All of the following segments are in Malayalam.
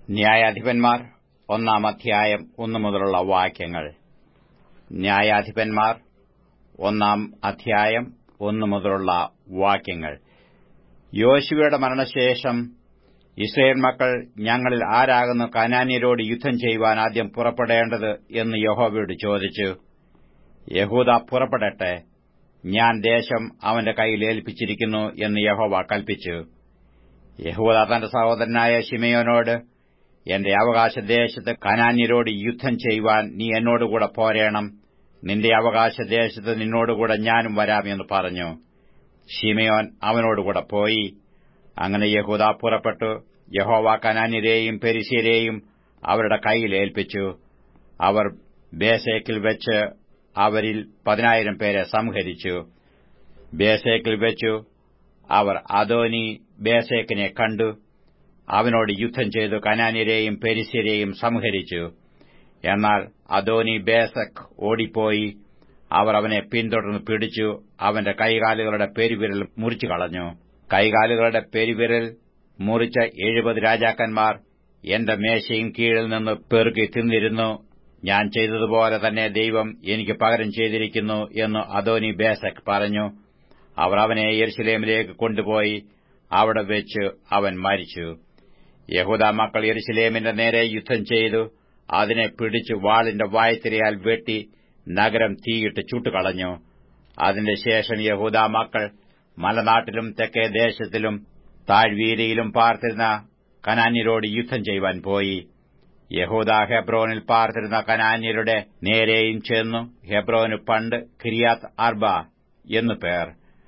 ന്യായാധിപന്മാർ ഒന്നാം അധ്യായം ഒന്നു മുതലുള്ള വാക്യങ്ങൾ ന്യായാധിപന്മാർ ഒന്നാം അധ്യായം ഒന്നു മുതലുള്ള വാക്യങ്ങൾ യോശുവയുടെ മരണശേഷം ഇസ്രയേൽ മക്കൾ ഞങ്ങളിൽ ആരാകുന്നു കനാന്യരോട് യുദ്ധം ചെയ്യുവാൻ ആദ്യം പുറപ്പെടേണ്ടത് എന്ന് യഹോവയോട് ചോദിച്ചു യഹൂദ പുറപ്പെടട്ടെ ഞാൻ ദേശം അവന്റെ കയ്യിൽ ഏൽപ്പിച്ചിരിക്കുന്നു എന്ന് യഹോവ കൽപ്പിച്ചു യഹൂദ തന്റെ സഹോദരനായ ശിമയോനോട് എന്റെ അവകാശദേശത്ത് കനാന്യരോട് യുദ്ധം ചെയ്യുവാൻ നീ എന്നോടുകൂടെ പോരേണം നിന്റെ അവകാശദേശത്ത് നിന്നോടുകൂടെ ഞാനും വരാമെന്ന് പറഞ്ഞു ഷിമയോൻ അവനോടുകൂടെ പോയി അങ്ങനെ യഹൂദ പുറപ്പെട്ടു യഹോവ കനാന്യരെയും പെരിസ്യരെയും അവരുടെ കയ്യിൽ ഏൽപ്പിച്ചു അവർ ബേസേക്കിൽ വെച്ച് അവരിൽ പതിനായിരം പേരെ സംഹരിച്ചു ബേസേക്കിൽ വെച്ചു അവർ അദോനി ബേസേക്കിനെ കണ്ടു അവനോട് യുദ്ധം ചെയ്തു കനാന്യരെയും പെരിസ്യരെയും സംഹരിച്ചു എന്നാൽ അദോനി ബേസക് ഓടിപ്പോയി അവർ അവനെ പിന്തുടർന്ന് പിടിച്ചു അവന്റെ കൈകാലുകളുടെ പെരുവിരൽ മുറിച്ചു കളഞ്ഞു കൈകാലുകളുടെ പെരുവിരൽ മുറിച്ച എഴുപത് രാജാക്കന്മാർ എന്റെ മേശയും കീഴിൽ നിന്ന് പെറുക്കി തിന്നിരുന്നു ഞാൻ ചെയ്തതുപോലെ തന്നെ ദൈവം എനിക്ക് പകരം ചെയ്തിരിക്കുന്നു എന്ന് അദോനി ബേസക് പറഞ്ഞു അവർ അവനെ യെരുശലേമിലേക്ക് കൊണ്ടുപോയി അവിടെ വെച്ച് അവൻ മരിച്ചു യഹൂദ മക്കൾ യെരുശലേമിന്റെ നേരെ യുദ്ധം ചെയ്തു അതിനെ പിടിച്ചു വാളിന്റെ വായ്ത്തിരയാൽ വെട്ടി നഗരം തീയിട്ട് ചുട്ടുകളഞ്ഞു അതിന്റെ ശേഷം യഹൂദ മക്കൾ മലനാട്ടിലും തെക്കേ ദേശത്തിലും താഴ്വീരയിലും പാർത്തിരുന്ന കനാന്യരോട് യുദ്ധം ചെയ്യുവാൻ പോയി യഹൂദ ഹെബ്രോനിൽ പാർത്തിരുന്ന കനാന്യരുടെ നേരെയും ചെന്നു ഹെബ്രോന് പണ്ട് ഖിരിയാത്ത് അർബ എന്നു പേർ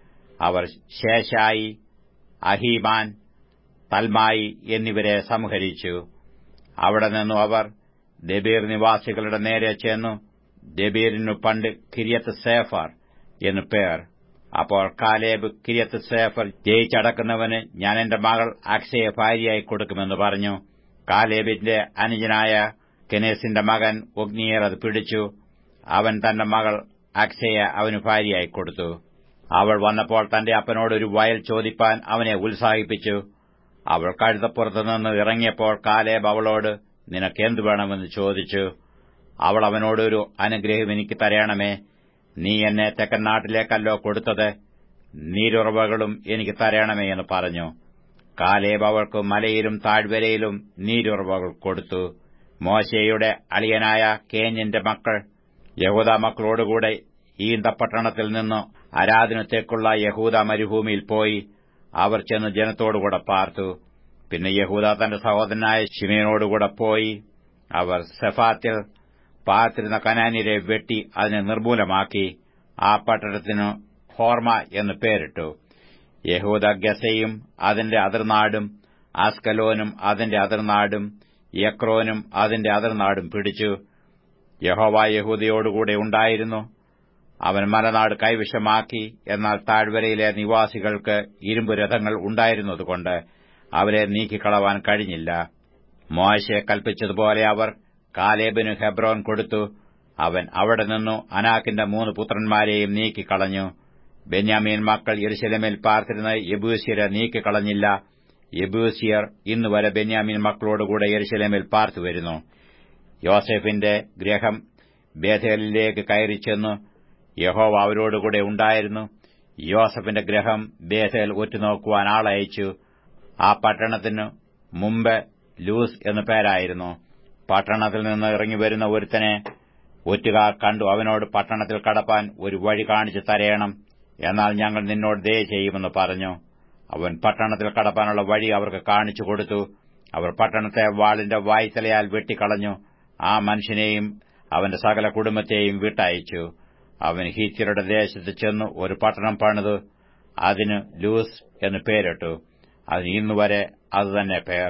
അവർ ശേഷായി അഹീമാൻ തൽമായി എന്നിവരെ സംഹരിച്ചു അവിടെ നിന്നു അവർ ദബീർ നിവാസികളുടെ നേരെ ചെന്നു ദബീറിനു പണ്ട് കിരിയത്ത് സേഫർ എന്നു പേർ അപ്പോൾ കാലേബ് കിരിയത്ത് സേഫർ ജയിച്ചടക്കുന്നവന് ഞാൻ എന്റെ മകൾ അക്ഷയെ ഭാര്യയായി കൊടുക്കുമെന്ന് പറഞ്ഞു കാലേബിന്റെ അനുജനായ കെനേസിന്റെ മകൻ ഒഗ്നിയർ അത് പിടിച്ചു അവൻ തന്റെ മകൾ അക്ഷയെ അവന് ഭാര്യയായി കൊടുത്തു അവൾ വന്നപ്പോൾ തന്റെ അപ്പനോട് ഒരു വയൽ ചോദിപ്പാൻ അവനെ ഉത്സാഹിപ്പിച്ചു അവൾ കഴുതപ്പുറത്തു നിന്ന് ഇറങ്ങിയപ്പോൾ കാലേബ് അവളോട് നിനക്കെന്തു വേണമെന്ന് ചോദിച്ചു അവൾ അവനോടൊരു അനുഗ്രഹം എനിക്ക് തരയണമേ നീ എന്നെ തെക്കൻ നാട്ടിലേക്കല്ലോ കൊടുത്തത് നീരുറവകളും എനിക്ക് തരയണമേ എന്ന് പറഞ്ഞു കാലേബ് അവൾക്ക് മലയിലും താഴ്വരയിലും നീരുറവകൾ കൊടുത്തു മോശയുടെ അളിയനായ കേഞ്ഞിന്റെ മക്കൾ യഹൂദ മക്കളോടുകൂടെ ഈന്തപ്പട്ടണത്തിൽ നിന്ന് ആരാധനത്തേക്കുള്ള യഹൂദ മരുഭൂമിയിൽ പോയി അവർ ചെന്ന് ജനത്തോടുകൂടെ പാർത്തു പിന്നെ യഹൂദ തന്റെ സഹോദരനായ ഷിമയോടുകൂടെ പോയി അവർ സെഫാത്തിൽ പാർത്തിരുന്ന കനാനിരെ വെട്ടി അതിനെ നിർമൂലമാക്കി ആ പട്ടണത്തിനു ഹോർമ എന്ന് പേരിട്ടു യഹൂദ ഗസയും അതിന്റെ അതിർനാടും ആസ്കലോനും അതിന്റെ അതിർനാടും യക്രോനും അതിന്റെ അതിർനാടും പിടിച്ചു യഹോവ യഹൂദയോടുകൂടെ ഉണ്ടായിരുന്നു അവൻ മലനാട് കൈവശമാക്കി എന്നാൽ താഴ്വരയിലെ നിവാസികൾക്ക് ഇരുമ്പു രഥങ്ങൾ ഉണ്ടായിരുന്നതുകൊണ്ട് അവരെ നീക്കിക്കളവാൻ കഴിഞ്ഞില്ല മോശയെ കൽപ്പിച്ചതുപോലെ അവർ കാലേബിന് ഹെബ്രോൻ കൊടുത്തു അവൻ അവിടെ നിന്നു അനാക്കിന്റെ മൂന്ന് പുത്രന്മാരെയും നീക്കിക്കളഞ്ഞു ബെന്യാമീൻ മക്കൾ യെരുശലമിൽ പാർത്തിരുന്ന യബൂസിയരെ നീക്കിക്കളഞ്ഞില്ല യബൂസിയർ ഇന്നുവരെ ബെന്യാമീൻ മക്കളോടുകൂടെ യെരുശലമിൽ പാർത്തുവരുന്നു യോസെഫിന്റെ ഗ്രഹം ബേഥേലിലേക്ക് കയറിച്ചെന്നു യഹോവ അവരോടുകൂടെ ഉണ്ടായിരുന്നു യോസഫിന്റെ ഗ്രഹം ബേഥേൽ ഒറ്റുനോക്കുവാൻ ആളയച്ചു ആ പട്ടണത്തിന് മുമ്പ് ലൂസ് എന്നു പേരായിരുന്നു പട്ടണത്തിൽ നിന്ന് ഇറങ്ങിവരുന്ന ഒരുത്തനെ ഒറ്റുകാർ കണ്ടു അവനോട് പട്ടണത്തിൽ കടപ്പാൻ ഒരു വഴി കാണിച്ചു തരയണം എന്നാൽ ഞങ്ങൾ നിന്നോട് ദയ ചെയ്യുമെന്ന് പറഞ്ഞു അവൻ പട്ടണത്തിൽ കടപ്പാനുള്ള വഴി അവർക്ക് കാണിച്ചു കൊടുത്തു അവർ പട്ടണത്തെ വാളിന്റെ വായ്ത്തലയാൽ വെട്ടിക്കളഞ്ഞു ആ മനുഷ്യനെയും അവന്റെ സകല കുടുംബത്തെയും വിട്ടയച്ചു അവൻ ഹീത്യരുടെ ദേശത്ത് ചെന്നു ഒരു പട്ടണം പണിതു അതിന് ലൂസ് എന്ന് പേരിട്ടു അതിന് ഇന്നുവരെ അതുതന്നെ പേർ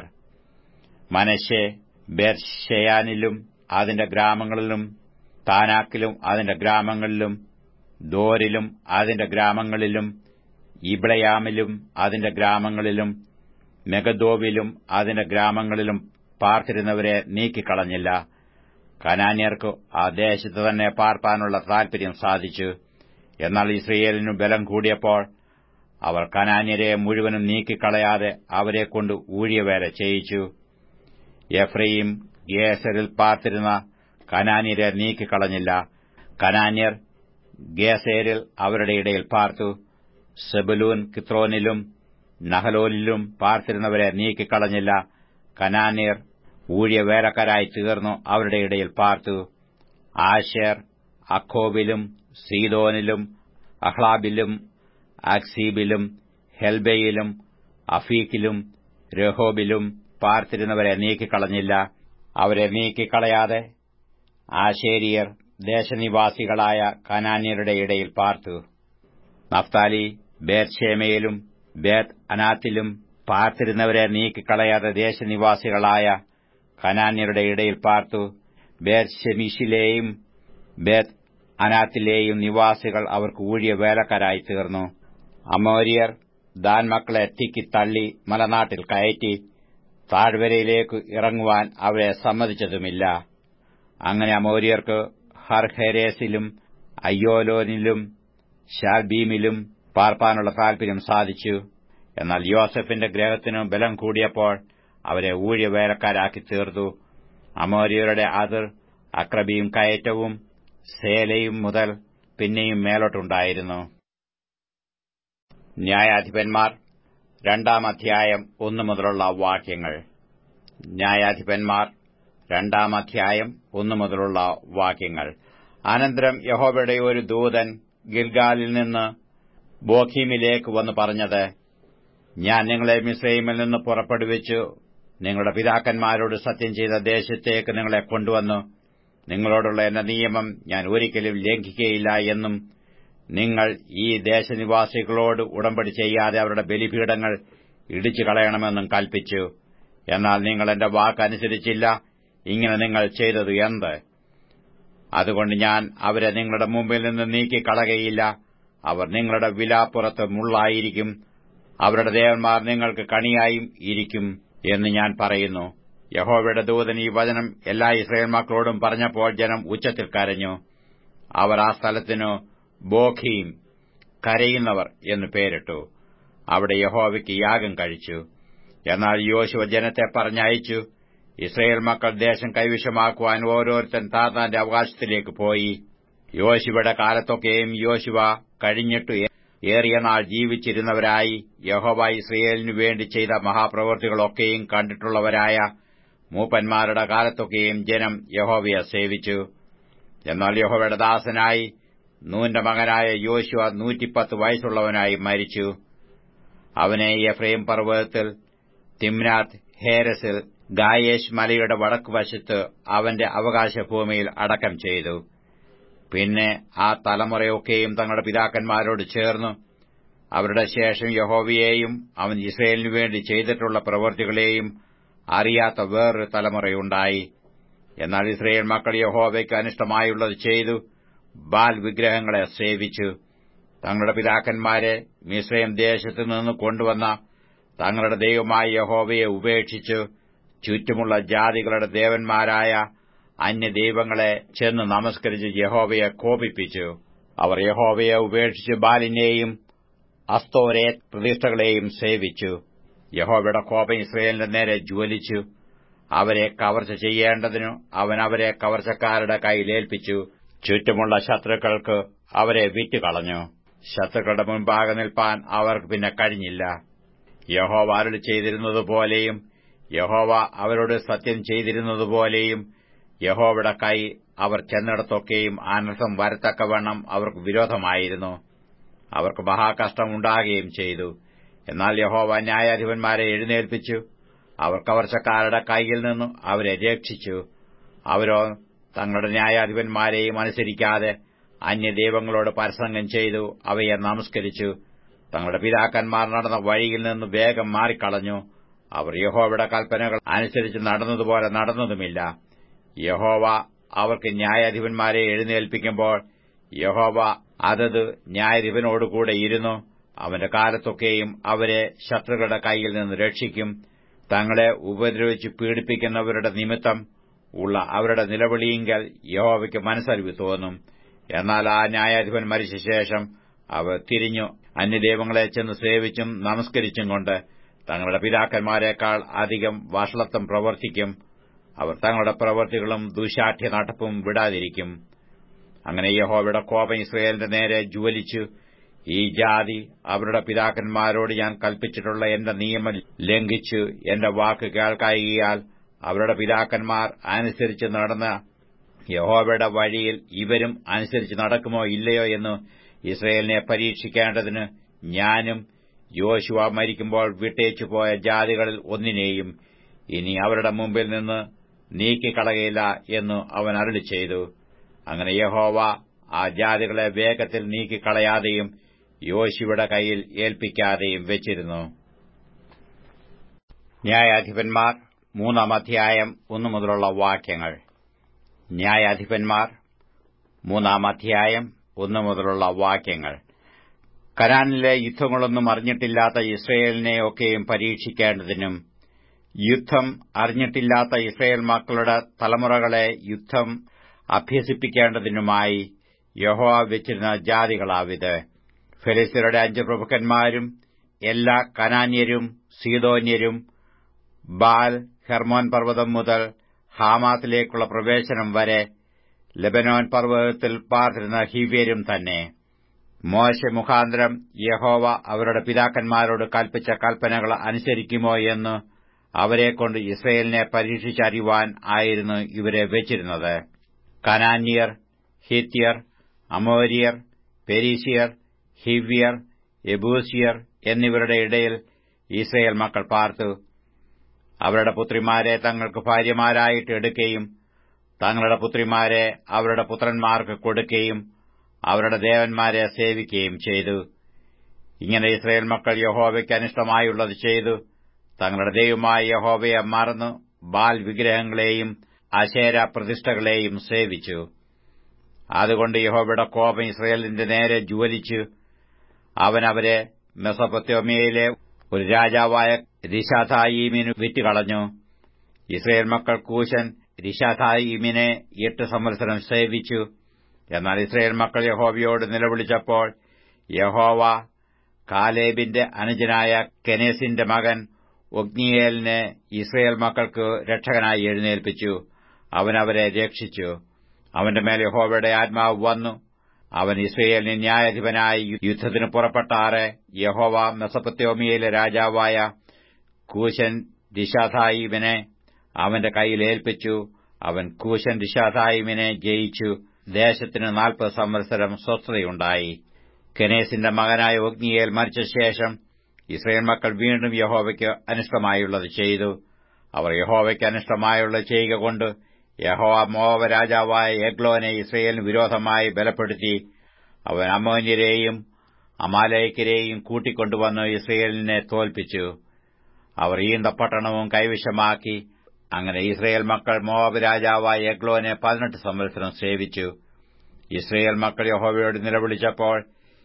മനശ്ശെ ബെർഷയാനിലും അതിന്റെ ഗ്രാമങ്ങളിലും താനാക്കിലും അതിന്റെ ഗ്രാമങ്ങളിലും ദോരിലും അതിന്റെ ഗ്രാമങ്ങളിലും ഇബ്ളയാമിലും അതിന്റെ ഗ്രാമങ്ങളിലും മെഗദോവിലും അതിന്റെ ഗ്രാമങ്ങളിലും പാർത്തിരുന്നവരെ നീക്കിക്കളഞ്ഞില്ല കനാന്യർക്ക് ആ ദേശത്ത് തന്നെ പാർപ്പാനുള്ള താൽപര്യം സാധിച്ചു എന്നാൽ ഇസ്രയേലിനു ബലം കൂടിയപ്പോൾ അവർ കനാന്യരെ മുഴുവനും നീക്കിക്കളയാതെ അവരെക്കൊണ്ട് ഊഴിയവേല ചെയ്യിച്ചു എഫ്രയും ഗേസരിൽ പാർത്തിരുന്ന കനാന്യരെ നീക്കിക്കളഞ്ഞില്ല കനാന്യർ ഗേസേരിൽ അവരുടെ ഇടയിൽ പാർത്തു സെബുലൂൻ കിത്രോനിലും നഹലോലിലും പാർത്തിരുന്നവരെ നീക്കിക്കളഞ്ഞില്ല കനാന്യർ ഊഴിയ വേലക്കാരായി തീർന്നു അവരുടെ ഇടയിൽ പാർത്തു ആശേർ അഖോബിലും സീദോനിലും അഹ്ലാബിലും അക്സീബിലും ഹെൽബയിലും അഫീക്കിലും രഹോബിലും പാർത്തിരുന്നവരെ നീക്കിക്കളഞ്ഞില്ല അവരെ നീക്കിക്കളയാതെ ആശേരിയർ ദേശനിവാസികളായ കനാന്യരുടെ ഇടയിൽ പാർത്തു നഫ്താലി ബേത്ഷേമയിലും ബേത് അനാത്തിലും പാർത്തിരുന്നവരെ നീക്കിക്കളയാതെ ദേശനിവാസികളായ കനാന്യരുടെ ഇടയിൽ പാർത്തു ബേത് ഷെമിഷിലെയും ബേത് അനാത്തിലെയും നിവാസികൾ അവർക്ക് ഊഴിയ വേലക്കാരായി തീർന്നു അമോരിയർ ദാൻ മക്കളെ തിക്കി തള്ളി മലനാട്ടിൽ കയറ്റി താഴ്വരയിലേക്ക് ഇറങ്ങുവാൻ അവരെ സമ്മതിച്ചതുമില്ല അങ്ങനെ അമോരിയർക്ക് ഹർഹെരേസിലും അയ്യോലോനിലും ഷാൽബീമിലും പാർപ്പാനുള്ള താൽപര്യം സാധിച്ചു എന്നാൽ യോസഫിന്റെ ഗ്രഹത്തിനു ബലം കൂടിയപ്പോൾ അവരെ ഊഴിയ വേലക്കാരാക്കി തീർത്തു അമോരിയരുടെ അതിർ അക്രബിയും കയറ്റവും സേലയും മുതൽ പിന്നെയും മേലോട്ടുണ്ടായിരുന്നു ന്യായാധിപന്മാർ രണ്ടാം അധ്യായം ഒന്നു മുതലുള്ള വാക്യങ്ങൾ ന്യായാധിപന്മാർ രണ്ടാം അധ്യായം ഒന്നു മുതലുള്ള വാക്യങ്ങൾ അനന്തരം യഹോബയുടെ ഒരു ദൂതൻ ഗിൽഗാലിൽ നിന്ന് ബോഖീമിലേക്ക് വന്ന് പറഞ്ഞത് ഞാൻ നിങ്ങളെ മിസ്രൈമിൽ നിന്ന് പുറപ്പെടുവിച്ചു നിങ്ങളുടെ പിതാക്കന്മാരോട് സത്യം ചെയ്ത ദേശത്തേക്ക് നിങ്ങളെ കൊണ്ടുവന്നു നിങ്ങളോടുള്ള എന്റെ നിയമം ഞാൻ ഒരിക്കലും ലംഘിക്കുകയില്ല എന്നും നിങ്ങൾ ഈ ദേശനിവാസികളോട് ഉടമ്പടി ചെയ്യാതെ അവരുടെ ബലിപീഠങ്ങൾ ഇടിച്ചു കളയണമെന്നും കൽപ്പിച്ചു എന്നാൽ നിങ്ങൾ എന്റെ വാക്കനുസരിച്ചില്ല ഇങ്ങനെ നിങ്ങൾ ചെയ്തത് എന്ത് അതുകൊണ്ട് ഞാൻ അവരെ നിങ്ങളുടെ മുമ്പിൽ നിന്ന് നീക്കിക്കളകയില്ല അവർ നിങ്ങളുടെ വിലാപ്പുറത്ത് മുള്ളായിരിക്കും അവരുടെ ദേവന്മാർ നിങ്ങൾക്ക് കണിയായും ഇരിക്കും എന്ന് ഞാൻ പറയുന്നു യഹോവയുടെ ദൂതൻ ഈ വചനം എല്ലാ ഇസ്രയേൽ മക്കളോടും പറഞ്ഞപ്പോൾ ജനം ഉച്ചത്തിൽ കരഞ്ഞു അവർ ആ സ്ഥലത്തിനു ബോഖീം കരയുന്നവർ എന്ന് പേരിട്ടു അവിടെ യഹോവയ്ക്ക് യാഗം കഴിച്ചു എന്നാൽ യോശുവ ജനത്തെ പറഞ്ഞയച്ചു ഇസ്രയേൽ മക്കൾ ദേശം കൈവശമാക്കുവാൻ ഓരോരുത്തൻ താത്താന്റെ അവകാശത്തിലേക്ക് പോയി യോശുവയുടെ കാലത്തൊക്കെയും യോശുവ കഴിഞ്ഞിട്ടു ഏറിയ നാൾ ജീവിച്ചിരുന്നവരായി യഹോവ ഇസ്രയേലിനു വേണ്ടി ചെയ്ത മഹാപ്രവൃത്തികളൊക്കെയും കണ്ടിട്ടുള്ളവരായ മൂപ്പന്മാരുടെ കാലത്തൊക്കെയും ജനം യഹോവയെ സേവിച്ചു എന്നാൽ യഹോവയുടെ ദാസനായി നൂന്റെ മകനായ യോശുവ നൂറ്റിപ്പത്ത് വയസ്സുള്ളവനായി മരിച്ചു അവനെ എഫ്രൈം പർവ്വതത്തിൽ തിമ്നാഥ് ഹേരസിൽ ഗായേഷ് മലയുടെ വടക്കുവശത്ത് അവന്റെ അവകാശഭൂമിയിൽ അടക്കം ചെയ്തു പിന്നെ ആ തലമുറയൊക്കെയും തങ്ങളുടെ പിതാക്കന്മാരോട് ചേർന്നു അവരുടെ ശേഷം യഹോവയെയും അവൻ ഇസ്രയേലിനു വേണ്ടി ചെയ്തിട്ടുള്ള പ്രവൃത്തികളെയും അറിയാത്ത വേറൊരു തലമുറയുണ്ടായി എന്നാൽ ഇസ്രയേൽ മക്കൾ യഹോവയ്ക്ക് അനിഷ്ടമായുള്ളത് ചെയ്തു ബാൽ വിഗ്രഹങ്ങളെ സേവിച്ചു തങ്ങളുടെ പിതാക്കന്മാരെ മിസ്രൈം ദേശത്തു നിന്ന് കൊണ്ടുവന്ന തങ്ങളുടെ ദൈവമായ യഹോവയെ ഉപേക്ഷിച്ചു ചുറ്റുമുള്ള ജാതികളുടെ ദേവന്മാരായ അന്യദൈവങ്ങളെ ചെന്ന് നമസ്കരിച്ച് യഹോവയെ കോപിപ്പിച്ചു അവർ യഹോവയെ ഉപേക്ഷിച്ച് ബാലിനെയും അസ്തോരെ പ്രതിഷ്ഠകളെയും സേവിച്ചു യഹോവയുടെ കോപം ഇസ്രയേലിന്റെ നേരെ ജ്വലിച്ചു അവരെ കവർച്ച ചെയ്യേണ്ടതിനു അവൻ അവരെ കവർച്ചക്കാരുടെ കൈയിലേൽപ്പിച്ചു ചുറ്റുമുള്ള ശത്രുക്കൾക്ക് അവരെ വിറ്റുകളഞ്ഞു ശത്രുക്കളുടെ മുൻപാകെ നിൽപ്പാൻ അവർക്ക് പിന്നെ കഴിഞ്ഞില്ല യഹോവ അരുളി ചെയ്തിരുന്നതുപോലെയും യഹോവ അവരോട് സത്യം ചെയ്തിരുന്നതുപോലെയും യഹോവയുടെ കൈ അവർ ചെന്നിടത്തൊക്കെയും അനർത്ഥം വരത്തക്കവണ്ണം അവർക്ക് വിരോധമായിരുന്നു അവർക്ക് മഹാകഷ്ടമുണ്ടാകുകയും ചെയ്തു എന്നാൽ യഹോവ ന്യായാധിപന്മാരെ എഴുന്നേൽപ്പിച്ചു അവർ കവർച്ചക്കാരുടെ കൈയിൽ നിന്നു അവരെ രക്ഷിച്ചു അവരോ തങ്ങളുടെ ന്യായാധിപന്മാരെയും അനുസരിക്കാതെ അന്യദൈവങ്ങളോട് പരസംഗം ചെയ്തു അവയെ നമസ്കരിച്ചു തങ്ങളുടെ പിതാക്കന്മാർ നടന്ന വഴിയിൽ നിന്ന് വേഗം മാറിക്കളഞ്ഞു അവർ യഹോവയുടെ കൽപ്പനകൾ അനുസരിച്ച് നടന്നതുപോലെ നടന്നതുമില്ല യഹോവ അവർക്ക് ന്യായാധിപന്മാരെ എഴുന്നേൽപ്പിക്കുമ്പോൾ യഹോവ അതത് ന്യായാധിപനോടുകൂടെ ഇരുന്നു അവന്റെ കാലത്തൊക്കെയും അവരെ ശത്രുക്കളുടെ കൈയിൽ നിന്ന് രക്ഷിക്കും തങ്ങളെ ഉപദ്രവിച്ച് പീഡിപ്പിക്കുന്നവരുടെ നിമിത്തം ഉള്ള അവരുടെ നിലവിളിയെങ്കിൽ യഹോവയ്ക്ക് മനസ്സറിവ് തോന്നും എന്നാൽ ആ ന്യായാധിപൻ മരിച്ച ശേഷം അവർ തിരിഞ്ഞു അന്യദൈവങ്ങളെ ചെന്ന് സേവിച്ചും നമസ്കരിച്ചും കൊണ്ട് തങ്ങളുടെ പിതാക്കന്മാരെക്കാൾ അധികം വഷളത്വം പ്രവർത്തിക്കും അവർ തങ്ങളുടെ പ്രവൃത്തികളും ദുശാഠ്യ നടപ്പും വിടാതിരിക്കും അങ്ങനെ യഹോവയുടെ കോപം ഇസ്രയേലിന്റെ നേരെ ജ്വലിച്ചു ഈ ജാതി അവരുടെ പിതാക്കന്മാരോട് ഞാൻ കൽപ്പിച്ചിട്ടുള്ള എന്റെ നിയമം ലംഘിച്ചു എന്റെ വാക്ക് കേൾക്കായികയാൽ അവരുടെ പിതാക്കന്മാർ അനുസരിച്ച് നടന്ന യഹോവയുടെ വഴിയിൽ ഇവരും അനുസരിച്ച് നടക്കുമോ ഇല്ലയോ എന്ന് ഇസ്രയേലിനെ പരീക്ഷിക്കേണ്ടതിന് ഞാനും യോശുവ മരിക്കുമ്പോൾ വിട്ടേച്ചു പോയ ജാതികളിൽ ഒന്നിനെയും ഇനി അവരുടെ മുമ്പിൽ നിന്ന് നീക്കിക്കളകയില്ല എന്ന് അവൻ അരുളി ചെയ്തു അങ്ങനെ യഹോവ ആ ജാതികളെ വേഗത്തിൽ നീക്കിക്കളയാതെയും യോശുവയുടെ കയ്യിൽ ഏൽപ്പിക്കാതെയും വെച്ചിരുന്നു ന്യായാധിപന്മാർ മൂന്നാം അധ്യായം ഒന്നു മുതലുള്ള വാക്യങ്ങൾ ന്യായാധിപന്മാർ മൂന്നാം അധ്യായം ഒന്നു മുതലുള്ള വാക്യങ്ങൾ കരാനിലെ യുദ്ധങ്ങളൊന്നും അറിഞ്ഞിട്ടില്ലാത്ത ഇസ്രയേലിനെയൊക്കെയും പരീക്ഷിക്കേണ്ടതിനും യുദ്ധം അറിഞ്ഞിട്ടില്ലാത്ത ഇസ്രയേൽ മക്കളുടെ തലമുറകളെ യുദ്ധം അഭ്യസിപ്പിക്കേണ്ടതിനുമായി യഹോവ വെച്ചിരുന്ന ജാതികളാവിത് ഫെലിസ്തീനയുടെ അഞ്ച് പ്രഭുക്കന്മാരും എല്ലാ കനാന്യരും സീതോന്യരും ബാൽ ഹെർമോൻ പർവ്വതം മുതൽ ഹാമാത്തിലേക്കുള്ള പ്രവേശനം വരെ ലബനോൻ പർവ്വതത്തിൽ പാർത്തിരുന്ന ഹിവ്യരും തന്നെ മോശ മുഖാന്തരം യഹോവ അവരുടെ പിതാക്കന്മാരോട് കൽപ്പിച്ച കൽപ്പനകൾ അനുസരിക്കുമോ എന്ന് അവരെക്കൊണ്ട് ഇസ്രയേലിനെ പരീക്ഷിച്ചറിയുവാൻ ആയിരുന്നു ഇവരെ വെച്ചിരുന്നത് കനാന്യർ ഹിത്യർ അമോരിയർ പെരീസിയർ ഹിവ്യർ എബൂസിയർ എന്നിവരുടെ ഇടയിൽ ഇസ്രയേൽ മക്കൾ പാർത്തു അവരുടെ പുത്രിമാരെ തങ്ങൾക്ക് ഭാര്യമാരായിട്ട് എടുക്കുകയും തങ്ങളുടെ പുത്രിമാരെ അവരുടെ പുത്രന്മാർക്ക് കൊടുക്കുകയും അവരുടെ ദേവന്മാരെ സേവിക്കുകയും ചെയ്തു ഇങ്ങനെ ഇസ്രയേൽ മക്കൾ യഹോവയ്ക്ക് അനിഷ്ടമായുള്ളത് ചെയ്തു തങ്ങളുടെ ദൈവമായ യഹോവയെ മറന്നു ബാൽ വിഗ്രഹങ്ങളെയും അശേര പ്രതിഷ്ഠകളെയും സേവിച്ചു അതുകൊണ്ട് യഹോവയുടെ കോപം ഇസ്രയേലിന്റെ നേരെ ജ്വലിച്ചു അവൻ അവരെ മെസൊപ്പൊത്തോമിയയിലെ ഒരു രാജാവായ രിഷാഥായീമിന് വിറ്റുകളഞ്ഞു ഇസ്രയേൽ മക്കൾ കൂശൻ രിഷാഥായീമിനെ എട്ട് സംവത്സരം സേവിച്ചു എന്നാൽ ഇസ്രയേൽ മക്കൾ യഹോവയോട് നിലവിളിച്ചപ്പോൾ യഹോവ കാലേബിന്റെ അനുജനായ കെനേസിന്റെ മകൻ ഒഗ്നിയേലിനെ ഇസ്രയേൽ മക്കൾക്ക് രക്ഷകനായി എഴുന്നേൽപ്പിച്ചു അവൻ അവരെ രക്ഷിച്ചു അവന്റെ മേൽ യഹോവയുടെ ആത്മാവ് വന്നു അവൻ ഇസ്രയേലിന് ന്യായാധിപനായി യുദ്ധത്തിന് പുറപ്പെട്ടാറെ യഹോവ മെസപ്പത്യോമിയയിലെ രാജാവായ കൂശൻ ദിശാഥായിമിനെ അവന്റെ കയ്യിൽ ഏൽപ്പിച്ചു അവൻ കൂശൻ ദിശാഥായിമിനെ ജയിച്ചു ദേശത്തിന് നാൽപ്പത് സംവത്സരം സ്വസ്ഥതയുണ്ടായി കെനേസിന്റെ മകനായ ഒഗ്നിയേൽ മരിച്ച ശേഷം ഇസ്രയേൽ മക്കൾ വീണ്ടും യഹോവയ്ക്ക് അനിഷ്ടമായുള്ളത് ചെയ്തു അവർ യഹോവയ്ക്ക് അനിഷ്ടമായുള്ളത് ചെയ്യുക കൊണ്ട് യഹോവ മോവ രാജാവായ എഗ്ലോനെ ഇസ്രയേലിന് വിരോധമായി ബലപ്പെടുത്തി അവൻ അമോന്യരെയും അമാലയക്കരെയും കൂട്ടിക്കൊണ്ടുവന്ന് ഇസ്രയേലിനെ തോൽപ്പിച്ചു അവർ ഈന്തപ്പട്ടണവും കൈവശമാക്കി അങ്ങനെ ഇസ്രയേൽ മക്കൾ മോവാബ് രാജാവായ എഗ്ലോനെ പതിനെട്ട് സംവത്സരം സേവിച്ചു ഇസ്രയേൽ മക്കൾ യഹോവയോട് നിലവിളിച്ചപ്പോൾ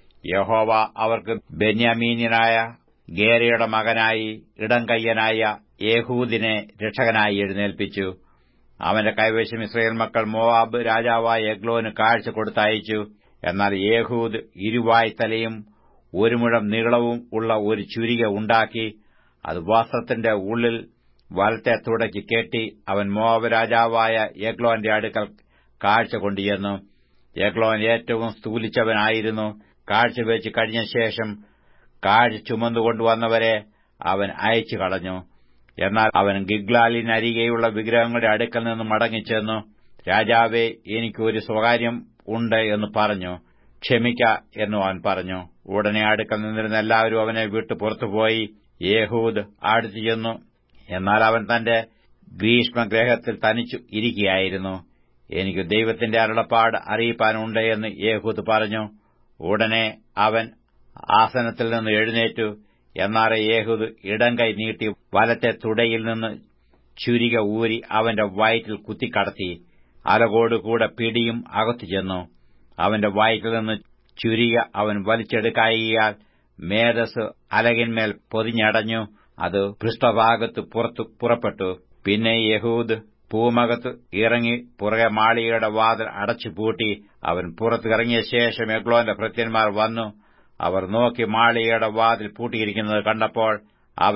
യഹോവ അവർക്ക് ബെന്യാമീന്യനായ ഗേരയുടെ മകനായി ഇടം കയ്യനായ യേഹൂദിനെ രക്ഷകനായി എഴുന്നേൽപ്പിച്ചു അവന്റെ കൈവശം ഇസ്രയേൽ മക്കൾ മോവാബ് രാജാവായ എഗ്ലോന് കാഴ്ച കൊടുത്തയച്ചു എന്നാൽ യേഹൂദ് ഇരുവായ്ത്തലയും ഒരു മുഴം നീളവും ഉള്ള ഒരു ചുരിക ഉണ്ടാക്കി അത് വസ്ത്രത്തിന്റെ ഉള്ളിൽ വലത്തെ തുടക്കി കെട്ടി അവൻ മോവാബ് രാജാവായ എഗ്ലോന്റെ അടുക്കൽ കാഴ്ച കൊണ്ടുചെന്നു എഗ്ലോൻ ഏറ്റവും സ്ഥൂലിച്ചവനായിരുന്നു കാഴ്ചവെച്ച് കഴിഞ്ഞ ശേഷം കാഴ്ച ചുമന്നുകൊണ്ടുവന്നവരെ അവൻ അയച്ചു കളഞ്ഞു എന്നാൽ അവൻ ഗിഗ്ലാലിനരികെയുള്ള വിഗ്രഹങ്ങളുടെ അടുക്കൽ നിന്ന് മടങ്ങിച്ചെന്നു രാജാവെ എനിക്ക് ഒരു സ്വകാര്യം ഉണ്ട് എന്ന് പറഞ്ഞു ക്ഷമിക്ക എന്നു അവൻ പറഞ്ഞു ഉടനെ അടുക്കൽ നിന്നിരുന്ന എല്ലാവരും അവനെ വിട്ടു പുറത്തുപോയി യേഹൂദ് അടുത്തു ചെന്നു എന്നാൽ അവൻ തന്റെ ഭീഷ്മഗ്രഹത്തിൽ തനിച്ചു ഇരിക്കുകയായിരുന്നു എനിക്ക് ദൈവത്തിന്റെ അരുളപ്പാട് അറിയിപ്പാനുണ്ട് എന്ന് യേഹൂദ് പറഞ്ഞു ഉടനെ അവൻ ആസനത്തിൽ നിന്ന് എഴുന്നേറ്റു എന്നാറെ യേഹൂദ് ഇടം കൈ നീട്ടി വലത്തെ തുടയിൽ നിന്ന് ചുരിക ഊരി അവന്റെ വയറ്റിൽ കുത്തിക്കടത്തി അലകോടുകൂടെ പിടിയും അകത്തു ചെന്നു അവന്റെ വയറ്റിൽ നിന്ന് ചുരിക അവൻ വലിച്ചെടുക്കായിയാൽ മേധസ് അലകിന്മേൽ പൊതിഞ്ഞടഞ്ഞു അത് പൃഷ്ഠഭാഗത്ത് പുറത്തു പുറപ്പെട്ടു പിന്നെ യഹൂദ് പൂമകത്ത് ഇറങ്ങി പുറകെ മാളികയുടെ വാതിൽ അടച്ചുപൂട്ടി അവൻ പുറത്തിറങ്ങിയ ശേഷം എഗ്ലോന്റെ ഭൃത്യന്മാർ വന്നു അവർ നോക്കി മാളികയുടെ വാതിൽ പൂട്ടിയിരിക്കുന്നത് കണ്ടപ്പോൾ അവൻ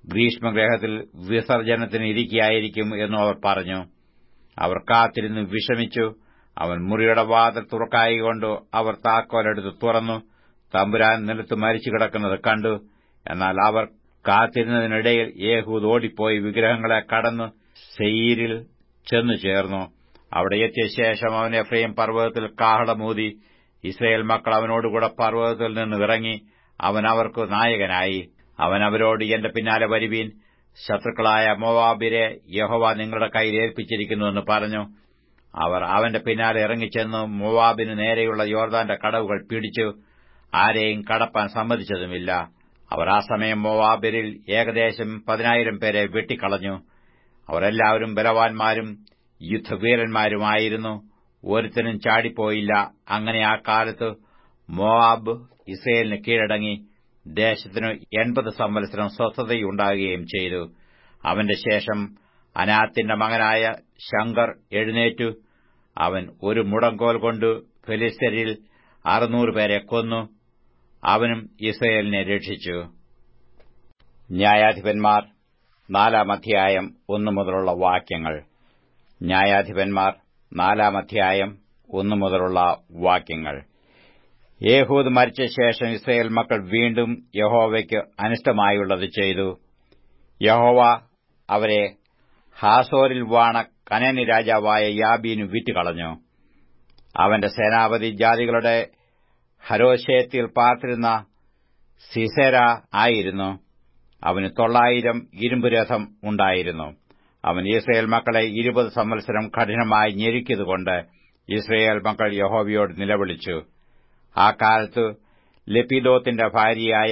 ഗ്രീഷ്മഗ്രഹത്തിൽ വിസർജനത്തിന് ഇരിക്കുകയായിരിക്കും എന്നും അവർ പറഞ്ഞു അവർ കാത്തിരുന്ന് വിഷമിച്ചു അവൻ മുറിയുടെ വാതിൽ തുറക്കായികൊണ്ട് അവർ താക്കോലെടുത്ത് തുറന്നു തമ്പുരാൻ നിലത്ത് മരിച്ചു കിടക്കുന്നത് കണ്ടു എന്നാൽ അവർ കാത്തിരുന്നതിനിടയിൽ യേഹൂദ് ഓടിപ്പോയി വിഗ്രഹങ്ങളെ കടന്ന് സെയീരിൽ ചെന്നു ചേർന്നു അവിടെ എത്തിയ ശേഷം അവൻ എഫ്രൈം പർവ്വതത്തിൽ കാഹളമൂതി ഇസ്രയേൽ മക്കൾ അവനോടുകൂടെ പർവ്വതത്തിൽ നിന്ന് ഇറങ്ങി അവൻ അവർക്ക് നായകനായി അവൻ അവരോട് എന്റെ പിന്നാലെ വരുവീൻ ശത്രുക്കളായ മോവാബിരെ യഹോവ നിങ്ങളുടെ കയ്യിൽ ഏൽപ്പിച്ചിരിക്കുന്നുവെന്ന് പറഞ്ഞു അവർ അവന്റെ പിന്നാലെ ഇറങ്ങിച്ചെന്നു മോവാബിന് നേരെയുള്ള യോർദാന്റെ കടവുകൾ പിടിച്ചു ആരെയും കടപ്പാൻ സമ്മതിച്ചതുമില്ല അവർ ആ സമയം മോവാബിരിൽ ഏകദേശം പതിനായിരം പേരെ വെട്ടിക്കളഞ്ഞു അവരെല്ലാവരും ബലവാന്മാരും യുദ്ധവീരന്മാരുമായിരുന്നു ഒരുത്തനും ചാടിപ്പോയില്ല അങ്ങനെ ആ കാലത്ത് മോവാബ് ഇസ്രയേലിന് കീഴടങ്ങി ദേശത്തിനു എൺപത് സംവത്സരം സ്വസ്ഥതയുണ്ടാകുകയും ചെയ്തു അവന്റെ ശേഷം അനാത്തിന്റെ മകനായ ശങ്കർ എഴുന്നേറ്റു അവൻ ഒരു മുടങ്കോൽ കൊണ്ട് ഫെലിസ്തരിൽ അറുന്നൂറ് പേരെ കൊന്നു അവനും ഇസ്രയേലിനെ രക്ഷിച്ചു ന്യായാധിപന്മാർ നാലാം അധ്യായം ഒന്നു മുതലുള്ള വാക്യങ്ങൾ ന്യായാധിപന്മാർ നാലാം അധ്യായം ഒന്നു മുതലുള്ള വാക്യങ്ങൾ യേഹൂദ് മരിച്ച ശേഷം ഇസ്രയേൽ മക്കൾ വീണ്ടും യഹോവയ്ക്ക് അനിഷ്ടമായുള്ളത് ചെയ്തു യഹോവ അവരെ ഹാസോരിൽ വാണ കനനി രാജാവായ യാബീനു വിറ്റുകളഞ്ഞു അവന്റെ സേനാപതി ജാതികളുടെ ഹരോശേത്തിൽ പാർത്തിരുന്ന സിസേര ആയിരുന്നു അവന് തൊള്ളായിരം ഇരുമ്പുരഥം ഉണ്ടായിരുന്നു അവൻ ഇസ്രയേൽ മക്കളെ ഇരുപത് സംവത്സരം കഠിനമായി ഞെരുക്കിയതുകൊണ്ട് ഇസ്രയേൽ മക്കൾ യഹോവയോട് നിലവിളിച്ചു ആ കാലത്ത് ലപ്പിദോത്തിന്റെ ഭാര്യയായ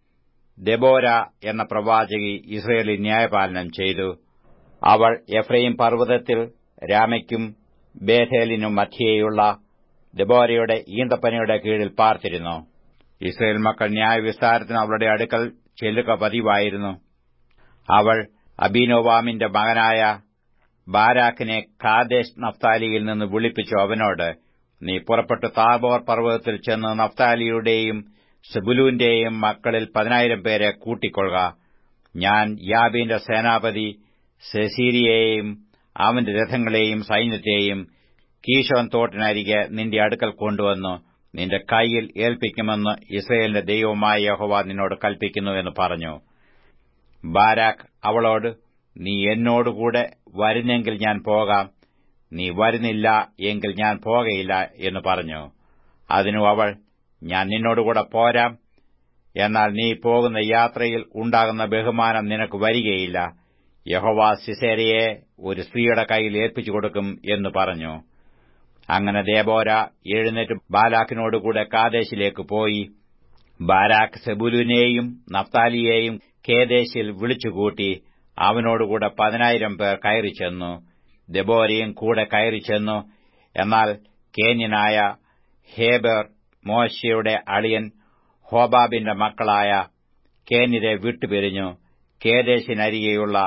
ദെബോര എന്ന പ്രവാചകി ഇസ്രയേലിൽ ന്യായപാലനം ചെയ്തു അവൾ എഫ്രൈം പർവ്വതത്തിൽ രാമയ്ക്കും ബേഥേലിനും മധ്യേയുള്ള ദെബോരയുടെ ഈന്തപ്പനയുടെ കീഴിൽ പാർത്തിരുന്നു ഇസ്രയേൽ മക്കൾ ന്യായവിസ്താരത്തിന് അവളുടെ അടുക്കൽ ചെല്ലുക പതിവായിരുന്നു അവൾ അബീനോവാമിന്റെ മകനായ ബാരാക്കിനെ കാദേശ് നഫ്താലിയിൽ നിന്ന് വിളിപ്പിച്ചു അവനോട് നീ പുറപ്പെട്ട് താബോർ പർവ്വതത്തിൽ ചെന്ന് നഫ്താലിയുടെയും സെബുലൂന്റെയും മക്കളിൽ പതിനായിരം പേരെ കൂട്ടിക്കൊള്ളുക ഞാൻ യാബീന്റെ സേനാപതി സെസീരിയെയും അവന്റെ രഥങ്ങളെയും സൈന്യത്തെയും കീശോൻ തോട്ടിനരികെ നിന്റെ അടുക്കൽ കൊണ്ടുവന്നു നിന്റെ കൈയിൽ ഏൽപ്പിക്കുമെന്ന് ഇസ്രയേലിന്റെ ദൈവമായ യഹോവ നിന്നോട് കൽപ്പിക്കുന്നു എന്ന് പറഞ്ഞു ബാരാക്ക് അവളോട് നീ എന്നോടുകൂടെ വരുന്നെങ്കിൽ ഞാൻ പോകാം നീ വരുന്നില്ല എങ്കിൽ ഞാൻ പോകയില്ല എന്ന് പറഞ്ഞു അതിനു അവൾ ഞാൻ നിന്നോടുകൂടെ പോരാം എന്നാൽ നീ പോകുന്ന യാത്രയിൽ ഉണ്ടാകുന്ന ബഹുമാനം നിനക്ക് വരികയില്ല യഹോവ സിസേരയെ ഒരു സ്ത്രീയുടെ കയ്യിൽ ഏൽപ്പിച്ചു കൊടുക്കും എന്ന് പറഞ്ഞു അങ്ങനെ ദേബോര എഴുന്നേറ്റ് ബാലാക്കിനോടുകൂടെ കാദേശിലേക്ക് പോയി ബാരാക്ക് സെബുലുവിനെയും നഫ്താലിയെയും കേദേശിൽ വിളിച്ചുകൂട്ടി അവനോടുകൂടെ പതിനായിരം പേർ കയറി ചെന്നു ദെബോരയും കൂടെ കയറി ചെന്നു എന്നാൽ കേന്യനായ ഹേബർ മോശയുടെ അളിയൻ ഹോബാബിന്റെ മക്കളായ കേന്യരെ വിട്ടുപിരിഞ്ഞു കേദേശിനരികെയുള്ള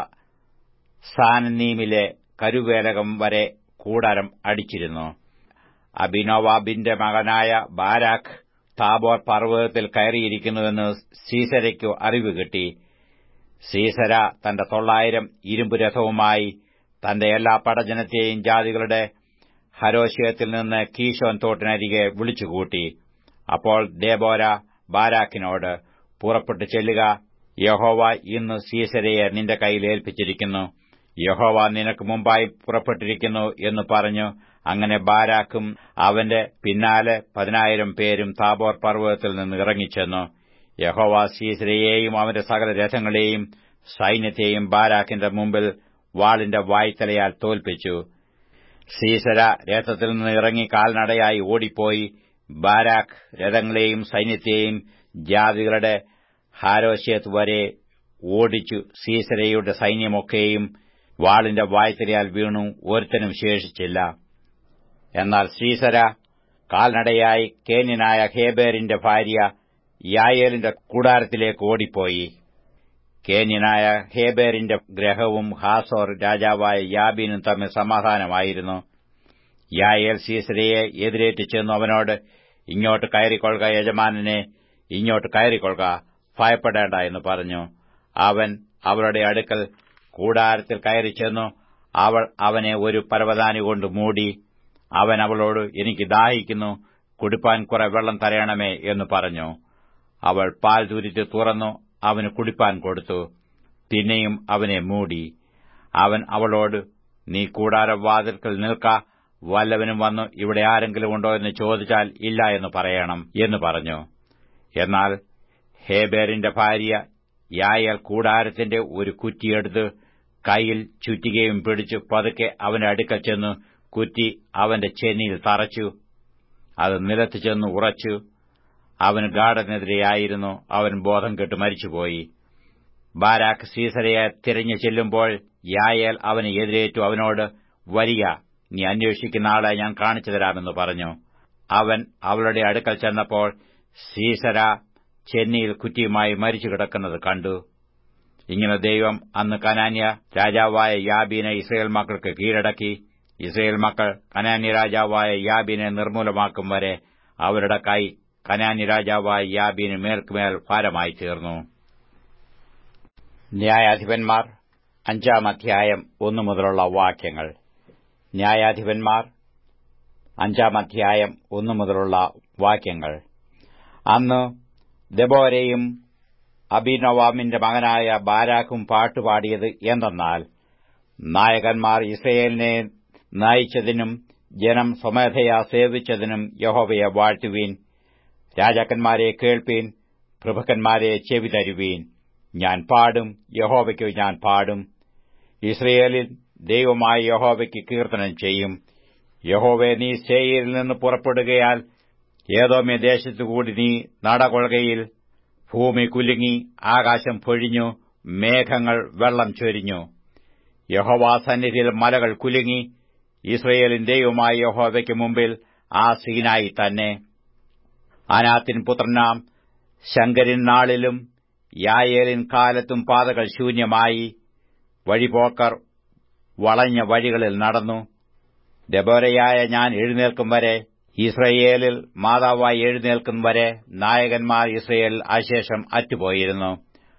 സാനനീമിലെ കരുവേലകം വരെ കൂടാരം അടിച്ചിരുന്നു അബിനോവാബിന്റെ മകനായ ബാരാഖ് താബോർ പർവ്വതത്തിൽ കയറിയിരിക്കുന്നുവെന്ന് സീസരയ്ക്കു അറിവ് കിട്ടി സീസര തന്റെ തൊള്ളായിരം ഇരുമ്പുരഥവുമായി തന്റെ എല്ലാ പടജനത്തെയും ജാതികളുടെ ഹരോശയത്തിൽ നിന്ന് കീശോൻ തോട്ടിനരികെ വിളിച്ചുകൂട്ടി അപ്പോൾ ദേബോര ബാരാക്കിനോട് പുറപ്പെട്ടു ചെല്ലുക യഹോവ ഇന്ന് സീസരയെ നിന്റെ കയ്യിൽ ഏൽപ്പിച്ചിരിക്കുന്നു യഹോവ നിനക്ക് മുമ്പായി പുറപ്പെട്ടിരിക്കുന്നു എന്ന് പറഞ്ഞു അങ്ങനെ ബാരാക്കും അവന്റെ പിന്നാലെ പതിനായിരം പേരും താബോർ പർവ്വതത്തിൽ നിന്ന് ഇറങ്ങിച്ചെന്നു യഹോവ സീസരയെയും അവന്റെ സകല രഥങ്ങളെയും സൈന്യത്തെയും ബാരാക്കിന്റെ മുമ്പിൽ വാളിന്റെ വായ്ത്തലയാൽ തോൽപ്പിച്ചു സീസര രഥത്തിൽ നിന്ന് ഇറങ്ങി കാൽനടയായി ഓടിപ്പോയി ബാരാക്ക് രഥങ്ങളെയും സൈന്യത്തെയും ജാതികളുടെ ഹാരോശ്യത്ത് വരെ ഓടിച്ചു സീസരയുടെ സൈന്യമൊക്കെയും വാളിന്റെ വായ്ത്തലയാൽ വീണു ഒരുത്തനും ശേഷിച്ചില്ല എന്നാൽ സീസര കാൽനടയായി കേന്യനായ ഹേബേറിന്റെ ഭാര്യ യായേലിന്റെ കൂടാരത്തിലേക്ക് ഓടിപ്പോയി കേന്യനായ ഹേബേറിന്റെ ഗ്രഹവും ഹാസോർ രാജാവായ യാബീനും തമ്മിൽ സമാധാനമായിരുന്നു യായേൽ സീസരയെ എതിരേറ്റ് ചെന്നു അവനോട് ഇങ്ങോട്ട് കയറിക്കൊള്ളുക യജമാനനെ ഇങ്ങോട്ട് കയറിക്കൊള്ളുക ഭയപ്പെടേണ്ട എന്ന് പറഞ്ഞു അവൻ അവളുടെ അടുക്കൽ കൂടാരത്തിൽ കയറി ചെന്നു അവൾ അവനെ ഒരു പരവതാനി കൊണ്ട് മൂടി അവൻ അവളോട് എനിക്ക് ദാഹിക്കുന്നു കുടിപ്പാൻ കുറെ വെള്ളം തരയണമേ എന്ന് പറഞ്ഞു അവൾ പാൽ തുരുത്തി തുറന്നു അവന് കുടിപ്പാൻ കൊടുത്തു പിന്നെയും അവനെ മൂടി അവൻ അവളോട് നീ കൂടാരവാതിൽക്കൽ നിൽക്ക വല്ലവനും വന്നു ഇവിടെ ആരെങ്കിലും ഉണ്ടോ എന്ന് ചോദിച്ചാൽ ഇല്ല എന്ന് പറയണം എന്ന് പറഞ്ഞു എന്നാൽ ഹേബേറിന്റെ ഭാര്യ യായൽ കൂടാരത്തിന്റെ ഒരു കുറ്റിയെടുത്ത് കൈയിൽ ചുറ്റികയും പിടിച്ചു പതുക്കെ അവന്റെ അടുക്കൽ ചെന്ന് കുറ്റി അവന്റെ ചെന്നിയിൽ തറച്ചു അത് നിലത്ത് ചെന്ന് ഉറച്ചു അവന് ഗാഠനെതിരെയായിരുന്നു അവൻ ബോധം കെട്ട് മരിച്ചുപോയി ബാരാക്ക് സീസരയെ തിരഞ്ഞു ചെല്ലുമ്പോൾ യായേൽ അവന് എതിരേറ്റു അവനോട് വരിക നീ അന്വേഷിക്കുന്ന ആളെ ഞാൻ കാണിച്ചു തരാമെന്ന് പറഞ്ഞു അവൻ അവളുടെ അടുക്കൽ ചെന്നപ്പോൾ സീസര ചെന്നിയിൽ കുറ്റിയുമായി മരിച്ചു കിടക്കുന്നത് കണ്ടു ഇങ്ങനെ ദൈവം അന്ന് കനാന്യ രാജാവായ യാബീനെ ഇസ്രയേൽ മക്കൾക്ക് കീഴടക്കി ഇസ്രയേൽ മക്കൾ കനാന്യ രാജാവായ യാബീനെ നിർമൂലമാക്കും വരെ അവരുടെ കൈ കനാന്യ രാജാവായ യാബീന് മേൽക്കുമേൽ ഭാരമായി തീർന്നു ന്യായാധിപന്മാർ അഞ്ചാം അധ്യായം ഒന്നു മുതലുള്ള വാക്യങ്ങൾ ന്യായാധിപന്മാർ അഞ്ചാം അധ്യായം ഒന്നു മുതലുള്ള വാക്യങ്ങൾ അന്ന് ദബോരയും അബിനവാമിന്റെ മകനായ ബാരാക്കും പാട്ടുപാടിയത് എന്തെന്നാൽ നായകന്മാർ ഇസ്രയേലിനെ നയിച്ചതിനും ജനം സ്വമേധയാ സേവിച്ചതിനും യഹോവയെ വാഴ്ത്തുവീൻ രാജാക്കന്മാരെ കേൾപ്പീൻ പ്രഭുക്കന്മാരെ ചെവി തരുവീൻ ഞാൻ പാടും യഹോവയ്ക്ക് ഞാൻ പാടും ഇസ്രയേലിൽ ദൈവമായ യഹോവയ്ക്ക് കീർത്തനം ചെയ്യും യഹോവെ നീ സേയിരിൽ നിന്ന് പുറപ്പെടുകയാൽ ഏതോമ്യ ദേശത്തുകൂടി നീ നടകൊള്ളുകയിൽ ഭൂമി കുലുങ്ങി ആകാശം പൊഴിഞ്ഞു മേഘങ്ങൾ വെള്ളം ചൊരിഞ്ഞു യഹോവാ സന്നിധിയിൽ മലകൾ കുലുങ്ങി ഇസ്രയേലിൻ ദൈവമായ യഹോവയ്ക്ക് മുമ്പിൽ ആ സീനായി തന്നെ അനാത്തിൻ പുത്രനാം ശങ്കരിൻ നാളിലും യായേലിൻ കാലത്തും പാതകൾ ശൂന്യമായി വഴിപോക്കർ വളഞ്ഞ വഴികളിൽ നടന്നു ദബോരയായ ഞാൻ എഴുന്നേൽക്കും വരെ ഇസ്രയേലിൽ മാതാവായി എഴുന്നേൽക്കും വരെ നായകന്മാർ ഇസ്രയേലിൽ അശേഷം അറ്റുപോയിരുന്നു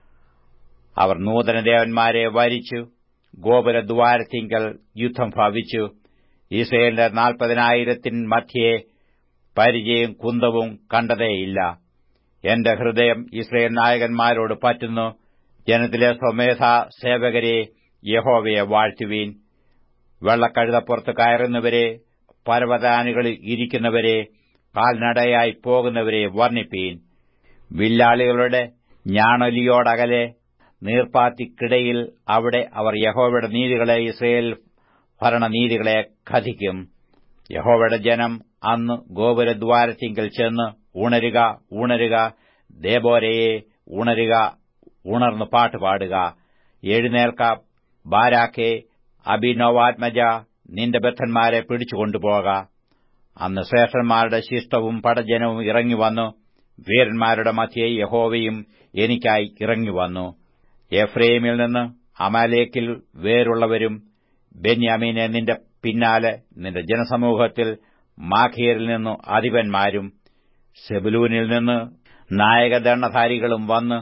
അവർ നൂതനദേവന്മാരെ വരിച്ചു ഗോപുരദ്വാരത്തിങ്കൽ യുദ്ധം ഭവിച്ചു ഇസ്രയേലിന്റെ നാൽപ്പതിനായിരത്തിൻ മധ്യേ പരിചയം കുന്തവും കണ്ടതേയില്ല എന്റെ ഹൃദയം ഇസ്രയേൽ നായകന്മാരോട് പറ്റുന്നു ജനത്തിലെ സ്വമേധ സേവകരെ യഹോവയെ വാഴ്ത്തുവീൻ വെള്ളക്കഴുതപ്പുറത്ത് കയറുന്നവരെ പർവ്വതാനികളിൽ ഇരിക്കുന്നവരെ കാൽനടയായി പോകുന്നവരെ വർണ്ണിപ്പീൻ വില്ലാളികളുടെ ഞാണൊലിയോടകലെ നീർപ്പാത്തിക്കിടയിൽ അവിടെ അവർ യഹോവയുടെ നീതികളെ ഇസ്രയേൽ ഭരണനീതികളെ കഥിക്കും യഹോവയുടെ ജനം അന്ന് ഗോപുരദ്വാരത്തിങ്കൽ ചെന്ന് ഉണരുക ഉണരുക ദേബോരയെ ഉണരുക ഉണർന്നു പാട്ടുപാടുക എഴുന്നേൽക്ക ബാരാക്കെ അഭിനവാത്മജ നിന്റെ ബദ്ധന്മാരെ പിടിച്ചുകൊണ്ടുപോക അന്ന് ശ്രേഷ്ഠന്മാരുടെ ശിഷ്ടവും പടജനവും ഇറങ്ങിവന്നു വീരന്മാരുടെ മധ്യേ യഹോവയും എനിക്കായി ഇറങ്ങിവന്നു എഫ്രൈമിൽ നിന്ന് അമാലേക്കിൽ വേരുള്ളവരും ബെന്യാമീനെ നിന്റെ പിന്നാലെ നിന്റെ ജനസമൂഹത്തിൽ മാഖിയരിൽ നിന്നു അധിപന്മാരും സെബുലൂനിൽ നിന്ന് നായകദണ്ഡധാരികളും വന്ന്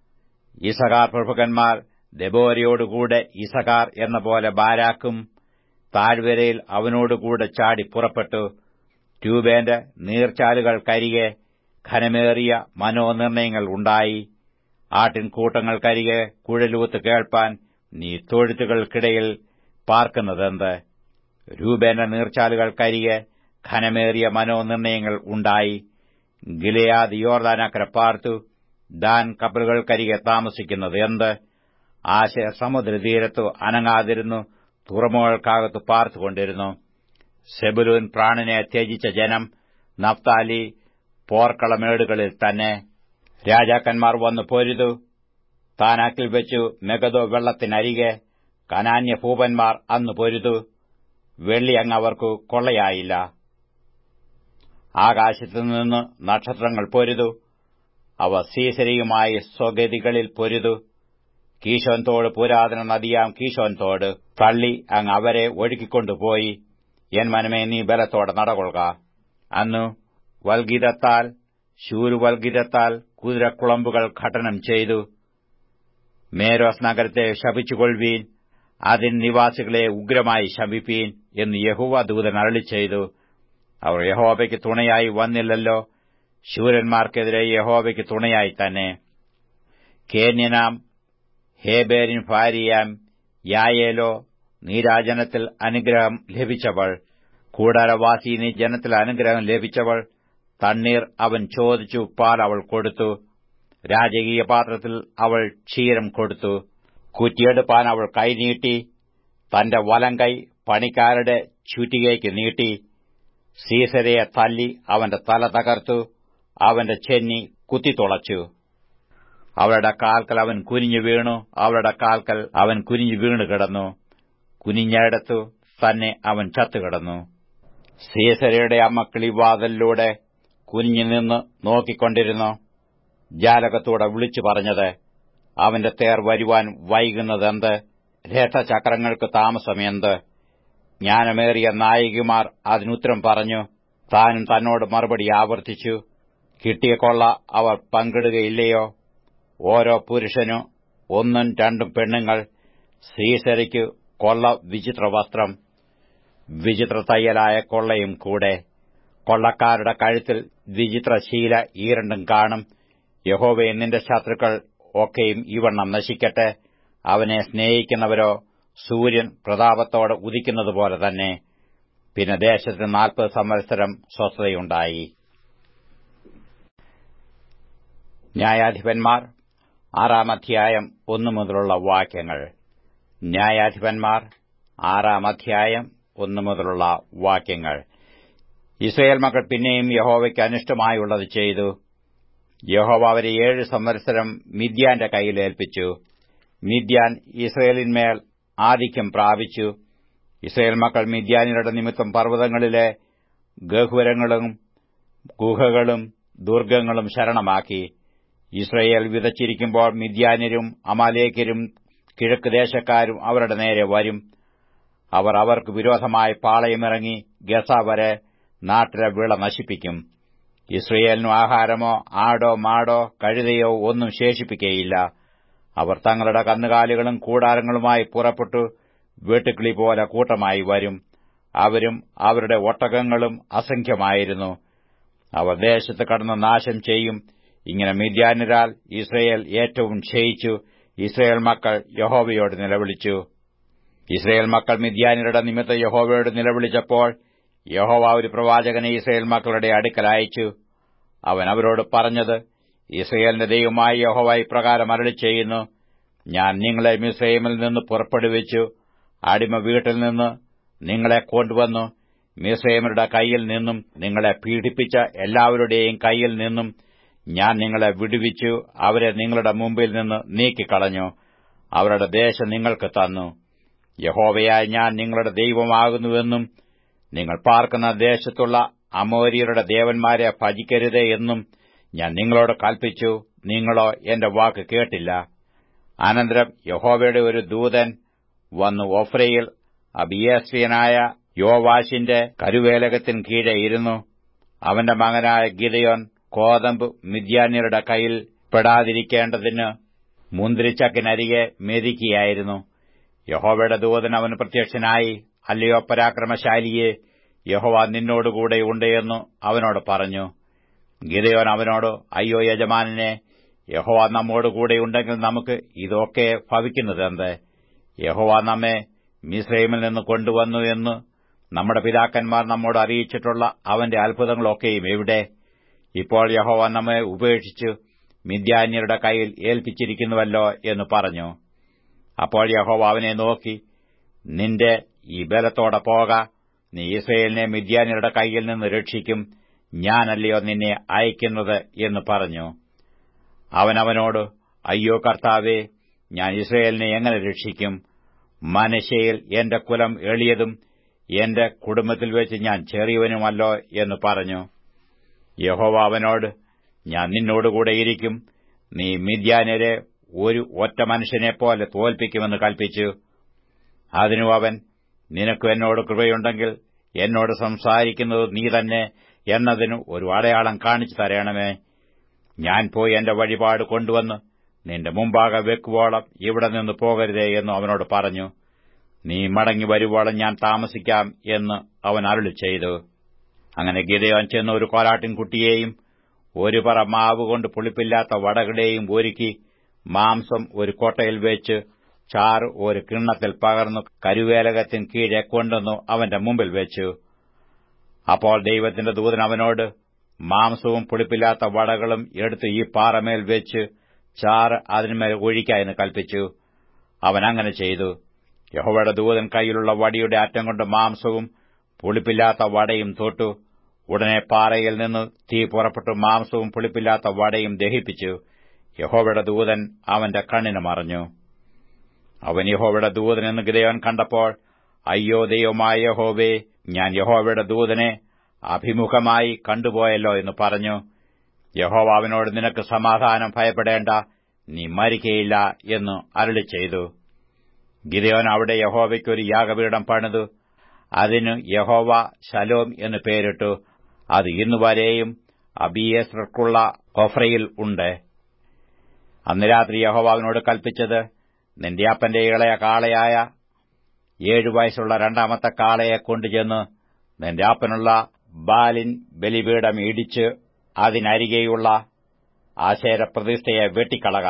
ഇസകാർ പ്രഭുക്കന്മാർ ദബോരയോടുകൂടെ ഇസകാർ എന്ന പോലെ ബാരാക്കും താഴ്വരയിൽ അവനോടുകൂടെ ചാടി പുറപ്പെട്ടു ട്യൂബേന്റെ നീർച്ചാലുകൾക്കരികെ ഘനമേറിയ മനോനിർണയങ്ങൾ ഉണ്ടായി ആട്ടിൻകൂട്ടങ്ങൾക്കരികെ കുഴലൂത്ത് കേൾപ്പാൻ നീ തൊഴുത്തുകൾക്കിടയിൽ പാർക്കുന്നതെന്ത് രൂപേന്റെ നീർച്ചാലുകൾക്കരികെ ഘനമേറിയ മനോനിർണയങ്ങൾ ഉണ്ടായി ഗിലയാദ് യോർദാനക്കര പാർത്തു ദാൻ കപ്പലുകൾക്കരികെ താമസിക്കുന്നത് എന്ത് ആശ സമുദ്രതീരത്തു അനങ്ങാതിരുന്നു തുറമുകൾക്കകത്ത് പാർത്തുകൊണ്ടിരുന്നു സെബുലൂൻ പ്രാണനെ ത്യജിച്ച ജനം നഫ്താലി പോർക്കളമേടുകളിൽ തന്നെ രാജാക്കന്മാർ വന്നു പൊരുതു താനാക്കിൽ വെച്ചു മെഗതോ വെള്ളത്തിനരികെ കനാന്യ ഭൂപന്മാർ അന്ന് പൊരുതു വെള്ളി അങ്ങ് അവർക്ക് കൊള്ളയായില്ല ആകാശത്തുനിന്ന് നക്ഷത്രങ്ങൾ പൊരുതു അവ സീസരിയുമായി സ്വഗതികളിൽ പൊരുതു കീശോൻ തോട് പുരാതന നദിയാം കീശോൻ തോട് തള്ളി അങ്ങ് അവരെ ഒഴുക്കിക്കൊണ്ടുപോയി എൻ മനമേ നീ ബലത്തോടെ നടകൊള്ളുക അന്നു വൽഗീതത്താൽ ശൂരുവൽഗീതത്താൽ കുതിരക്കുളമ്പുകൾ ഘടനം ചെയ്തു മേരോസ് നഗരത്തെ ശപിച്ചുകൊള്ളുവീൻ അതിൻ നിവാസികളെ ഉഗ്രമായി ശപിപ്പീൻ എന്ന് യഹോവ ദൂതൻ അരളി ചെയ്തു അവർ യഹോവയ്ക്ക് തുണയായി വന്നില്ലല്ലോ ശൂരന്മാർക്കെതിരെ യഹോവയ്ക്ക് തുണയായി തന്നെ കേന്യനാം ഹേബേരിൻ ഭാര്യയാം യായേലോ നീരാജനത്തിൽ അനുഗ്രഹം ലഭിച്ചവൾ കൂടാരവാസി നീ ജനത്തിൽ അനുഗ്രഹം ലഭിച്ചവൾ തണ്ണീർ അവൻ ചോദിച്ചു പാൽ അവൾ കൊടുത്തു രാജകീയ പാത്രത്തിൽ അവൾ ക്ഷീരം കൊടുത്തു കുറ്റിയെടുപ്പാൻ അവൾ കൈനീട്ടി തന്റെ വലങ്കൈ പണിക്കാരുടെ ചുറ്റികയ്ക്ക് നീട്ടി സീസരയെ തല്ലി അവന്റെ തല തകർത്തു അവന്റെ ചെന്നി കുത്തിത്തുളച്ചു അവളുടെ കാൽക്കൽ അവൻ കുനിഞ്ഞു വീണു അവളുടെ കാൽക്കൽ അവൻ കുനിഞ്ഞു വീണു കിടന്നു കുനിഞ്ഞയിടത്തു തന്നെ അവൻ ചത്തുകിടന്നു സീസരയുടെ അമ്മ കിളിവാതലിലൂടെ കുനിഞ്ഞു നിന്ന് നോക്കിക്കൊണ്ടിരുന്നു ജാലകത്തൂടെ വിളിച്ചു പറഞ്ഞത് അവന്റെ തേർ വരുവാൻ വൈകുന്നതെന്ത് രഥചക്രങ്ങൾക്ക് താമസമെന്ത് ജ്ഞാനമേറിയ നായികമാർ അതിനുത്തരം പറഞ്ഞു താനും തന്നോട് മറുപടി ആവർത്തിച്ചു കിട്ടിയ കൊള്ള അവർ പങ്കിടുകയില്ലയോ ഓരോ പുരുഷനു ഒന്നും രണ്ടും പെണ്ണുങ്ങൾ സീസരയ്ക്ക് കൊള്ള വിചിത്ര വസ്ത്രം വിചിത്ര തയ്യലായ കൊള്ളയും കൂടെ കൊള്ളക്കാരുടെ കഴുത്തിൽ വിചിത്ര ശീല ഈ രണ്ടും കാണും യഹോവയെ നിന്റെ ശത്രുക്കൾ ഒക്കെയും ഇവണ്ണം നശിക്കട്ടെ അവനെ സ്നേഹിക്കുന്നവരോ സൂര്യൻ പ്രതാപത്തോടെ ഉദിക്കുന്നതുപോലെ തന്നെ പിന്നെ ദേശത്ത് നാൽപ്പത് സംവത്സരം സ്വസ്ഥതയുണ്ടായി ന്യായാധിപന്മാർ ആറാം അധ്യായം ഒന്നു മുതലുള്ള വാക്യങ്ങൾ ന്യായാധിപന്മാർ ആറാം അധ്യായം ഒന്നു മുതലുള്ള വാക്യങ്ങൾ ഇസ്രയേൽ മക്കൾ പിന്നെയും യഹോവയ്ക്ക് അനിഷ്ടമായുള്ളത് ചെയ്തു യഹോവ അവരെ ഏഴ് സംവത്സരം മിദ്യാന്റെ കയ്യിൽ ഏൽപ്പിച്ചു മിദ്യാൻ ഇസ്രയേലിന്മേൽ ആധിക്യം പ്രാപിച്ചു ഇസ്രയേൽ മക്കൾ മിദ്യാനിയുടെ നിമിത്തം പർവ്വതങ്ങളിലെ ഗഹുരങ്ങളും ഗുഹകളും ദുർഗങ്ങളും ശരണമാക്കി ഇസ്രയേൽ വിതച്ചിരിക്കുമ്പോൾ മിദ്യാന്യരും അമാലേക്കരും കിഴക്ക് ദേശക്കാരും അവരുടെ നേരെ വരും അവർ അവർക്ക് വിരോധമായി പാളയമിറങ്ങി ഗസ വരെ നാട്ടിലെ വിള നശിപ്പിക്കും ഇസ്രയേലിനു ആഹാരമോ ആടോ മാടോ കഴുതയോ ഒന്നും ശേഷിപ്പിക്കുകയില്ല അവർ തങ്ങളുടെ കന്നുകാലികളും കൂടാരങ്ങളുമായി പുറപ്പെട്ടു വെട്ടുക്കിളി പോലെ കൂട്ടമായി വരും അവരും അവരുടെ ഒട്ടകങ്ങളും അസംഖ്യമായിരുന്നു അവർ ദേശത്ത് കടന്ന് നാശം ചെയ്യും ഇങ്ങനെ മിദ്യാനിരാൽ ഇസ്രയേൽ ഏറ്റവും ക്ഷയിച്ചു ഇസ്രയേൽ മക്കൾ യഹോവയോട് നിലവിളിച്ചു ഇസ്രയേൽ മക്കൾ മിദ്യാനിരുടെ നിമിത്തം യഹോവയോട് നിലവിളിച്ചപ്പോൾ യഹോവ ഒരു പ്രവാചകനെ ഇസ്രയേൽ മക്കളുടെ അടുക്കൽ അയച്ചു അവൻ അവരോട് പറഞ്ഞത് ഇസ്രയേലിന്റെ ദൈവമായ യഹോവ ഇപ്രകാരം അരളി ചെയ്യുന്നു ഞാൻ നിങ്ങളെ മിസ്രൈമിൽ നിന്ന് പുറപ്പെടുവിച്ചു അടിമ വീട്ടിൽ നിന്ന് നിങ്ങളെ കൊണ്ടുവന്നു മിസ്രൈമരുടെ കൈയിൽ നിന്നും നിങ്ങളെ പീഡിപ്പിച്ച എല്ലാവരുടെയും കൈയിൽ നിന്നും ഞാൻ നിങ്ങളെ വിടുവിച്ചു അവരെ നിങ്ങളുടെ മുമ്പിൽ നിന്ന് നീക്കിക്കളഞ്ഞു അവരുടെ ദേശം നിങ്ങൾക്ക് തന്നു യഹോവയായ ഞാൻ നിങ്ങളുടെ ദൈവമാകുന്നുവെന്നും നിങ്ങൾ പാർക്കുന്ന ദേശത്തുള്ള അമോരിയരുടെ ദേവന്മാരെ ഭജിക്കരുതേ എന്നും ഞാൻ നിങ്ങളോട് കൽപ്പിച്ചു നിങ്ങളോ എന്റെ വാക്ക് കേട്ടില്ല അനന്തരം യഹോവയുടെ ഒരു ദൂതൻ വന്നു ഒഫ്രയിൽ അബിയേസ്വിയനായ യോവാശിന്റെ കരുവേലകത്തിന് കീഴെ ഇരുന്നു അവന്റെ മകനായ ഗിദയോൻ കോതമ്പ് മിദ്യാന്യരുടെ കയ്യിൽ പെടാതിരിക്കേണ്ടതിന് മുന്തിരിച്ചക്കിനരികെ മെതിക്കുകയായിരുന്നു യഹോവയുടെ ദൂതൻ അവന് പ്രത്യക്ഷനായി അല്ലയോ പരാക്രമശാലിയെ യഹോവ നിന്നോടുകൂടെ ഉണ്ടെന്ന് അവനോട് പറഞ്ഞു ഗിതയോൻ അവനോട് അയ്യോ യജമാനെ യഹോവ നമ്മോടുകൂടെയുണ്ടെങ്കിൽ നമുക്ക് ഇതൊക്കെ ഭവിക്കുന്നതെന്ത് യഹോവ നമ്മെ മിസ്രൈമിൽ നിന്ന് കൊണ്ടുവന്നു എന്ന് നമ്മുടെ പിതാക്കന്മാർ നമ്മോട് അറിയിച്ചിട്ടുള്ള അവന്റെ അത്ഭുതങ്ങളൊക്കെയും എവിടെ ഇപ്പോൾ യഹോവ നമ്മെ ഉപേക്ഷിച്ച് മിദ്യാന്യരുടെ കയ്യിൽ ഏൽപ്പിച്ചിരിക്കുന്നുവല്ലോ എന്ന് പറഞ്ഞു അപ്പോൾ യഹോവ അവനെ നോക്കി നിന്റെ ഈ ബലത്തോടെ പോക നീ ഇസ്രയേലിനെ മിദ്യാന്യരുടെ കയ്യിൽ നിന്ന് രക്ഷിക്കും ഞാനല്ലയോ നിന്നെ അയക്കുന്നത് എന്ന് പറഞ്ഞു അവനവനോട് അയ്യോ കർത്താവേ ഞാൻ ഇസ്രയേലിനെ എങ്ങനെ രക്ഷിക്കും മനശയിൽ എന്റെ കുലം എളിയതും എന്റെ കുടുംബത്തിൽ വെച്ച് ഞാൻ ചെറിയവനുമല്ലോ എന്ന് പറഞ്ഞു യഹോവ അവനോട് ഞാൻ നിന്നോടുകൂടെ ഇരിക്കും നീ മിദ്യാനരെ ഒരു ഒറ്റ മനുഷ്യനെപ്പോലെ തോൽപ്പിക്കുമെന്ന് കൽപ്പിച്ചു അതിനു അവൻ നിനക്ക് എന്നോട് കൃപയുണ്ടെങ്കിൽ എന്നോട് സംസാരിക്കുന്നത് നീ തന്നെ എന്നതിന് ഒരു അടയാളം കാണിച്ചു തരണമേ ഞാൻ പോയി എന്റെ വഴിപാട് കൊണ്ടുവന്ന് നിന്റെ മുമ്പാകെ വെക്കുവോളം ഇവിടെ നിന്ന് പോകരുതേ എന്ന് അവനോട് പറഞ്ഞു നീ മടങ്ങി വരുവോളം ഞാൻ താമസിക്കാം എന്ന് അവൻ അരുളി ചെയ്തു അങ്ങനെ ഗിതയോൻ ചെന്ന് ഒരു കോലാട്ടിൻകുട്ടിയെയും ഒരു പറ മാവ് കൊണ്ട് പുളിപ്പില്ലാത്ത വടകളെയും ഒരുക്കി മാംസം ഒരു കോട്ടയിൽ വെച്ച് ചാറ് ഒരു കിണ്ണത്തിൽ പകർന്നു കരുവേലകത്തിന് കീഴെ കൊണ്ടുവന്നു അവന്റെ മുമ്പിൽ വെച്ചു അപ്പോൾ ദൈവത്തിന്റെ ദൂതൻ അവനോട് മാംസവും പുളിപ്പില്ലാത്ത വടകളും എടുത്ത് ഈ പാറമേൽ വെച്ച് ചാറ് അതിന്മേൽ ഒഴിക്കായെന്ന് കൽപ്പിച്ചു അവൻ അങ്ങനെ ചെയ്തു യഹോവയുടെ ദൂതൻ കൈയിലുള്ള വടിയുടെ അറ്റം കൊണ്ട് മാംസവും പുളിപ്പില്ലാത്ത വടയും തൊട്ടു ഉടനെ പാറയിൽ നിന്ന് തീ പുറപ്പെട്ടു മാംസവും പുളിപ്പില്ലാത്ത വടയും ദഹിപ്പിച്ചു യഹോവയുടെ ദൂതൻ അവന്റെ കണ്ണിന് മറഞ്ഞു അവൻ യഹോവയുടെ ദൂതൻ എന്ന് ഗിതയോൻ കണ്ടപ്പോൾ അയ്യോ ദൈവമായ യഹോവേ ഞാൻ യഹോവയുടെ ദൂതനെ അഭിമുഖമായി കണ്ടുപോയല്ലോ എന്ന് പറഞ്ഞു യഹോവ അവനോട് നിനക്ക് സമാധാനം ഭയപ്പെടേണ്ട നീ മരിക്കയില്ല എന്ന് അരളി ചെയ്തു ഗിതയോൻ അവിടെ യഹോവയ്ക്കൊരു യാഗപീഠം പണിതു അതിന് യഹോവ ശലോം എന്ന് പേരിട്ടു അത് ഇന്നുവരെയും അബിയേസർക്കുള്ള ഒഫ്രയിൽ ഉണ്ട് അന്ന് രാത്രി യഹോവ അവനോട് കൽപ്പിച്ചത് നിന്റെ അപ്പന്റെ ഇളയ കാളയായ ഏഴു വയസ്സുള്ള രണ്ടാമത്തെ കാളയെ കൊണ്ടുചെന്ന് നിന്റെ അപ്പനുള്ള ബാലിൻ ബലിപീഠം ഇടിച്ച് അതിനരികെയുള്ള ആശേര പ്രതിഷ്ഠയെ വെട്ടിക്കളക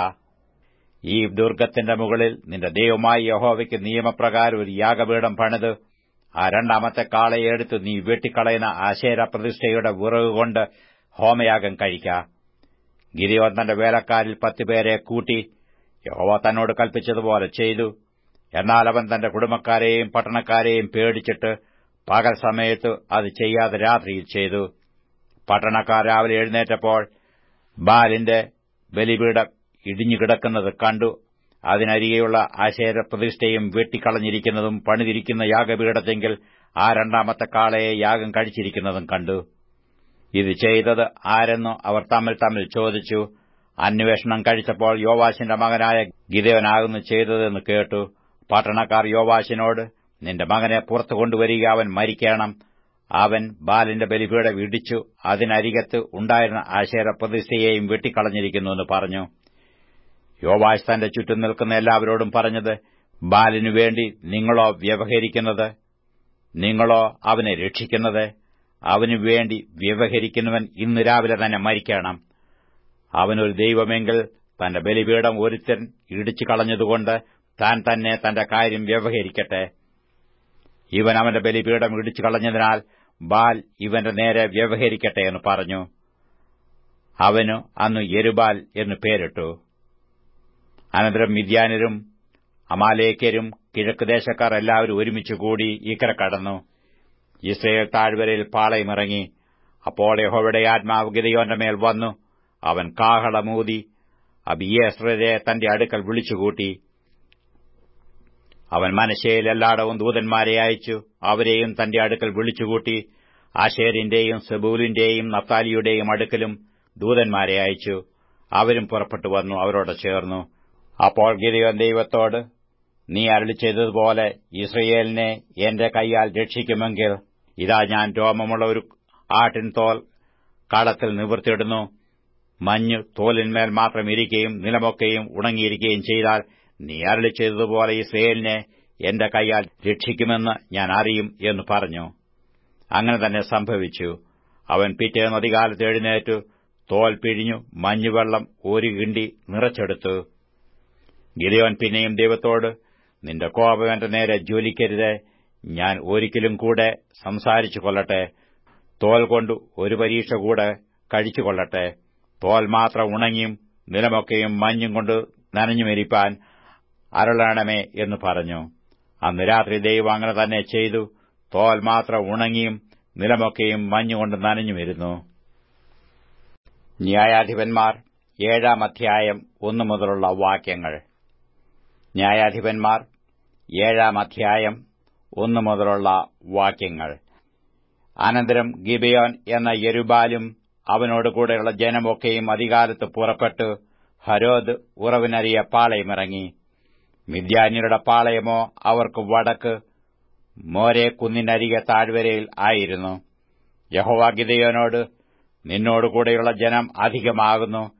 ഈ ദുർഗത്തിന്റെ മുകളിൽ നിന്റെ ദൈവമായ യഹോവയ്ക്ക് നിയമപ്രകാരം ഒരു യാഗപീഠം പണിത് ആ രണ്ടാമത്തെ കാളയെ എടുത്ത് നീ വെട്ടിക്കളയുന്ന ആശേര പ്രതിഷ്ഠയുടെ വിറകുകൊണ്ട് ഹോമയാഗം കഴിക്ക ഗിരിയോൻ തന്റെ വേലക്കാരിൽ പത്തുപേരെ കൂട്ടി യഹോവ തന്നോട് കൽപ്പിച്ചതുപോലെ ചെയ്തു എന്നാൽ അവൻ തന്റെ കുടുംബക്കാരെയും പട്ടണക്കാരെയും പേടിച്ചിട്ട് പകൽ സമയത്ത് അത് ചെയ്യാതെ രാത്രിയിൽ ചെയ്തു പട്ടണക്കാർ രാവിലെ എഴുന്നേറ്റപ്പോൾ ബാലിന്റെ ബലിപീഠം ഇടിഞ്ഞുകിടക്കുന്നത് കണ്ടു അതിനരികെയുള്ള ആശേര പ്രതിഷ്ഠയും വെട്ടിക്കളഞ്ഞിരിക്കുന്നതും പണിതിരിക്കുന്ന യാഗപീഠത്തെങ്കിൽ ആ രണ്ടാമത്തെ കാളയെ യാഗം കഴിച്ചിരിക്കുന്നതും കണ്ടു ഇത് ചെയ്തത് ആരെന്നു അവർ തമ്മിൽ തമ്മിൽ ചോദിച്ചു അന്വേഷണം കഴിച്ചപ്പോൾ യോവാശിന്റെ മകനായ ഗിതവനാകുന്നു ചെയ്തതെന്ന് കേട്ടു പട്ടണക്കാർ യോവാശിനോട് നിന്റെ മകനെ പുറത്തു കൊണ്ടുവരിക അവൻ മരിക്കണം അവൻ ബാലിന്റെ ബലിപീഠം ഇടിച്ചു അതിനരികത്ത് ഉണ്ടായിരുന്ന ആശേര പ്രതിഷ്ഠയെയും വെട്ടിക്കളഞ്ഞിരിക്കുന്നുവെന്ന് പറഞ്ഞു യോവാശ് തന്റെ ചുറ്റും നിൽക്കുന്ന എല്ലാവരോടും പറഞ്ഞത് ബാലിനു വേണ്ടി നിങ്ങളോ വ്യവഹരിക്കുന്നത് നിങ്ങളോ അവനെ രക്ഷിക്കുന്നത് അവനു വേണ്ടി വ്യവഹരിക്കുന്നവൻ ഇന്ന് രാവിലെ തന്നെ മരിക്കണം അവനൊരു ദൈവമെങ്കിൽ തന്റെ ബലിപീഠം ഒരുത്തൻ ഇടിച്ചു കളഞ്ഞതുകൊണ്ട് താൻ തന്നെ തന്റെ കാര്യം വ്യവഹരിക്കട്ടെ ഇവൻ അവന്റെ ബലിപീഠം ഇടിച്ചു കളഞ്ഞതിനാൽ ബാൽ ഇവന്റെ നേരെ വ്യവഹരിക്കട്ടെ എന്ന് പറഞ്ഞു അവനു അന്ന് എരുബാൽ എന്ന് പേരിട്ടു അനന്തരം മിദ്യാനരും അമാലേക്കരും കിഴക്കുദേശക്കാർ എല്ലാവരും ഒരുമിച്ചുകൂടി ഇക്കര കടന്നു ഇസ്രയേൽ താഴ്വരയിൽ പാളയമിറങ്ങി അപ്പോൾ യഹോവയുടെ ആത്മാവ് ഗിതയോന്റെ മേൽ വന്നു അവൻ കാഹളമൂതി അബിയേസ്രരെ തന്റെ അടുക്കൽ വിളിച്ചുകൂട്ടി അവൻ മനശയിൽ എല്ലായിടവും ദൂതന്മാരെ അയച്ചു അവരെയും തന്റെ അടുക്കൽ വിളിച്ചുകൂട്ടി ആശേരിന്റെയും സെബൂലിന്റെയും നത്താലിയുടെയും അടുക്കലും ദൂതന്മാരെ അയച്ചു അവരും പുറപ്പെട്ടു വന്നു അവരോട് ചേർന്നു അപ്പോൾ ഗിരിയോൻ ദൈവത്തോട് നീ അരളി ചെയ്തതുപോലെ ഇസ്രയേലിനെ എന്റെ കൈയാൽ രക്ഷിക്കുമെങ്കിൽ ഇതാ ഞാൻ രോമമുള്ള ഒരു ആട്ടിൻ തോൽ കാടത്തിൽ നിവർത്തിയിടുന്നു മഞ്ഞ് തോലിന്മേൽ മാത്രം ഇരിക്കുകയും നിലമൊക്കെയും ഉണങ്ങിയിരിക്കുകയും ചെയ്താൽ നീ അരളി ചെയ്തതുപോലെ ഇസ്രയേലിനെ എന്റെ കൈയാൽ രക്ഷിക്കുമെന്ന് ഞാൻ അറിയും എന്ന് പറഞ്ഞു അങ്ങനെ തന്നെ സംഭവിച്ചു അവൻ പിറ്റേന്ന് അധികാലത്ത് എഴുന്നേറ്റു തോൽ പിഴിഞ്ഞു മഞ്ഞുവെള്ളം ഒരു കിണ്ടി നിറച്ചെടുത്തു ഗിരിയോൻ പിന്നെയും ദൈവത്തോട് നിന്റെ കോപം എന്റെ നേരെ ജ്വലിക്കരുത് ഞാൻ ഒരിക്കലും കൂടെ സംസാരിച്ചു കൊള്ളട്ടെ തോൽ കൊണ്ട് ഒരു പരീക്ഷ കൂടെ കഴിച്ചു കൊള്ളട്ടെ തോൽ മാത്രം ഉണങ്ങിയും നിലമൊക്കെയും മഞ്ഞും കൊണ്ട് നനഞ്ഞുമെരിപ്പാൻ അരളണമേ എന്ന് പറഞ്ഞു അന്ന് രാത്രി ദൈവം അങ്ങനെ തന്നെ ചെയ്തു തോൽ മാത്രം ഉണങ്ങിയും നിലമൊക്കെയും മഞ്ഞുകൊണ്ട് നനഞ്ഞുമിരുന്നു ന്യായാധിപന്മാർ ഏഴാം അധ്യായം ഒന്നു മുതലുള്ള വാക്യങ്ങൾ ന്യായാധിപന്മാർ ഏഴാം അധ്യായം ഒന്നു മുതലുള്ള വാക്യങ്ങൾ അനന്തരം ഗിബയോൻ എന്ന യെരുബാലും അവനോട് കൂടെയുള്ള ജനമൊക്കെയും അധികാലത്ത് പുറപ്പെട്ടു ഹരോദ് ഉറവിനറിയ പാളയമിറങ്ങി മിദ്യാന്യരുടെ പാളയമോ അവർക്ക് വടക്ക് മോരെ കുന്നിനരികെ താഴ്വരയിൽ ആയിരുന്നു യഹോവ ഗിതയോനോട് നിന്നോടുകൂടെയുള്ള ജനം അധികമാകുന്നു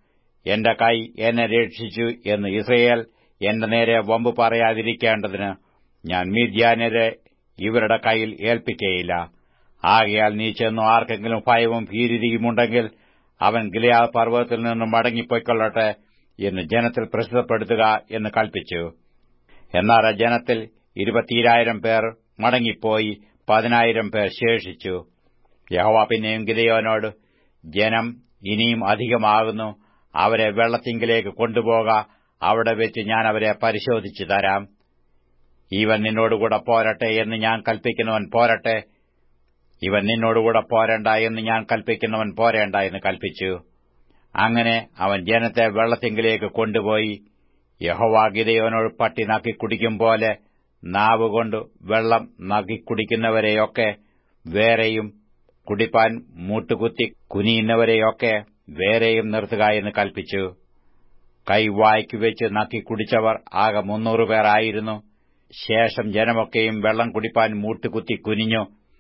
എന്റെ കൈ എന്നെ രക്ഷിച്ചു എന്ന് ഇസ്രയേൽ എന്റെ നേരെ വമ്പ് പറയാതിരിക്കേണ്ടതിന് ഞാൻ മീദ്യാനരെ ഇവരുടെ കൈയിൽ ഏൽപ്പിക്കയില്ല ആകയാൽ നീ ചെന്നു ആർക്കെങ്കിലും ഭയവും ഭീതിയുമുണ്ടെങ്കിൽ അവൻ ഗിലയാ പർവ്വതത്തിൽ നിന്ന് മടങ്ങിപ്പോയിക്കൊള്ളട്ടെ എന്ന് ജനത്തിൽ പ്രസിദ്ധപ്പെടുത്തുക എന്ന് കൽപ്പിച്ചു എന്നാൽ ആ ജനത്തിൽ ഇരുപത്തിരായിരം പേർ മടങ്ങിപ്പോയി പതിനായിരം പേർ ശേഷിച്ചു യഹോവ പിന്നെയും ഗിതയോനോട് ജനം ഇനിയും അധികമാകുന്നു അവരെ വെള്ളത്തിങ്കിലേക്ക് കൊണ്ടുപോക അവിടെ വെച്ച് ഞാൻ അവരെ പരിശോധിച്ചു തരാം ഇവൻ നിന്നോടുകൂടെ പോരട്ടെ എന്ന് ഞാൻ കൽപ്പിക്കുന്നവൻ പോരട്ടെ ഇവൻ നിന്നോടുകൂടെ പോരണ്ട എന്ന് ഞാൻ കൽപ്പിക്കുന്നവൻ പോരേണ്ട എന്ന് കൽപ്പിച്ചു അങ്ങനെ അവൻ ജനത്തെ വെള്ളത്തിങ്കിലേക്ക് കൊണ്ടുപോയി യഹോവ ഗിതയോനോട് പട്ടി നക്കിക്കുടിക്കും പോലെ നാവുകൊണ്ട് വെള്ളം നക്കിക്കുടിക്കുന്നവരെയൊക്കെ വേറെയും കുടിപ്പാൻ മൂട്ടുകുത്തി കുനിയുന്നവരെയൊക്കെ വേറെയും നിർത്തുക എന്ന് കൽപ്പിച്ചു കൈ വായ്ക്കു വെച്ച് നക്കി കുടിച്ചവർ ആകെ മുന്നൂറ് പേരായിരുന്നു ശേഷം ജനമൊക്കെയും വെള്ളം കുടിപ്പാൻ മൂട്ടുകുത്തി കുനിഞ്ഞു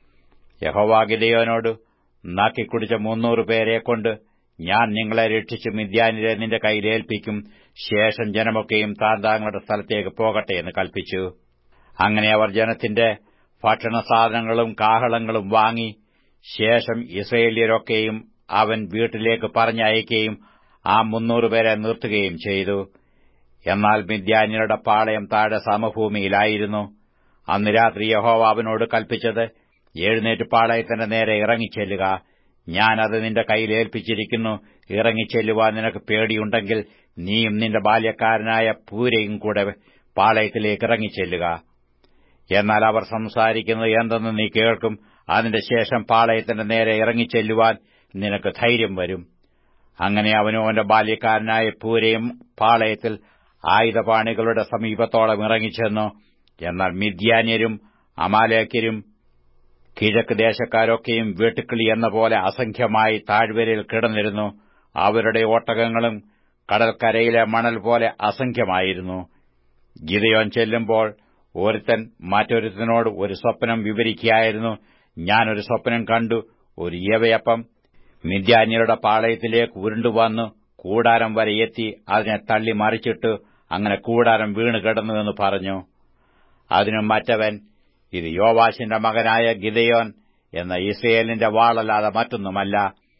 യഹോവാഗിതയോനോട് നക്കിക്കുടിച്ച മുന്നൂറ് പേരെ കൊണ്ട് ഞാൻ നിങ്ങളെ രക്ഷിച്ച് മിഥ്യാനിരെ നിന്റെ കയ്യിലേൽപ്പിക്കും ശേഷം ജനമൊക്കെയും താൻ താങ്കളുടെ സ്ഥലത്തേക്ക് പോകട്ടെ എന്ന് കൽപ്പിച്ചു അങ്ങനെ അവർ ജനത്തിന്റെ ഭക്ഷണ സാധനങ്ങളും കാഹളങ്ങളും വാങ്ങി ശേഷം ഇസ്രയേല്യരൊക്കെയും അവൻ വീട്ടിലേക്ക് പറഞ്ഞയക്കുകയും ആ മുന്നൂറ് പേരെ നിർത്തുകയും ചെയ്തു എന്നാൽ മിഥ്യാന്യരുടെ പാളയം താഴെ സമഭൂമിയിലായിരുന്നു അന്ന് രാത്രി യഹോവ അവനോട് കൽപ്പിച്ചത് എഴുന്നേറ്റ് പാളയത്തിന്റെ നേരെ ഇറങ്ങിച്ചെല്ലുക ഞാനത് നിന്റെ കയ്യിൽ ഏൽപ്പിച്ചിരിക്കുന്നു ഇറങ്ങിച്ചെല്ലുവാൻ നിനക്ക് പേടിയുണ്ടെങ്കിൽ നീയും നിന്റെ ബാല്യക്കാരനായ പൂരയും കൂടെ പാളയത്തിലേക്ക് ഇറങ്ങിച്ചെല്ലുക എന്നാൽ അവർ സംസാരിക്കുന്നത് എന്തെന്ന് നീ കേൾക്കും അതിന്റെ ശേഷം പാളയത്തിന്റെ നേരെ ഇറങ്ങിച്ചെല്ലുവാൻ നിനക്ക് ധൈര്യം വരും അങ്ങനെ അവനും അവന്റെ ബാല്യക്കാരനായ പൂരയും പാളയത്തിൽ ആയുധപാണികളുടെ സമീപത്തോളം ഇറങ്ങിച്ചെന്നു എന്നാൽ മിഥ്യാന്യരും അമാലേക്കരും കിഴക്ക് ദേശക്കാരൊക്കെയും വെട്ടുക്കിളി എന്ന പോലെ അസംഖ്യമായി താഴ്വരയിൽ കിടന്നിരുന്നു അവരുടെ ഒട്ടകങ്ങളും കടൽക്കരയിലെ മണൽ പോലെ അസംഖ്യമായിരുന്നു ഗിതയോൻ ചെല്ലുമ്പോൾ ഒരുത്തൻ മറ്റൊരുത്തനോട് ഒരു സ്വപ്നം വിവരിക്കുകയായിരുന്നു ഞാനൊരു സ്വപ്നം കണ്ടു ഒരു യവയപ്പം മിഥ്യാന്യരുടെ പാളയത്തിലേക്ക് ഉരുണ്ടുവന്നു കൂടാരം വരെ എത്തി അതിനെ തള്ളി മറിച്ചിട്ട് അങ്ങനെ കൂടാരം വീണ് കിടന്നുവെന്ന് പറഞ്ഞു അതിനും മറ്റവൻ ഇത് യോവാശിന്റെ മകനായ ഗിതയോൻ എന്ന ഇസ്രയേലിന്റെ വാളല്ലാതെ മറ്റൊന്നുമല്ല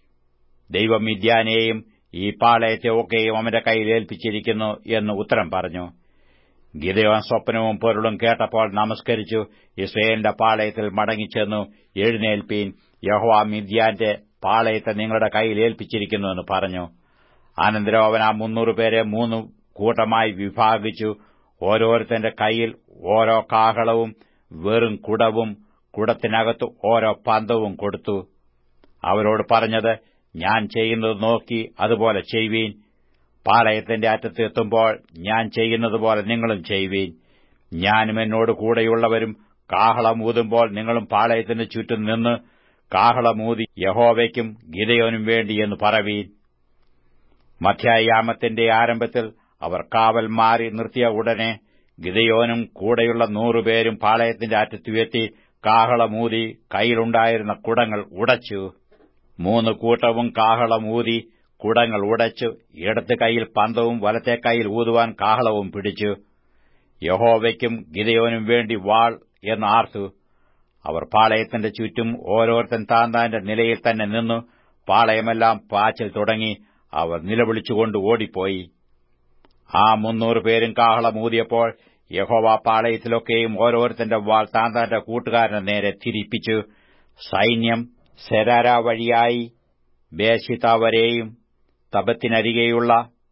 ദൈവം മിഥ്യാനെയും ഈ പാളയത്തെ ഒക്കെയും അവന്റെ കയ്യിൽ ഏൽപ്പിച്ചിരിക്കുന്നു എന്ന് ഉത്തരം പറഞ്ഞു ഗിതയോൻ സ്വപ്നവും പൊരുളും കേട്ടപ്പോൾ നമസ്കരിച്ചു ഇസ്രയേലിന്റെ പാളയത്തിൽ മടങ്ങിച്ചെന്നു എഴുന്നേൽപ്പീൻ യഹോവ മിഥ്യാന്റെ പാളയത്തെ നിങ്ങളുടെ കയ്യിൽ ഏൽപ്പിച്ചിരിക്കുന്നുവെന്ന് പറഞ്ഞു അനന്തരം അവൻ ആ മുന്നൂറ് പേരെ മൂന്ന് കൂട്ടമായി വിഭാഗിച്ചു ഓരോരുത്തന്റെ കയ്യിൽ ഓരോ കാഹളവും വെറും കുടവും കുടത്തിനകത്ത് ഓരോ പന്തവും കൊടുത്തു അവരോട് പറഞ്ഞത് ഞാൻ ചെയ്യുന്നത് നോക്കി അതുപോലെ ചെയ്യുവീൻ പാളയത്തിന്റെ അറ്റത്ത് എത്തുമ്പോൾ ഞാൻ ചെയ്യുന്നതുപോലെ നിങ്ങളും ചെയ്യുവീൻ ഞാനും എന്നോട് കൂടെയുള്ളവരും കാഹളമൂതുമ്പോൾ നിങ്ങളും പാളയത്തിന് ചുറ്റും നിന്ന് കാഹളമൂതി യഹോവയ്ക്കും ഗിതയോനും വേണ്ടി എന്ന് പറവീൻ മധ്യായാമത്തിന്റെ ആരംഭത്തിൽ അവർ കാവൽ മാറി നിർത്തിയ ഉടനെ ഗിതയോനും കൂടെയുള്ള നൂറുപേരും പാളയത്തിന്റെ അറ്റത്തുവെത്തി കാഹളമൂതി കയ്യിലുണ്ടായിരുന്ന കുടങ്ങൾ ഉടച്ചു മൂന്ന് കൂട്ടവും കാഹളമൂതി കുടങ്ങൾ ഉടച്ചു ഇടത്ത് കൈയിൽ പന്തവും വലത്തെ കൈയിൽ ഊതുവാൻ കാഹളവും പിടിച്ചു യഹോവയ്ക്കും ഗിതയോനും വേണ്ടി വാൾ എന്ന് ആർത്തു അവർ പാളയത്തിന്റെ ചുറ്റും ഓരോരുത്തൻ താൻ താന്റെ നിലയിൽ തന്നെ നിന്നു പാളയമെല്ലാം പാച്ചിൽ തുടങ്ങി അവർ നിലവിളിച്ചുകൊണ്ട് ഓടിപ്പോയി ആ മുന്നൂറ് പേരും കാഹളമൂതിയപ്പോൾ യഹോവ പാളയത്തിലൊക്കെയും ഓരോരുത്തന്റെ വാൾ താൻ തന്റെ കൂട്ടുകാരന്റെ നേരെ തിരിപ്പിച്ചു സൈന്യം സെരാര വഴിയായി ബേശിത വരെയും തപത്തിനരികെയുള്ള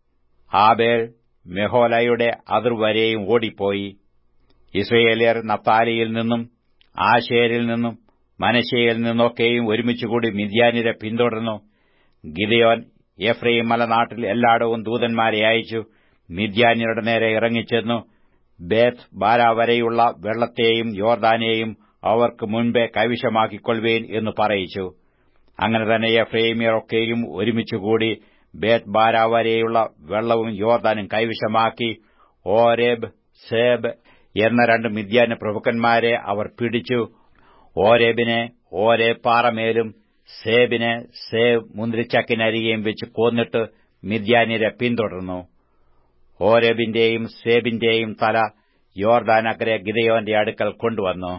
ആബേൽ മെഹോലയുടെ അതിർവരെയും ഓടിപ്പോയി ഇസ്രയേലിയർ നത്താലിയിൽ നിന്നും ആശേരിൽ നിന്നും മനശയിൽ നിന്നൊക്കെയും ഒരുമിച്ചുകൂടി മിഥ്യാനിരെ പിന്തുടർന്നു ഗിതയോൻ എഫ്രൈം മലനാട്ടിൽ എല്ലായിടവും ദൂതന്മാരെ അയച്ചു മിഥ്യാന്യരുടെ നേരെ ഇറങ്ങിച്ചെന്നു ബേത്ത് ബാര വരെയുള്ള വെള്ളത്തെയും യോർദാനെയും അവർക്ക് മുൻപേ കൈവശമാക്കിക്കൊള്ളുവേൻ എന്ന് പറയിച്ചു അങ്ങനെ തന്നെ എഫ്രൈമിയറൊക്കെയും ഒരുമിച്ചുകൂടി ബേത്ത് ബാര വരെയുള്ള വെള്ളവും യോർദാനും കൈവശമാക്കി ഓരേബ് സേബ് എന്ന രണ്ട് മിഥ്യാന പ്രഭുക്കന്മാരെ അവർ പിടിച്ചു ഓരേബിനെ ഓരേ പാറമേലും സേബിനെ സേബ് മുന്തിരിച്ചക്കിനരികെയും വെച്ച് കൊന്നിട്ട് മിദ്യാന്യരെ പിന്തുടർന്നു ഓരബിന്റെയും സേബിന്റെയും തല യോർദാനക്കരെ ഗിദയോന്റെ അടുക്കൽ കൊണ്ടുവന്നു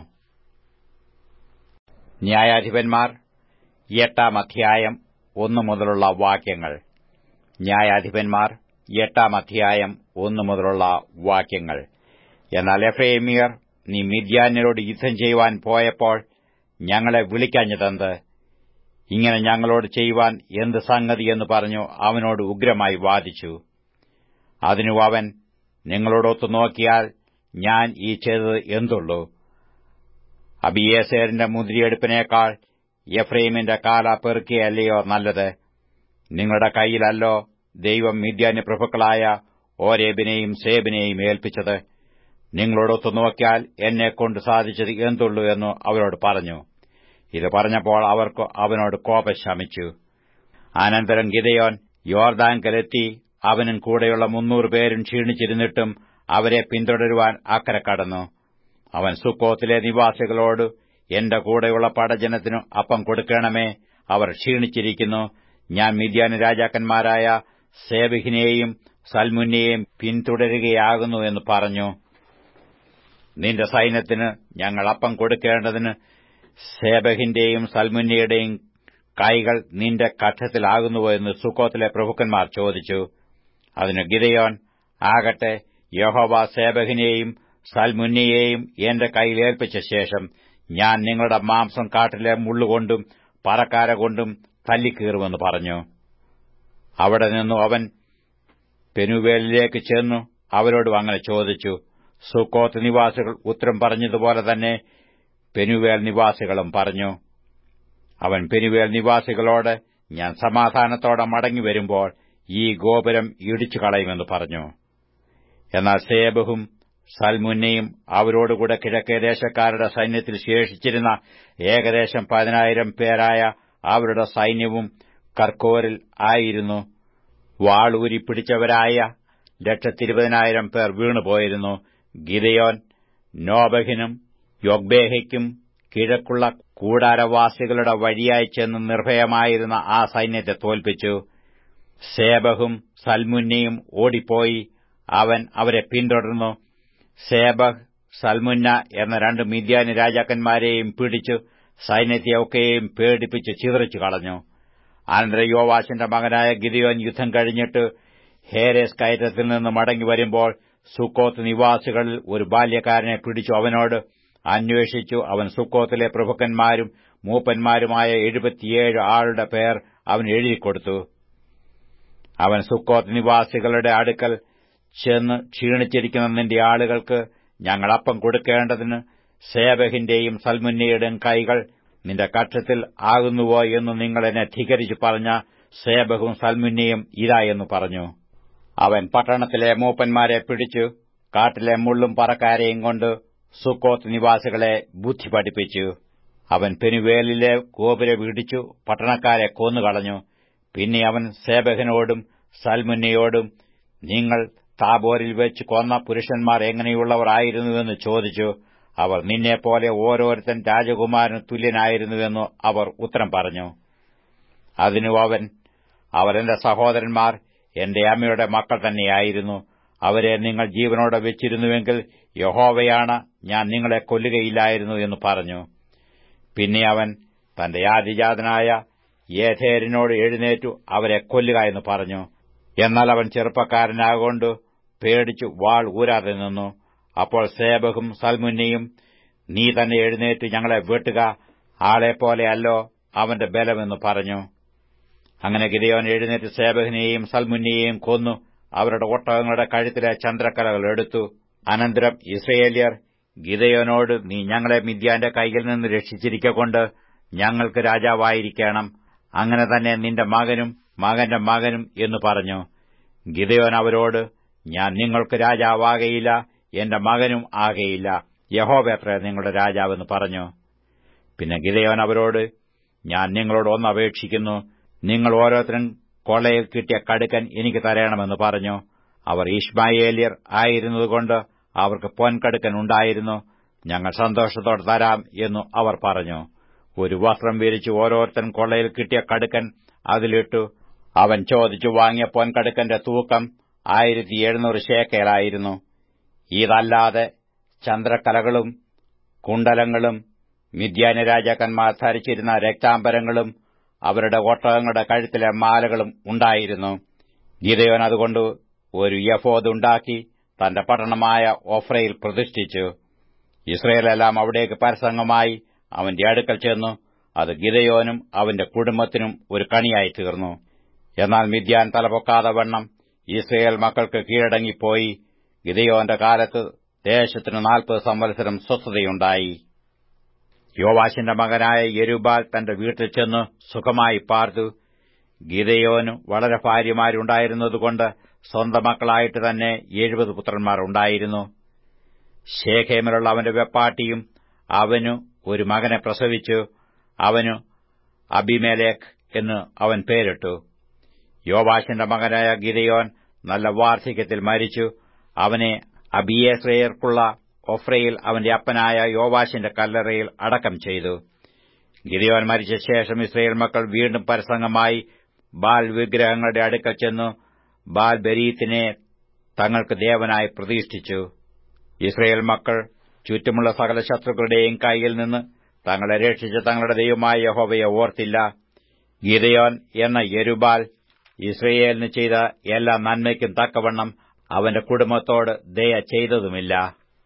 ന്യായാധിപന്മാർ എട്ടാം അധ്യായം ഒന്നു മുതലുള്ള വാക്യങ്ങൾ ന്യായാധിപന്മാർ എട്ടാം അധ്യായം ഒന്നു മുതലുള്ള വാക്യങ്ങൾ എന്നാൽ എഫ്രേമിയർ നീ മിദ്യാന്യരോട് യുദ്ധം ചെയ്യുവാൻ പോയപ്പോൾ ഞങ്ങളെ വിളിക്കാഞ്ഞതെന്ത് ഇങ്ങനെ ഞങ്ങളോട് ചെയ്യുവാൻ എന്ത് സംഗതി എന്ന് പറഞ്ഞു അവനോട് ഉഗ്രമായി വാദിച്ചു അതിനു അവൻ നിങ്ങളോടൊത്തു നോക്കിയാൽ ഞാൻ ഈ ചെയ്തത് എന്തുള്ളൂ അബിയേസേറിന്റെ മുദ്രയെടുപ്പിനേക്കാൾ എഫ്രൈമിന്റെ കാല പെറുക്കിയല്ലയോ നല്ലത് നിങ്ങളുടെ കൈയിലല്ലോ ദൈവം മിദ്യാന്യ പ്രഭുക്കളായ ഓരേബിനെയും സേബിനെയും ഏൽപ്പിച്ചത് നിങ്ങളോടൊത്തു നോക്കിയാൽ എന്നെക്കൊണ്ട് സാധിച്ചത് എന്തുള്ളൂ എന്ന് അവരോട് പറഞ്ഞു ഇത് പറഞ്ഞപ്പോൾ അവർക്ക് അവനോട് കോപം ശമിച്ചു അനന്തരം ഗിതയോൻ യോർദാങ്കലെത്തി അവനും കൂടെയുള്ള മുന്നൂറ് പേരും ക്ഷീണിച്ചിരുന്നിട്ടും അവരെ പിന്തുടരുവാൻ അക്കരെ കടന്നു അവൻ സുക്കോത്തിലെ നിവാസികളോട് എന്റെ കൂടെയുള്ള പടജനത്തിനു അപ്പം കൊടുക്കണമേ അവർ ക്ഷീണിച്ചിരിക്കുന്നു ഞാൻ മിദ്യാന രാജാക്കന്മാരായ സേബിഹിനെയും സൽമുന്നെയും പിന്തുടരുകയാകുന്നു എന്ന് പറഞ്ഞു നിന്റെ സൈന്യത്തിന് ഞങ്ങൾ അപ്പം കൊടുക്കേണ്ടതിന് സേബഹിന്റെയും സൽമുന്നയുടെയും കൈകൾ നിന്റെ കക്ഷത്തിലാകുന്നുവോ എന്ന് സുക്കോത്തിലെ പ്രഭുക്കന്മാർ ചോദിച്ചു അതിന് ഗിതയോൻ ആകട്ടെ യഹോവ സേബഹിനെയും സൽമുന്നയെയും എന്റെ കൈയിലേൽപ്പിച്ച ശേഷം ഞാൻ നിങ്ങളുടെ മാംസം കാട്ടിലെ മുള്ളുകൊണ്ടും പറക്കാര കൊണ്ടും തല്ലിക്കീറുമെന്ന് പറഞ്ഞു അവിടെ നിന്നു അവൻ പെനുവേലിലേക്ക് ചെന്നു അവരോടും അങ്ങനെ ചോദിച്ചു സുക്കോത്ത് നിവാസികൾ ഉത്തരം പറഞ്ഞതുപോലെ തന്നെ പെനുവേൽ നിവാസികളും പറഞ്ഞു അവൻ പെനുവേൽ നിവാസികളോട് ഞാൻ സമാധാനത്തോടെ മടങ്ങി വരുമ്പോൾ ഈ ഗോപുരം ഇടിച്ചു കളയുമെന്ന് പറഞ്ഞു എന്നാൽ സേബഹും സൽമുന്നയും അവരോടുകൂടെ കിഴക്കേ ദേശക്കാരുടെ സൈന്യത്തിൽ ശേഷിച്ചിരുന്ന ഏകദേശം പതിനായിരം പേരായ അവരുടെ സൈന്യവും കർക്കോരിൽ ആയിരുന്നു വാളൂരി പിടിച്ചവരായ ലക്ഷത്തിരുപതിനായിരം പേർ വീണുപോയിരുന്നു ഗിതയോൻ നോബഹിനും യൊഗ്ബേഹയ്ക്കും കിഴക്കുള്ള കൂടാരവാസികളുടെ വഴിയായി ചെന്ന് നിർഭയമായിരുന്ന ആ സൈന്യത്തെ തോൽപ്പിച്ചു സേബഹും സൽമുന്നയും ഓടിപ്പോയി അവൻ അവരെ പിന്തുടർന്നു സേബഹ് സൽമുന്ന എന്ന രണ്ട് മിദ്യാനി രാജാക്കന്മാരെയും പിടിച്ചു സൈന്യത്തെയൊക്കെയും പേടിപ്പിച്ച് ചിതറിച്ചു കളഞ്ഞു അനന്തര യോവാശിന്റെ മകനായ ഗിദിയോൻ യുദ്ധം കഴിഞ്ഞിട്ട് ഹേരേസ് കയറ്റത്തിൽ നിന്ന് മടങ്ങി വരുമ്പോൾ സുക്കോത്ത് നിവാസികളിൽ ഒരു ബാല്യക്കാരനെ പിടിച്ചു അവനോട് അന്വേഷിച്ചു അവൻ സുക്കോത്തിലെ പ്രഭുക്കന്മാരും മൂപ്പന്മാരുമായ എഴുപത്തിയേഴ് ആളുടെ പേർ അവൻ എഴുതിക്കൊടുത്തു അവൻ സുക്കോത്ത് നിവാസികളുടെ അടുക്കൽ ചെന്ന് ക്ഷീണിച്ചിരിക്കുന്ന നിന്റെ ആളുകൾക്ക് ഞങ്ങൾ അപ്പം കൊടുക്കേണ്ടതിന് സേബഹിന്റെയും സൽമുന്നയുടെയും കൈകൾ നിന്റെ കക്ഷത്തിൽ ആകുന്നുവോ എന്ന് നിങ്ങൾ എന്നെ ധികരിച്ചു പറഞ്ഞ സേബഹും സൽമുന്നയും ഇതാ എന്ന് പറഞ്ഞു അവൻ പട്ടണത്തിലെ മൂപ്പന്മാരെ പിടിച്ചു കാട്ടിലെ മുള്ളും പറക്കാരെയും കൊണ്ട് സുക്കോത്ത് നിവാസികളെ ബുദ്ധി പഠിപ്പിച്ചു അവൻ പെനുവേലിലെ ഗോപുരം ഇടിച്ചു പട്ടണക്കാരെ കൊന്നുകളഞ്ഞു പിന്നെ അവൻ സേബഹിനോടും സൽമുന്നയോടും നിങ്ങൾ താബോരിൽ വെച്ച് കൊന്ന പുരുഷന്മാർ എങ്ങനെയുള്ളവർ ആയിരുന്നുവെന്ന് ചോദിച്ചു അവർ നിന്നെപ്പോലെ ഓരോരുത്തൻ രാജകുമാരന് തുല്യനായിരുന്നുവെന്ന് അവർ ഉത്തരം പറഞ്ഞു അതിനു അവൻ അവർ എന്റെ സഹോദരന്മാർ എന്റെ അമ്മയുടെ മക്കൾ തന്നെയായിരുന്നു അവരെ നിങ്ങൾ ജീവനോടെ വെച്ചിരുന്നുവെങ്കിൽ യഹോവയാണ് ഞാൻ നിങ്ങളെ കൊല്ലുകയില്ലായിരുന്നു എന്ന് പറഞ്ഞു പിന്നെ അവൻ തന്റെ ആദിജാതനായ യേഥേരിനോട് എഴുന്നേറ്റു അവരെ കൊല്ലുക എന്ന് പറഞ്ഞു എന്നാൽ അവൻ ചെറുപ്പക്കാരനാകൊണ്ട് പേടിച്ചു വാൾ ഊരാതെ നിന്നു അപ്പോൾ സേബഹും സൽമുന്നയും നീ തന്നെ എഴുന്നേറ്റ് ഞങ്ങളെ വെട്ടുക ആളെപ്പോലെയല്ലോ അവന്റെ ബലമെന്ന് പറഞ്ഞു അങ്ങനെ ഗിരിയോൻ എഴുന്നേറ്റ് സേബഹിനെയും സൽമുന്നയെയും കൊന്നു അവരുടെ ഒട്ടകങ്ങളുടെ കഴുത്തിലെ ചന്ദ്രക്കലകൾ എടുത്തു അനന്തരം ഇസ്രയേലിയർ ഗിതയോനോട് നീ ഞങ്ങളെ മിദ്യാന്റെ കൈയിൽ നിന്ന് രക്ഷിച്ചിരിക്കൊണ്ട് ഞങ്ങൾക്ക് രാജാവായിരിക്കണം അങ്ങനെ തന്നെ നിന്റെ മകനും മകന്റെ മകനും എന്ന് പറഞ്ഞു ഗിതയോൻ അവരോട് ഞാൻ നിങ്ങൾക്ക് രാജാവാകയില്ല എന്റെ മകനും ആകയില്ല യഹോബെത്ര നിങ്ങളുടെ രാജാവെന്ന് പറഞ്ഞു പിന്നെ ഗിതയോൻ അവരോട് ഞാൻ നിങ്ങളോട് ഒന്ന് അപേക്ഷിക്കുന്നു നിങ്ങൾ ഓരോരുത്തരും കൊള്ളയിൽ കിട്ടിയ കടുക്കൻ എനിക്ക് തരണമെന്ന് പറഞ്ഞു അവർ ഇഷ്മായേലിയർ ആയിരുന്നതുകൊണ്ട് അവർക്ക് പൊൻകടുക്കൻ ഉണ്ടായിരുന്നു ഞങ്ങൾ സന്തോഷത്തോടെ തരാം എന്നു അവർ പറഞ്ഞു ഒരു വസ്ത്രം വിരിച്ച് ഓരോരുത്തൻ കൊള്ളയിൽ കിട്ടിയ കടുക്കൻ അതിലിട്ടു അവൻ ചോദിച്ചു വാങ്ങിയ പൊൻകടുക്കന്റെ തൂക്കം ആയിരത്തി എഴുന്നൂറ് ശേക്കലായിരുന്നു ഇതല്ലാതെ ചന്ദ്രക്കലകളും കുണ്ടലങ്ങളും മിഥ്യാന രാജാക്കന്മാർ ധരിച്ചിരുന്ന രക്താംബരങ്ങളും അവരുടെ ഒട്ടകങ്ങളുടെ കഴുത്തിലെ മാലകളും ഉണ്ടായിരുന്നു ഗീതയോൻ അതുകൊണ്ട് ഒരു യഫോദ് ഉണ്ടാക്കി തന്റെ പട്ടണമായ ഒഫ്രയിൽ പ്രതിഷ്ഠിച്ചു ഇസ്രയേലെല്ലാം അവിടേക്ക് പരസംഗമായി അവന്റെ അടുക്കൽ ചെന്നു അത് ഗിതയോനും അവന്റെ കുടുംബത്തിനും ഒരു കണിയായി തീർന്നു എന്നാൽ മിഥ്യാൻ തലപൊക്കാതെ വണ്ണം ഇസ്രയേൽ മക്കൾക്ക് കീഴടങ്ങിപ്പോയി ഗിതയോന്റെ കാലത്ത് ദേശത്തിന് നാൽപ്പത് സംവത്സരം സ്വസ്ഥതയുണ്ടായി യോവാശിന്റെ മകനായ യെരുബാൽ തന്റെ വീട്ടിൽ ചെന്ന് സുഖമായി പാർത്തു ഗീതയോന് വളരെ ഭാര്യമാരുണ്ടായിരുന്നതുകൊണ്ട് സ്വന്തം മക്കളായിട്ട് തന്നെ എഴുപത് പുത്രന്മാർ ഉണ്ടായിരുന്നു ശേഖേമിലുള്ള അവന്റെ വെപ്പാട്ടിയും അവനു ഒരു മകനെ പ്രസവിച്ചു അവനു അബിമേലേക്ക് എന്ന് അവൻ പേരിട്ടു യോവാശിന്റെ മകനായ ഗിതയോൻ നല്ല വാർദ്ധക്യത്തിൽ മരിച്ചു അവനെ അബിയേശ്രയർക്കുള്ള ഒഫ്രയിൽ അവന്റെ അപ്പനായ യോവാശിന്റെ കല്ലറയിൽ അടക്കം ചെയ്തു ഗിരിയോൻ മരിച്ച ശേഷം ഇസ്രയേൽ മക്കൾ വീണ്ടും പരസംഗമായി ബാൽ വിഗ്രഹങ്ങളുടെ അടുക്കൽ ചെന്നു ബാൽ ബരീത്തിനെ തങ്ങൾക്ക് ദേവനായി പ്രതിഷ്ഠിച്ചു ഇസ്രയേൽ മക്കൾ ചുറ്റുമുള്ള സകല ശത്രുക്കളുടെയും കൈയിൽ നിന്ന് തങ്ങളെ രക്ഷിച്ച തങ്ങളുടെ ദൈവമായ യഹോവയെ ഓർത്തില്ല ഗീതയോൻ എന്ന യരുബാൽ ഇസ്രയേലിന് ചെയ്ത എല്ലാ നന്മയ്ക്കും തക്കവണ്ണം അവന്റെ കുടുംബത്തോട് ദയ ചെയ്തതുമില്ല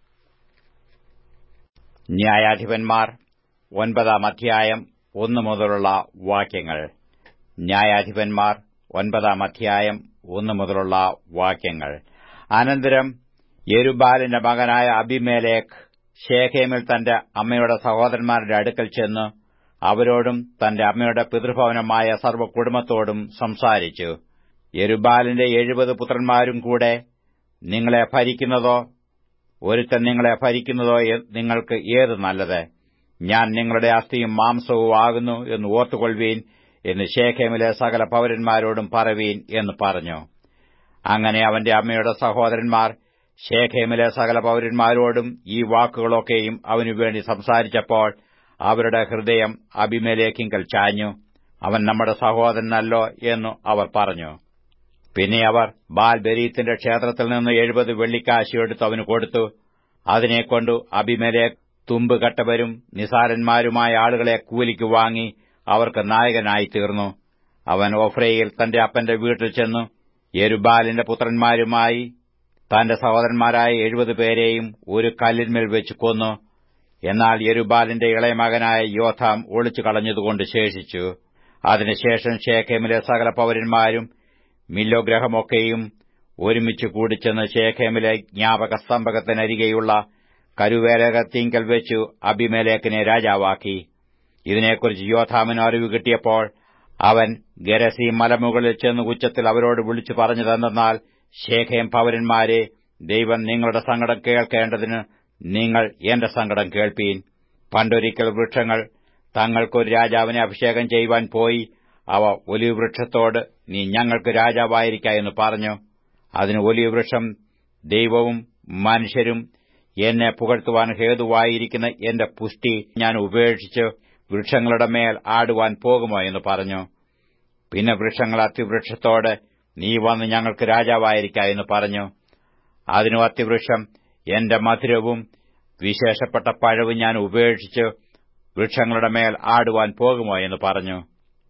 ന്യായാധിപന്മാർ ഒൻപതാം അധ്യായം ഒന്നു മുതലുള്ള വാക്യങ്ങൾ ന്യായാധിപന്മാർ ഒൻപതാം അധ്യായം ഒന്നു മുതലുള്ള വാക്യങ്ങൾ അനന്തരം യെരുബാലിന്റെ മകനായ അബിമേലേക്ക് ഷേഖേമിൽ തന്റെ അമ്മയുടെ സഹോദരന്മാരുടെ അടുക്കൽ ചെന്ന് അവരോടും തന്റെ അമ്മയുടെ പിതൃഭവനമായ സർവ്വകുടുംബത്തോടും സംസാരിച്ചു യെരുബാലിന്റെ എഴുപത് പുത്രന്മാരും കൂടെ നിങ്ങളെ ഭരിക്കുന്നതോ ഒരുത്തൻ നിങ്ങളെ ഭരിക്കുന്നതോ നിങ്ങൾക്ക് ഏത് നല്ലത് ഞാൻ നിങ്ങളുടെ അസ്ഥിയും മാംസവും ആകുന്നു എന്ന് ഓർത്തുകൊള്ളുവീൻ എന്ന് ഷേഖേമിലെ സകല പൌരന്മാരോടും പറവീൻ എന്ന് പറഞ്ഞു അങ്ങനെ അവന്റെ അമ്മയുടെ സഹോദരന്മാർ ഷേഖേമിലെ സകല പൌരന്മാരോടും ഈ വാക്കുകളൊക്കെയും അവനുവേണ്ടി സംസാരിച്ചപ്പോൾ അവരുടെ ഹൃദയം അഭിമേലേക്കിങ്കൽ ചാഞ്ഞു അവൻ നമ്മുടെ സഹോദരനല്ലോ എന്നു അവർ പറഞ്ഞു പിന്നെ അവർ ബാൽ ബരീത്തിന്റെ ക്ഷേത്രത്തിൽ നിന്ന് എഴുപത് വെള്ളിക്കാശി എടുത്ത് അവന് കൊടുത്തു അതിനെക്കൊണ്ടു അഭിമേലേക്ക് തുമ്പുകട്ടവരും നിസാരന്മാരുമായ ആളുകളെ കൂലിക്ക് വാങ്ങി അവർക്ക് നായകനായി തീർന്നു അവൻ ഒഫ്രയിൽ തന്റെ അപ്പന്റെ വീട്ടിൽ ചെന്നു യെരുബാലിന്റെ പുത്രന്മാരുമായി തന്റെ സഹോദരന്മാരായ എഴുപത് പേരെയും ഒരു കല്ലിന്മേൽ വെച്ച് കൊന്നു എന്നാൽ യെരുബാലിന്റെ ഇളയ മകനായ യോഥാം ഒളിച്ചു കളഞ്ഞതുകൊണ്ട് ശേഷിച്ചു അതിനുശേഷം ഷേഖേമിലെ സകല പൌരന്മാരും മില്ലോഗ്രഹമൊക്കെയും ഒരുമിച്ച് കൂടിച്ചെന്ന് ഷേഖേമിലെ ജ്ഞാപക സ്തംഭകത്തിനരികെയുള്ള കരുവേലകത്തിങ്കൽ വെച്ചു അബിമേലേക്കിനെ രാജാവാക്കി ഇതിനെക്കുറിച്ച് യോഥാമിന് അറിവ് കിട്ടിയപ്പോൾ അവൻ ഗരസി മലമുകളിൽ ചെന്ന് ഉച്ചത്തിൽ അവരോട് വിളിച്ചു പറഞ്ഞതെന്നാൽ ശേഖയം പൌരന്മാരെ ദൈവം നിങ്ങളുടെ സങ്കടം കേൾക്കേണ്ടതിന് നിങ്ങൾ എന്റെ സങ്കടം കേൾപ്പീൻ പണ്ടൊരിക്കൽ വൃക്ഷങ്ങൾ തങ്ങൾക്കൊരു രാജാവിനെ അഭിഷേകം ചെയ്യുവാൻ പോയി അവ ഒലിവ് വൃക്ഷത്തോട് നീ ഞങ്ങൾക്ക് രാജാവായിരിക്ക എന്ന് പറഞ്ഞു അതിന് ഒലിവ് വൃക്ഷം ദൈവവും മനുഷ്യരും എന്നെ പുകഴ്ത്തുവാൻ ഹേതുവായിരിക്കുന്ന എന്റെ പുഷ്ടി ഞാൻ ഉപേക്ഷിച്ച് വൃക്ഷങ്ങളുടെ മേൽ ആടുവാൻ പോകുമോ എന്ന് പറഞ്ഞു പിന്നെ വൃക്ഷങ്ങൾ അത്തിവൃക്ഷത്തോട് നീ വന്ന് ഞങ്ങൾക്ക് രാജാവായിരിക്ക എന്ന് പറഞ്ഞു അതിനു അത്തിവൃക്ഷം എന്റെ മധുരവും വിശേഷപ്പെട്ട പഴവും ഞാൻ ഉപേക്ഷിച്ച് വൃക്ഷങ്ങളുടെ മേൽ ആടുവാൻ പോകുമോ എന്ന് പറഞ്ഞു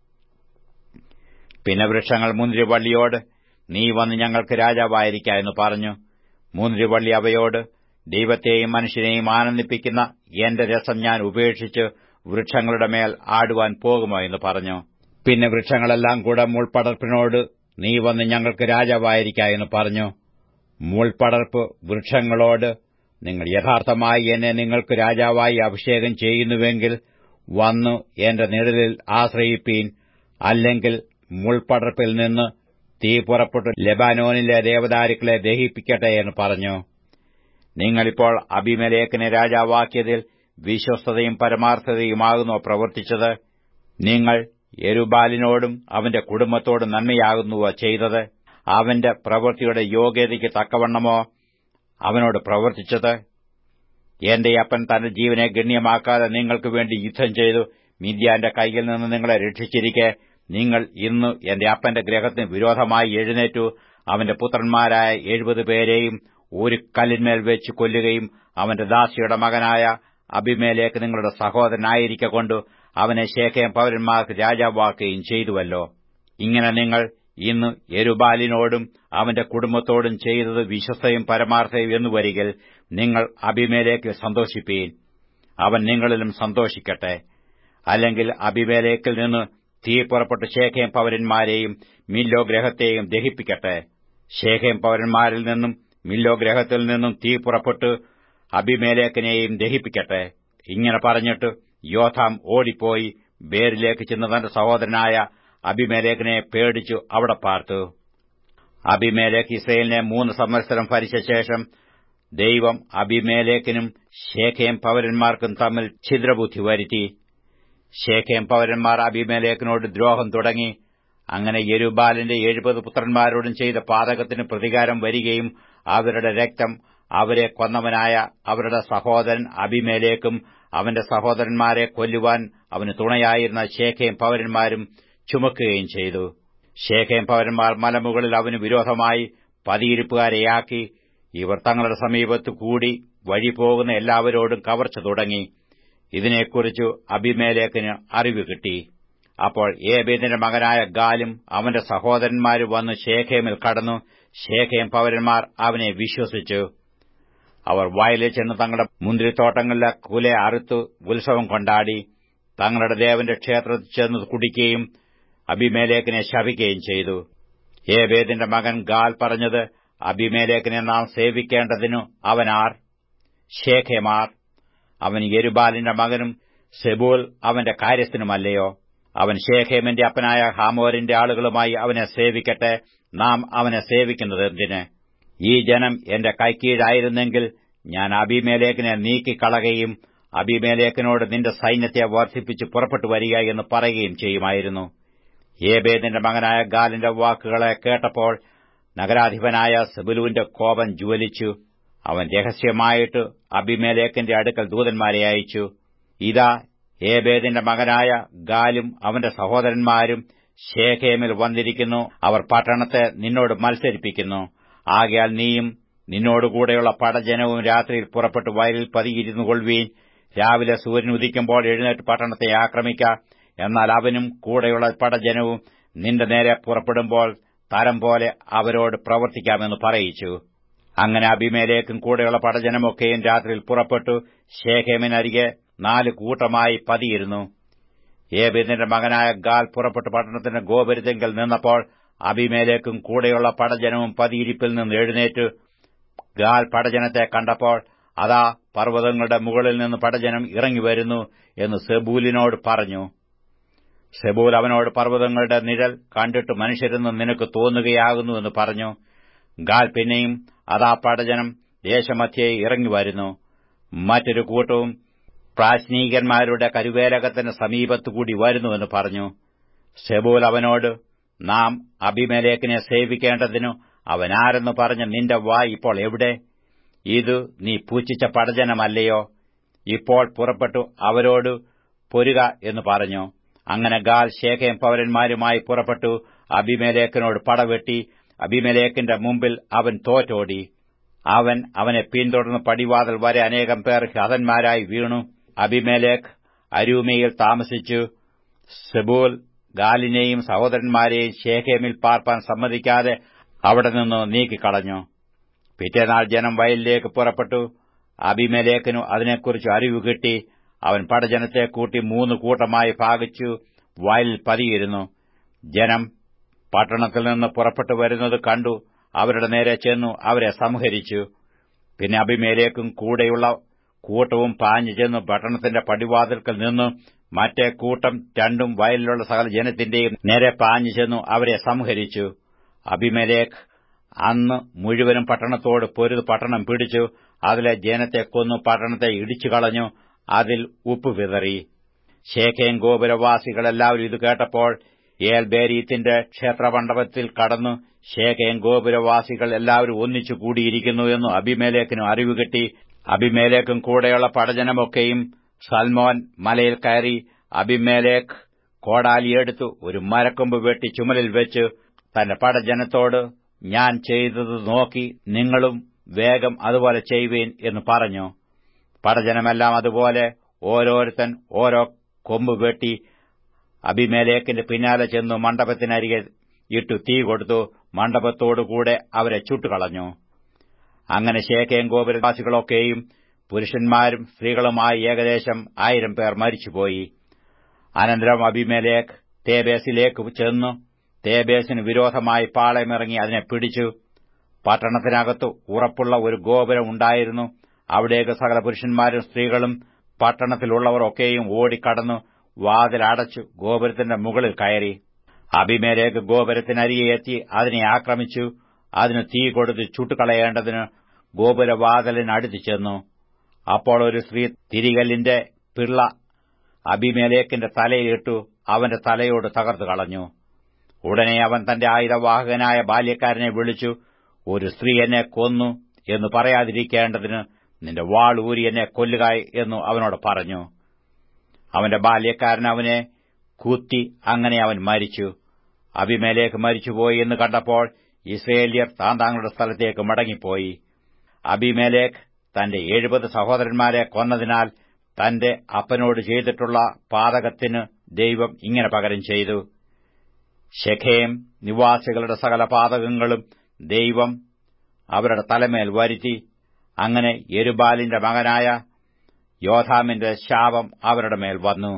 പിന്നെ വൃക്ഷങ്ങൾ മുന്തിരിവള്ളിയോട് നീ വന്ന് ഞങ്ങൾക്ക് രാജാവായിരിക്ക എന്ന് പറഞ്ഞു മുന്തിരിവള്ളി അവയോട് ദൈവത്തെയും മനുഷ്യനെയും ആനന്ദിപ്പിക്കുന്ന എന്റെ രസം ഞാൻ ഉപേക്ഷിച്ച് വൃക്ഷങ്ങളുടെ മേൽ ആടുവാൻ പോകുമോ എന്ന് പറഞ്ഞു പിന്നെ വൃക്ഷങ്ങളെല്ലാം കൂടെ മുൾപടർപ്പിനോട് നീ വന്ന് ഞങ്ങൾക്ക് രാജാവായിരിക്ക എന്ന് പറഞ്ഞു മുൾപടർപ്പ് വൃക്ഷങ്ങളോട് നിങ്ങൾ യഥാർത്ഥമായി എന്നെ നിങ്ങൾക്ക് രാജാവായി അഭിഷേകം ചെയ്യുന്നുവെങ്കിൽ വന്നു എന്റെ നിഴലിൽ ആശ്രയിപ്പീൻ അല്ലെങ്കിൽ മുൾപടർപ്പിൽ നിന്ന് തീ പുറപ്പെട്ടു ലെബാനോനിലെ ദേവദാരുക്കളെ ദഹിപ്പിക്കട്ടെ എന്ന് പറഞ്ഞു നിങ്ങളിപ്പോൾ അഭിമലേഖനെ രാജാവാക്കിയതിൽ വിശ്വസ്തതയും പരമാർത്ഥതയുമാകുന്നോ പ്രവർത്തിച്ചത് നിങ്ങൾ എരുബാലിനോടും അവന്റെ കുടുംബത്തോടും നന്മയാകുന്നുവോ ചെയ്തത് അവന്റെ പ്രവൃത്തിയുടെ യോഗ്യതയ്ക്ക് തക്കവണ്ണമോ അവനോട് പ്രവർത്തിച്ചത് എന്റെ അപ്പൻ തന്റെ ജീവനെ ഗണ്യമാക്കാതെ നിങ്ങൾക്ക് വേണ്ടി യുദ്ധം ചെയ്തു മിഥ്യാന്റെ കൈയിൽ നിന്ന് നിങ്ങളെ രക്ഷിച്ചിരിക്കെ നിങ്ങൾ ഇന്ന് എന്റെ അപ്പന്റെ ഗ്രഹത്തിന് വിരോധമായി എഴുന്നേറ്റു അവന്റെ പുത്രന്മാരായ എഴുപത് പേരെയും ഒരു കല്ലിന്മേൽ വെച്ച് കൊല്ലുകയും അവന്റെ ദാസിയുടെ മകനായ അഭിമേലേക്ക് നിങ്ങളുടെ സഹോദരനായിരിക്കൊണ്ട് അവനെ ശേഖയം പൗരന്മാർക്ക് രാജാവാക്കുകയും ചെയ്തുവല്ലോ ഇങ്ങനെ നിങ്ങൾ ഇന്ന് എരുബാലിനോടും അവന്റെ കുടുംബത്തോടും ചെയ്തത് വിശ്വസ്തയും പരമാർത്ഥയും എന്നു വരികിൽ നിങ്ങൾ അഭിമേലേക്ക് സന്തോഷിപ്പീൻ അവൻ നിങ്ങളിലും സന്തോഷിക്കട്ടെ അല്ലെങ്കിൽ അഭിമേലേക്കിൽ നിന്ന് തീ പുറപ്പെട്ട് ശേഖയം പൗരന്മാരെയും മില്ലോ ഗ്രഹത്തെയും ദഹിപ്പിക്കട്ടെ ശേഖയം പൗരന്മാരിൽ നിന്നും മില്ലോ ഗ്രഹത്തിൽ നിന്നും തീ പുറപ്പെട്ട് അഭിമേലേക്കിനെയും ദഹിപ്പിക്കട്ടെ ഇങ്ങനെ പറഞ്ഞിട്ട് യോഥാം ഓടിപ്പോയി ബേരിലേക്ക് ചെന്ന് തന്റെ സഹോദരനായ അഭിമേലേക്കിനെ പേടിച്ചു അവിടെ പാർത്തു അഭിമേലേക്ക് ഇസ്രയേലിനെ മൂന്ന് സംവത്സരം ഭരിച്ച ശേഷം ദൈവം അഭിമേലേക്കിനും ശേഖയം പൗരന്മാർക്കും തമ്മിൽ ഛിദ്രബുദ്ധി വരുത്തി ശേഖയം പൗരന്മാർ അഭിമേലേക്കിനോട് ദ്രോഹം തുടങ്ങി അങ്ങനെ യെരുബാലിന്റെ എഴുപത് പുത്രന്മാരോടും ചെയ്ത പാതകത്തിന് പ്രതികാരം വരികയും അവരുടെ രക്തം അവരെ കൊന്നവനായ അവരുടെ സഹോദരൻ അഭിമേലേക്കും അവന്റെ സഹോദരന്മാരെ കൊല്ലുവാൻ അവന് തുണയായിരുന്ന ശേഖയം പൗരന്മാരും ചുമക്കുകയും ചെയ്തു ശേഖയം പൗരന്മാർ മലമുകളിൽ അവന് വിരോധമായി പതിയിരിപ്പുകാരെയാക്കി ഇവർ തങ്ങളുടെ സമീപത്ത് കൂടി വഴി പോകുന്ന എല്ലാവരോടും കവർച്ച തുടങ്ങി ഇതിനെക്കുറിച്ചു അഭിമേലേക്കിന് അറിവ് കിട്ടി അപ്പോൾ ഏബേദിന്റെ മകനായ ഗാലും അവന്റെ സഹോദരന്മാരും വന്ന് ശേഖേമിൽ കടന്നു ശേഖയം പൗരന്മാർ അവനെ വിശ്വസിച്ചു അവർ വയലിൽ ചെന്ന് തങ്ങളുടെ മുന്തിരിത്തോട്ടങ്ങളിലെ കുല അറുത്തു ഉത്സവം കൊണ്ടാടി തങ്ങളുടെ ദേവന്റെ ക്ഷേത്രത്തിൽ ചെന്ന് കുടിക്കുകയും അഭിമേലേക്കിനെ ശപിക്കുകയും ചെയ്തു ഏബേദിന്റെ മകൻ ഗാൽ പറഞ്ഞത് അഭിമേലേക്കിനെ നാം സേവിക്കേണ്ടതിനു അവനാർ ശേഖമാർ അവൻ യെരുബാലിന്റെ മകനും സെബൂൽ അവന്റെ കാര്യസ്ഥനുമല്ലയോ അവൻ ശേഖേമിന്റെ അപ്പനായ ഹാമോരിന്റെ ആളുകളുമായി അവനെ സേവിക്കട്ടെ നാം അവനെ സേവിക്കുന്നത് എന്തിന് ഈ ജനം എന്റെ കൈക്കീഴായിരുന്നെങ്കിൽ ഞാൻ അഭിമേലേക്കിനെ നീക്കിക്കളകയും അഭിമേലേക്കിനോട് നിന്റെ സൈന്യത്തെ വർദ്ധിപ്പിച്ച് പുറപ്പെട്ടു വരിക എന്ന് പറയുകയും ചെയ്യുമായിരുന്നു ഏബേദിന്റെ മകനായ ഗാലിന്റെ വാക്കുകളെ കേട്ടപ്പോൾ നഗരാധിപനായ സെബുലുവിന്റെ കോപം ജ്വലിച്ചു അവൻ രഹസ്യമായിട്ട് അഭിമേലേക്കിന്റെ അടുക്കൽ ദൂതന്മാരെ അയച്ചു ഇതാ ഏബേദിന്റെ മകനായ ഗാലും അവന്റെ സഹോദരന്മാരും ശേഖേമിൽ വന്നിരിക്കുന്നു അവർ പട്ടണത്തെ നിന്നോട് മത്സരിപ്പിക്കുന്നു ആകയാൽ നീയും നിന്നോടുകൂടെയുള്ള പടജനവും രാത്രിയിൽ പുറപ്പെട്ട് വയലിൽ പതിയിരുന്നു കൊള്ളുവീൻ രാവിലെ സൂര്യൻ ഉദിക്കുമ്പോൾ എഴുന്നേറ്റ് പട്ടണത്തെ ആക്രമിക്ക എന്നാൽ അവനും കൂടെയുള്ള പടജനവും നിന്റെ നേരെ പുറപ്പെടുമ്പോൾ തരം പോലെ അവരോട് പ്രവർത്തിക്കാമെന്ന് പറയിച്ചു അങ്ങനെ അഭിമേലേക്കും കൂടെയുള്ള പടജനമൊക്കെയും രാത്രിയിൽ പുറപ്പെട്ടു ശേഖേമിനരികെ നാല് കൂട്ടമായി പതിയിരുന്നു ഏബിദിന്റെ മകനായ ഗാൽ പുറപ്പെട്ട് പട്ടണത്തിന്റെ ഗോപുരത്തെങ്കിൽ നിന്നപ്പോൾ അഭിമേലേക്കും കൂടെയുള്ള പടജനവും പതിയിരിപ്പിൽ നിന്ന് എഴുന്നേറ്റ് ഗാൽ പടജനത്തെ കണ്ടപ്പോൾ അതാ പർവ്വതങ്ങളുടെ മുകളിൽ നിന്ന് പടജനം ഇറങ്ങിവരുന്നു എന്ന് സെബൂലിനോട് പറഞ്ഞു സെബൂൽ അവനോട് പർവ്വതങ്ങളുടെ നിഴൽ കണ്ടിട്ട് മനുഷ്യരെന്ന് നിനക്ക് തോന്നുകയാകുന്നു എന്ന് പറഞ്ഞു ഗാൽ പിന്നെയും അതാ പടജനം ദേശമധ്യേ ഇറങ്ങിവരുന്നു മറ്റൊരു കൂട്ടവും പ്രാശ്നീകന്മാരുടെ കരുവേലകത്തിന് സമീപത്തുകൂടി വരുന്നുവെന്ന് പറഞ്ഞു സെബൂൽ അവനോട് നാം അഭിമേലേക്കിനെ സേവിക്കേണ്ടതിനു അവനാരെന്ന് പറഞ്ഞ നിന്റെ വാ ഇപ്പോൾ എവിടെ ഇത് നീ പൂച്ചിച്ച പടജനമല്ലയോ ഇപ്പോൾ പുറപ്പെട്ടു അവരോട് പൊരുക എന്ന് പറഞ്ഞു അങ്ങനെ ഗാൽ ശേഖയം പൗരന്മാരുമായി പുറപ്പെട്ടു അഭിമേലേക്കിനോട് പടവെട്ടി അഭിമേലേക്കിന്റെ മുമ്പിൽ അവൻ തോറ്റോടി അവൻ അവനെ പിന്തുടർന്ന് പടിവാതിൽ വരെ അനേകം പേർ ഹതന്മാരായി വീണു അഭിമേലേക്ക് അരൂമയിൽ താമസിച്ചു സെബൂൽ ഗാലിനെയും സഹോദരന്മാരെയും ശേഖേമിൽ പാർപ്പാൻ സമ്മതിക്കാതെ അവിടെ നിന്ന് നീക്കിക്കളഞ്ഞു പിറ്റേനാൾ ജനം വയലിലേക്ക് പുറപ്പെട്ടു അഭിമേലേക്കിനു അതിനെക്കുറിച്ച് അറിവ് കിട്ടി അവൻ പടജനത്തെ കൂട്ടി മൂന്ന് കൂട്ടമായി ഭാഗിച്ചു വയലിൽ പതിയിരുന്നു ജനം പട്ടണത്തിൽ നിന്ന് പുറപ്പെട്ടു വരുന്നത് കണ്ടു അവരുടെ നേരെ ചെന്നു അവരെ സംഹരിച്ചു പിന്നെ അഭിമേലേക്കും കൂടെയുള്ള കൂട്ടവും പാഞ്ഞു ചെന്നു പട്ടണത്തിന്റെ പടിവാതിൽക്കൽ നിന്നു മറ്റേ കൂട്ടം രണ്ടും വയലിലുള്ള സകല ജനത്തിന്റെയും നേരെ പാഞ്ഞു ചെന്നു അവരെ സംഹരിച്ചു അഭിമേലേക്ക് അന്ന് മുഴുവനും പട്ടണത്തോട് പൊരുത് പട്ടണം പിടിച്ചു അതിലെ ജനത്തെ കൊന്നു പട്ടണത്തെ ഇടിച്ചു കളഞ്ഞു അതിൽ ഉപ്പ് വിതറി ശേഖയും ഗോപുരവാസികളെല്ലാവരും ഇത് കേട്ടപ്പോൾ ഏൽ ബേരീത്തിന്റെ ക്ഷേത്രമണ്ഡപത്തിൽ കടന്നു ശേഖയും ഗോപുരവാസികൾ എല്ലാവരും ഒന്നിച്ചു കൂടിയിരിക്കുന്നു എന്നു അഭിമേലേക്കിനും അറിവ് കിട്ടി അഭിമേലേക്കും കൂടെയുള്ള പടജനമൊക്കെയും സൽമോൻ മലയിൽ കയറി അഭിമേലേക്ക് കോടാലിയെടുത്തു ഒരു മരക്കൊമ്പ് വെട്ടി ചുമലിൽ വെച്ച് തന്റെ പടജനത്തോട് ഞാൻ ചെയ്തത് നോക്കി നിങ്ങളും വേഗം അതുപോലെ ചെയ്യുവീൻ എന്ന് പറഞ്ഞു പടജനമെല്ലാം അതുപോലെ ഓരോരുത്തൻ ഓരോ കൊമ്പ് വെട്ടി അഭിമേലേക്കിന്റെ പിന്നാലെ ചെന്നു മണ്ഡപത്തിനരികെ ഇട്ടു തീ കൊടുത്തു മണ്ഡപത്തോടുകൂടെ അവരെ ചുട്ടുകളഞ്ഞു അങ്ങനെ ശേഖയും ഗോപുരവാസികളൊക്കെയും പുരുഷന്മാരും സ്ത്രീകളുമായി ഏകദേശം ആയിരം പേർ മരിച്ചുപോയി അനന്തരം അഭിമേലേക്ക് തേബേസിലേക്ക് ചെന്നു തേബേസിന് വിരോധമായി പാളയമിറങ്ങി അതിനെ പിടിച്ചു പട്ടണത്തിനകത്ത് ഉറപ്പുള്ള ഒരു ഗോപുരം ഉണ്ടായിരുന്നു അവിടേക്ക് സകല പുരുഷന്മാരും സ്ത്രീകളും പട്ടണത്തിലുള്ളവർ ഒക്കെയും ഓടിക്കടന്നു വാതിലടച്ചു ഗോപുരത്തിന്റെ മുകളിൽ കയറി അഭിമേലേക്ക് ഗോപുരത്തിനരികെ എത്തി അതിനെ ആക്രമിച്ചു അതിന് തീ കൊടുത്ത് ചുട്ടുകളയേണ്ടതിന് ഗോപുരവാതിലിനടുത്ത് ചെന്നു അപ്പോൾ ഒരു സ്ത്രീ തിരികല്ലിന്റെ പിള്ള അഭിമേലേക്കിന്റെ തലയിലിട്ടു അവന്റെ തലയോട് തകർത്തു കളഞ്ഞു ഉടനെ അവൻ തന്റെ ആയുധവാഹകനായ ബാല്യക്കാരനെ വിളിച്ചു ഒരു സ്ത്രീ എന്നെ കൊന്നു എന്ന് പറയാതിരിക്കേണ്ടതിന് നിന്റെ വാൾ ഊരി എന്നെ കൊല്ലുക എന്നു അവനോട് പറഞ്ഞു അവന്റെ ബാല്യക്കാരൻ അവനെ കുത്തി അങ്ങനെ അവൻ മരിച്ചു അഭിമേലേക്ക് മരിച്ചുപോയി എന്ന് കണ്ടപ്പോൾ ഇസ്രയേല്യർ താൻ തങ്ങളുടെ സ്ഥലത്തേക്ക് മടങ്ങിപ്പോയി അഭിമേലേക്ക് തന്റെ എഴുപത് സഹോദരന്മാരെ കൊന്നതിനാൽ തന്റെ അപ്പനോട് ചെയ്തിട്ടുള്ള പാതകത്തിന് ദൈവം ഇങ്ങനെ പകരം ചെയ്തു ഷെഖേം നിവാസികളുടെ സകല പാതകങ്ങളും ദൈവം അവരുടെ തലമേൽ വരുത്തി അങ്ങനെ എരുബാലിന്റെ മകനായ യോധാമിന്റെ ശാപം അവരുടെ മേൽ വന്നു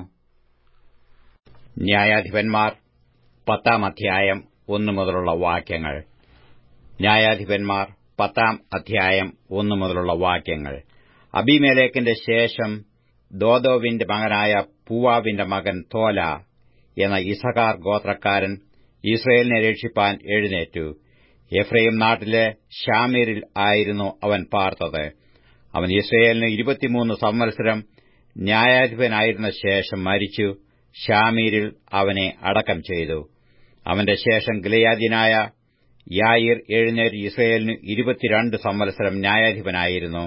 ന്യായാധിപന്മാർ പത്താം അധ്യായം ഒന്നു മുതലുള്ള വാക്യങ്ങൾ ന്യായാധിപന്മാർ പത്താം അധ്യായം ഒന്നു മുതലുള്ള വാക്യങ്ങൾ അബിമേലേക്കിന്റെ ശേഷം ദോദോവിന്റെ മകനായ പൂവാവിന്റെ മകൻ തോല എന്ന ഇസഹാർ ഗോത്രക്കാരൻ ഇസ്രയേലിനെ രക്ഷിപ്പാൻ എഴുന്നേറ്റു എഫ്രൈം നാട്ടിലെ ഷാമീരിൽ ആയിരുന്നു അവൻ പാർത്തത് അവൻ ഇസ്രയേലിന് ഇരുപത്തിമൂന്ന് സംവത്സരം ന്യായാധിപനായിരുന്ന ശേഷം മരിച്ചു ഷാമീരിൽ അവനെ അടക്കം ചെയ്തു അവന്റെ ശേഷം ഗിലയാദിനായ യായിർ എഴുന്നേറ്റ് ഇസ്രയേലിന് ഇരുപത്തിരണ്ട് സംവത്സരം ന്യായാധിപനായിരുന്നു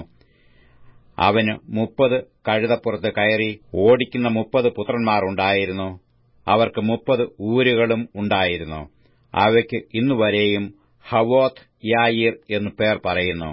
അവന് മുപ്പത് കഴുതപ്പുറത്ത് കയറി ഓടിക്കുന്ന മുപ്പത് പുത്രന്മാർ ഉണ്ടായിരുന്നു അവർക്ക് മുപ്പത് ഊരുകളും ഉണ്ടായിരുന്നു അവയ്ക്ക് ഇന്നുവരെയും ഹവോത്ത് യായിർ എന്നു പേർ പറയുന്നു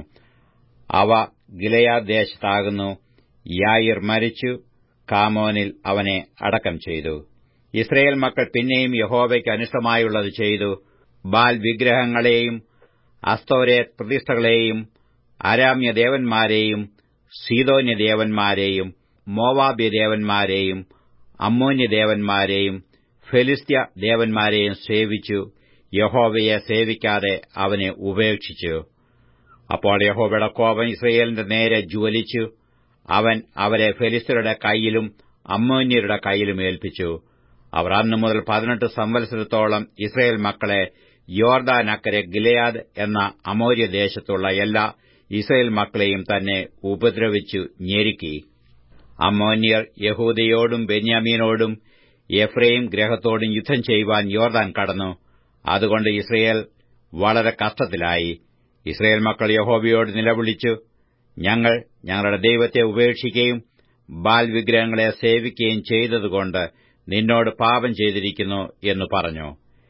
അവ ഗിലയാദേശത്താകുന്നു യായിർ മരിച്ചു കാമോനിൽ അവനെ അടക്കം ചെയ്തു ഇസ്രയേൽ മക്കൾ പിന്നെയും യഹോവയ്ക്ക് അനിഷ്ടമായുള്ളത് ചെയ്തു ബാൽ വിഗ്രഹങ്ങളെയും അസ്തോരെ പ്രതിഷ്ഠകളെയും അരാമ്യ ദേവന്മാരെയും സീതോന്യ ദേവന്മാരെയും മോവാബ്യ ദേവന്മാരെയും അമ്മോന്യ ദേവന്മാരെയും ഫെലിസ്ത്യ ദേവന്മാരെയും സേവിച്ചു യഹോവയെ സേവിക്കാതെ അവനെ ഉപേക്ഷിച്ചു അപ്പോൾ യഹോവയുടെ കോപം ഇസ്രയേലിന്റെ നേരെ ജ്വലിച്ചു അവൻ അവരെ ഫെലിസ്തരുടെ കൈയിലും അമ്മോന്യരുടെ കൈയിലും ഏൽപ്പിച്ചു അവർ അന്നു മുതൽ പതിനെട്ട് സംവത്സരത്തോളം ഇസ്രയേൽ മക്കളെ യോർദാനക്കരെ ഗിലയാദ് എന്ന അമോര്യ ദേശത്തുള്ള എല്ലാ ഇസ്രയേൽ മക്കളെയും തന്നെ ഉപദ്രവിച്ചു ഞെരുക്കി അമ്മോന്യർ യഹൂദയോടും ബെന്യാമീനോടും എഫ്രൈം ഗ്രഹത്തോടും യുദ്ധം ചെയ്യുവാൻ യോർദാൻ കടന്നു അതുകൊണ്ട് ഇസ്രയേൽ വളരെ കഷ്ടത്തിലായി ഇസ്രയേൽ മക്കൾ യഹോബയോട് നിലവിളിച്ചു ഞങ്ങൾ ഞങ്ങളുടെ ദൈവത്തെ ഉപേക്ഷിക്കുകയും ബാൽ വിഗ്രഹങ്ങളെ സേവിക്കുകയും ചെയ്തതുകൊണ്ട് നിന്നോട് പാപം ചെയ്തിരിക്കുന്നു എന്ന് പറഞ്ഞു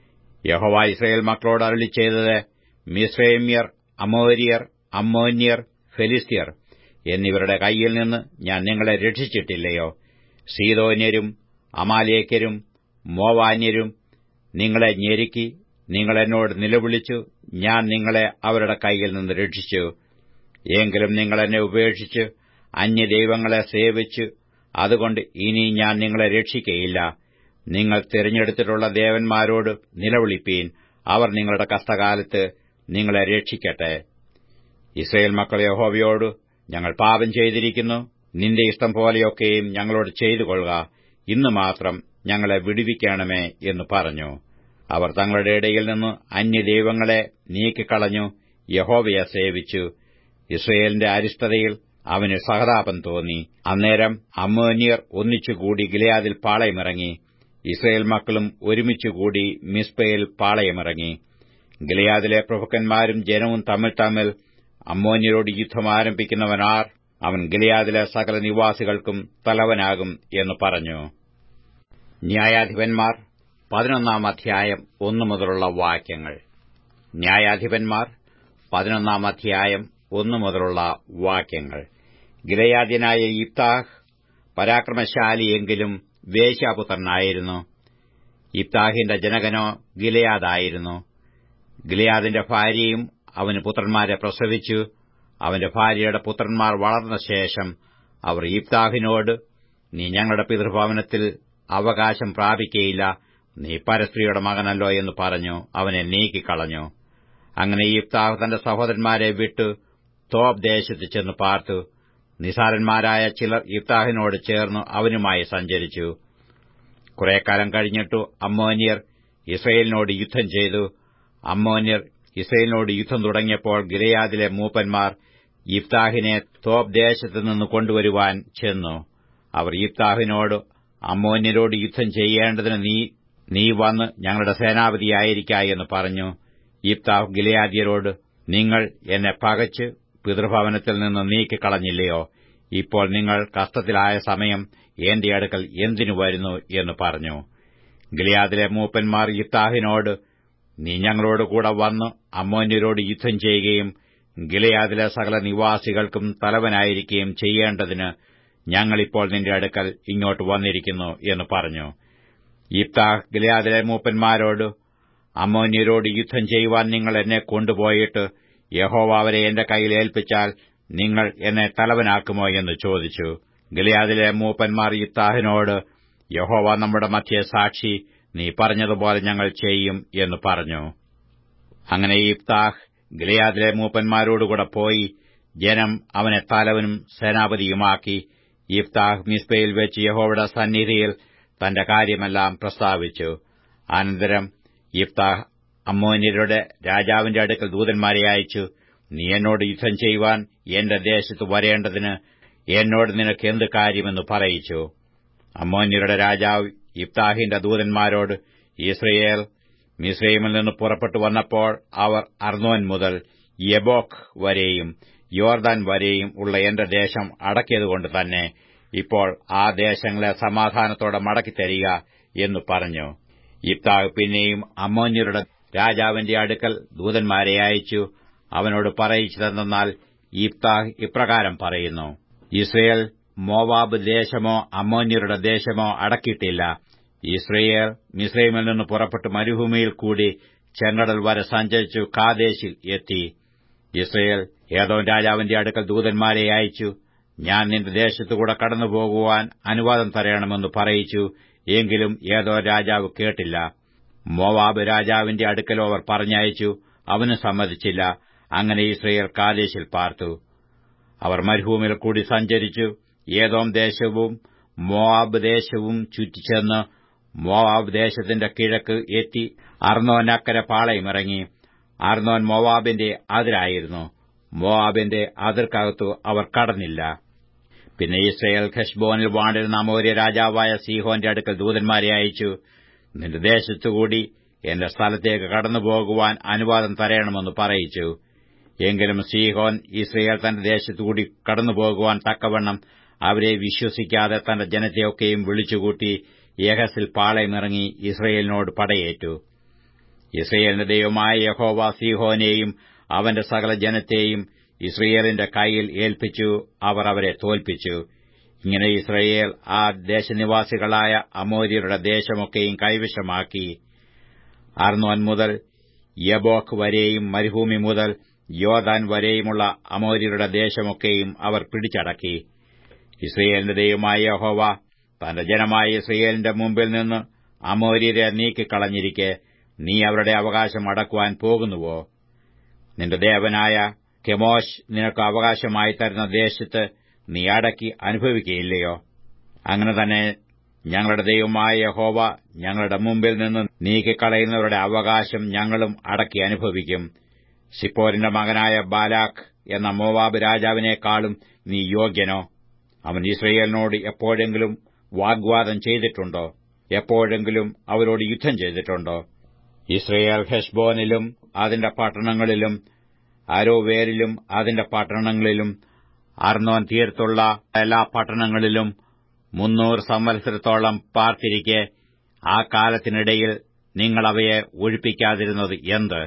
യഹോവ ഇസ്രയേൽ മക്കളോട് അരളി ചെയ്തത് മിസ്രൈമ്യർ അമോര്യർ അമ്മോന്യർ ഫെലിസ്ത്യർ എന്നിവരുടെ കൈയിൽ നിന്ന് ഞാൻ നിങ്ങളെ രക്ഷിച്ചിട്ടില്ലയോ സീതോന്യരും അമാലേക്കരും മോവാന്യരും നിങ്ങളെ ഞെരുക്കി നിങ്ങൾ എന്നോട് നിലവിളിച്ചു ഞാൻ നിങ്ങളെ അവരുടെ കൈയിൽ നിന്ന് രക്ഷിച്ചു എങ്കിലും നിങ്ങൾ എന്നെ ഉപേക്ഷിച്ച് അന്യദൈവങ്ങളെ സേവിച്ചു അതുകൊണ്ട് ഇനി ഞാൻ നിങ്ങളെ രക്ഷിക്കയില്ല നിങ്ങൾ തിരഞ്ഞെടുത്തിട്ടുള്ള ദേവന്മാരോട് നിലവിളിപ്പീൻ അവർ നിങ്ങളുടെ കഷ്ടകാലത്ത് നിങ്ങളെ രക്ഷിക്കട്ടെ ഇസ്രയേൽ മക്കൾ യഹോവയോട് ഞങ്ങൾ പാപം ചെയ്തിരിക്കുന്നു നിന്റെ ഇഷ്ടം പോലെയൊക്കെയും ഞങ്ങളോട് ചെയ്തു കൊള്ളുക ഇന്ന് മാത്രം ഞങ്ങളെ വിടുവിക്കണമേ എന്ന് പറഞ്ഞു അവർ തങ്ങളുടെ ഇടയിൽ നിന്ന് അന്യദൈവങ്ങളെ നീക്കിക്കളഞ്ഞു യഹോവയെ സേവിച്ചു ഇസ്രയേലിന്റെ അരിഷ്ടതയിൽ അവന് സഹതാപം തോന്നി അന്നേരം അമ്മോന്യർ ഒന്നിച്ചുകൂടി ഗിലയാദിൽ പാളയമിറങ്ങി ഇസ്രയേൽ മക്കളും ഒരുമിച്ചുകൂടി മിസ്പയിൽ പാളയമിറങ്ങി ഗിലയാദിലെ പ്രഭുക്കന്മാരും ജനവും തമ്മിൽ തമ്മിൽ അമ്മോന്യരോട് യുദ്ധം ആരംഭിക്കുന്നവനാർ അവൻ ഗിലയാദിലെ സകല നിവാസികൾക്കും തലവനാകും എന്ന് പറഞ്ഞു ന്യായാധിപന്മാർ പതിനൊന്നാം അധ്യായം ഒന്നു മുതലുള്ള വാക്യങ്ങൾ ന്യായാധിപന്മാർ പതിനൊന്നാം അധ്യായം ഒന്നു മുതലുള്ള വാക്യങ്ങൾ ഗിലയാദ്യനായ ഇബ്താഹ് പരാക്രമശാലിയെങ്കിലും വേശ്യാപുത്രനായിരുന്നു ഇബ്താഹിന്റെ ജനകനോ ഗിലയാദായിരുന്നു ഗിലയാദിന്റെ ഭാര്യയും അവന് പുത്രന്മാരെ പ്രസവിച്ചു അവന്റെ ഭാര്യയുടെ പുത്രന്മാർ വളർന്ന ശേഷം അവർ ഇബ്താഹിനോട് നീ ഞങ്ങളുടെ പിതൃഭവനത്തിൽ അവകാശം പ്രാപിക്കയില്ല നീ പരസ്ത്രീയുടെ മകനല്ലോ എന്ന് പറഞ്ഞു അവനെ നീക്കിക്കളഞ്ഞു അങ്ങനെ ഇബ്താഹ് തന്റെ സഹോദരന്മാരെ വിട്ട് തോബ് ദേശത്ത് ചെന്ന് പാർത്തു നിസാരന്മാരായ ചിലർ ഇബ്താഹിനോട് ചേർന്ന് അവനുമായി സഞ്ചരിച്ചു കുറേക്കാലം കഴിഞ്ഞിട്ടു അമ്മോന്യർ ഇസ്രയേലിനോട് യുദ്ധം ചെയ്തു അമ്മോന്യർ ഇസ്രയേലിനോട് യുദ്ധം തുടങ്ങിയപ്പോൾ ഗിലയാദിലെ മൂപ്പന്മാർ ഇബ്താഹിനെ തോബ് ദേശത്ത് നിന്ന് കൊണ്ടുവരുവാൻ ചെന്നു അവർ ഇബ്താഹിനോട് അമ്മോന്യരോട് യുദ്ധം ചെയ്യേണ്ടതിന് നീ നീ വന്ന് ഞങ്ങളുടെ സേനാപതിയായിരിക്ക എന്ന് പറഞ്ഞു ഇബ്താഹ് ഗിലയാദ്യരോട് നിങ്ങൾ എന്നെ പകച്ച് പിതൃഭവനത്തിൽ നിന്ന് നീക്കിക്കളഞ്ഞില്ലയോ ഇപ്പോൾ നിങ്ങൾ കഷ്ടത്തിലായ സമയം എന്റെ അടുക്കൽ എന്തിനു വരുന്നു എന്ന് പറഞ്ഞു ഗിലിയാദിലെ മൂപ്പന്മാർ ഇബ്താഹിനോട് നീ ഞങ്ങളോട് കൂടെ വന്ന് അമ്മോന്യരോട് യുദ്ധം ചെയ്യുകയും ഗിലയാദിലെ സകല നിവാസികൾക്കും തലവനായിരിക്കുകയും ചെയ്യേണ്ടതിന് ഞങ്ങളിപ്പോൾ നിന്റെ അടുക്കൽ ഇങ്ങോട്ട് വന്നിരിക്കുന്നു എന്ന് പറഞ്ഞു ഇബ്താഹ് ഗിലയാദിലെ മൂപ്പന്മാരോട് അമ്മോന്യരോട് യുദ്ധം ചെയ്യുവാൻ നിങ്ങൾ എന്നെ കൊണ്ടുപോയിട്ട് യഹോവ അവരെ എന്റെ കയ്യിൽ ഏൽപ്പിച്ചാൽ നിങ്ങൾ എന്നെ തലവനാക്കുമോ എന്ന് ചോദിച്ചു ഗിലയാദിലെ മൂപ്പന്മാർ ഇബ്താഹിനോട് യഹോവ നമ്മുടെ മധ്യ സാക്ഷി നീ പറഞ്ഞതുപോലെ ഞങ്ങൾ ചെയ്യും എന്ന് പറഞ്ഞു അങ്ങനെ ഇബ്താഹ് ഗിലയാദിലെ മൂപ്പന്മാരോടുകൂടെ പോയി ജനം അവനെ തലവനും സേനാപതിയുമാക്കി ഇബ്താഹ് മിസ്ബയിൽ വെച്ച് യഹോവയുടെ സന്നിധിയിൽ തന്റെ കാര്യമെല്ലാം പ്രസ്താവിച്ചു അനന്തരം ഇബ്താഹ് അമ്മോന്യരുടെ രാജാവിന്റെ അടുക്കൽ ദൂതന്മാരെ അയച്ചു നീ എന്നോട് യുദ്ധം ചെയ്യുവാൻ എന്റെ ദേശത്ത് വരേണ്ടതിന് എന്നോട് നിനക്ക് എന്ത് കാര്യമെന്ന് പറയിച്ചു അമ്മോന്യരുടെ രാജാവ് ഇബ്താഹിന്റെ ദൂതന്മാരോട് ഇസ്രയേൽ മിസ്രൈമിൽ നിന്ന് പുറപ്പെട്ടു വന്നപ്പോൾ അവർ അർണോൻ മുതൽ യബോക്ക് വരെയും യോർദാൻ വരെയും ഉള്ള എന്റെ ദേശം അടക്കിയതുകൊണ്ട് തന്നെ ഇപ്പോൾ ആ ദേശങ്ങളെ സമാധാനത്തോടെ മടക്കിത്തരിക എന്ന് പറഞ്ഞു ഇബ്താഹ് പിന്നെയും അമ്മോന്യരുടെ രാജാവിന്റെ അടുക്കൽ ദൂതന്മാരെ അയച്ചു അവനോട് പറയിച്ചതെന്നാൽ ഇബ്താഹ് ഇപ്രകാരം പറയുന്നു ഇസ്രയേൽ മോവാബ് ദേശമോ അമ്മോന്യരുടെ ദേശമോ അടക്കിയിട്ടില്ല ഇസ്രയേൽ മിസ്രൈമിൽ നിന്ന് പുറപ്പെട്ട് മരുഭൂമിയിൽ കൂടി ചെങ്കടൽ വരെ സഞ്ചരിച്ചു കാദേശിൽ എത്തി ഇസ്രയേൽ ഏതോ രാജാവിന്റെ അടുക്കൽ ദൂതന്മാരെ അയച്ചു ഞാൻ നിന്റെ ദേശത്തുകൂടെ കടന്നുപോകുവാൻ അനുവാദം തരണമെന്ന് പറയിച്ചു എങ്കിലും ഏതോ രാജാവ് കേട്ടില്ല മോവാബ് രാജാവിന്റെ അടുക്കലോ അവർ പറഞ്ഞയച്ചു അവന് സമ്മതിച്ചില്ല അങ്ങനെ ഇസ്രയേൽ കാദേശിൽ പാർത്തു അവർ മരുഭൂമിയിൽ കൂടി സഞ്ചരിച്ചു ഏതോം ദേശവും മോവാബ് ദേശവും ചുറ്റിച്ചെന്ന് മോവാബ് ദേശത്തിന്റെ കിഴക്ക് എത്തി അർണോനക്കര പാളയമിറങ്ങി അർണോൻ മോവാബിന്റെ അതിരായിരുന്നു മോവാബിന്റെ അതിർക്കകത്തു അവർ കടന്നില്ല പിന്നെ ഇസ്രയേൽ ഖഷ്ബോനിൽ വാണ്ടിരുന്ന അമോര്യ രാജാവായ സീഹോന്റെ അടുക്കൽ ദൂതന്മാരെ അയച്ചു നിന്റെ ദേശത്തുകൂടി എന്റെ സ്ഥലത്തേക്ക് കടന്നുപോകുവാൻ അനുവാദം തരയണമെന്ന് പറയിച്ചു എങ്കിലും സീഹോൻ ഇസ്രയേൽ തന്റെ ദേശത്തുകൂടി കടന്നുപോകുവാൻ തക്കവണ്ണം അവരെ വിശ്വസിക്കാതെ തന്റെ ജനത്തെയൊക്കെയും വിളിച്ചുകൂട്ടി യഹസിൽ പാളയമിറങ്ങി ഇസ്രയേലിനോട് പടയേറ്റു ഇസ്രയേലിന്റെ ദൈവമായ യഹോവ സീഹോനെയും അവന്റെ സകല ജനത്തെയും ഇസ്രയേലിന്റെ കൈയിൽ ഏൽപ്പിച്ചു അവർ അവരെ തോൽപ്പിച്ചു ഇങ്ങനെ ഇസ്രയേൽ ആ ദേശനിവാസികളായ അമോര്യരുടെ ദേശമൊക്കെയും കൈവശമാക്കി അർണോൻ മുതൽ യബോക്ക് വരെയും മരുഭൂമി മുതൽ യോദാൻ വരെയുമുള്ള അമോര്യരുടെ ദേശമൊക്കെയും അവർ പിടിച്ചടക്കി ഇസ്രയേലിന്റെ ദൈവമായ യഹോവ തന്റെ ജനമായ ഇസ്രയേലിന്റെ മുമ്പിൽ നിന്ന് അമോര്യരെ നീക്കിക്കളഞ്ഞിരിക്കെ നീ അവരുടെ അവകാശം അടക്കുവാൻ പോകുന്നുവോ നിന്റെ ദേവനായ കെമോഷ് നിനക്ക് അവകാശമായി തരുന്ന ദേശത്ത് നീ അടക്കി അനുഭവിക്കുകയില്ലയോ അങ്ങനെ തന്നെ ഞങ്ങളുടെ ദൈവമായ യഹോവ ഞങ്ങളുടെ മുമ്പിൽ നിന്ന് നീക്കിക്കളയുന്നവരുടെ അവകാശം ഞങ്ങളും അടക്കി അനുഭവിക്കും സിപ്പോരിന്റെ മകനായ ബാലാഖ് എന്ന മോവാബ് രാജാവിനേക്കാളും നീ യോഗ്യനോ അവൻ ഇസ്രയേലിനോട് എപ്പോഴെങ്കിലും വാഗ്വാദം ചെയ്തിട്ടുണ്ടോ എപ്പോഴെങ്കിലും അവരോട് യുദ്ധം ചെയ്തിട്ടുണ്ടോ ഇസ്രയേൽ ഹെഷ്ബോനിലും അതിന്റെ പട്ടണങ്ങളിലും അരോവേരിലും അതിന്റെ പട്ടണങ്ങളിലും അർണോൻ തീരത്തുള്ള എല്ലാ പട്ടണങ്ങളിലും മുന്നൂറ് സംവത്സരത്തോളം പാർത്തിരിക്കെ ആ കാലത്തിനിടയിൽ നിങ്ങൾ അവയെ ഒഴിപ്പിക്കാതിരുന്നത് എന്ത്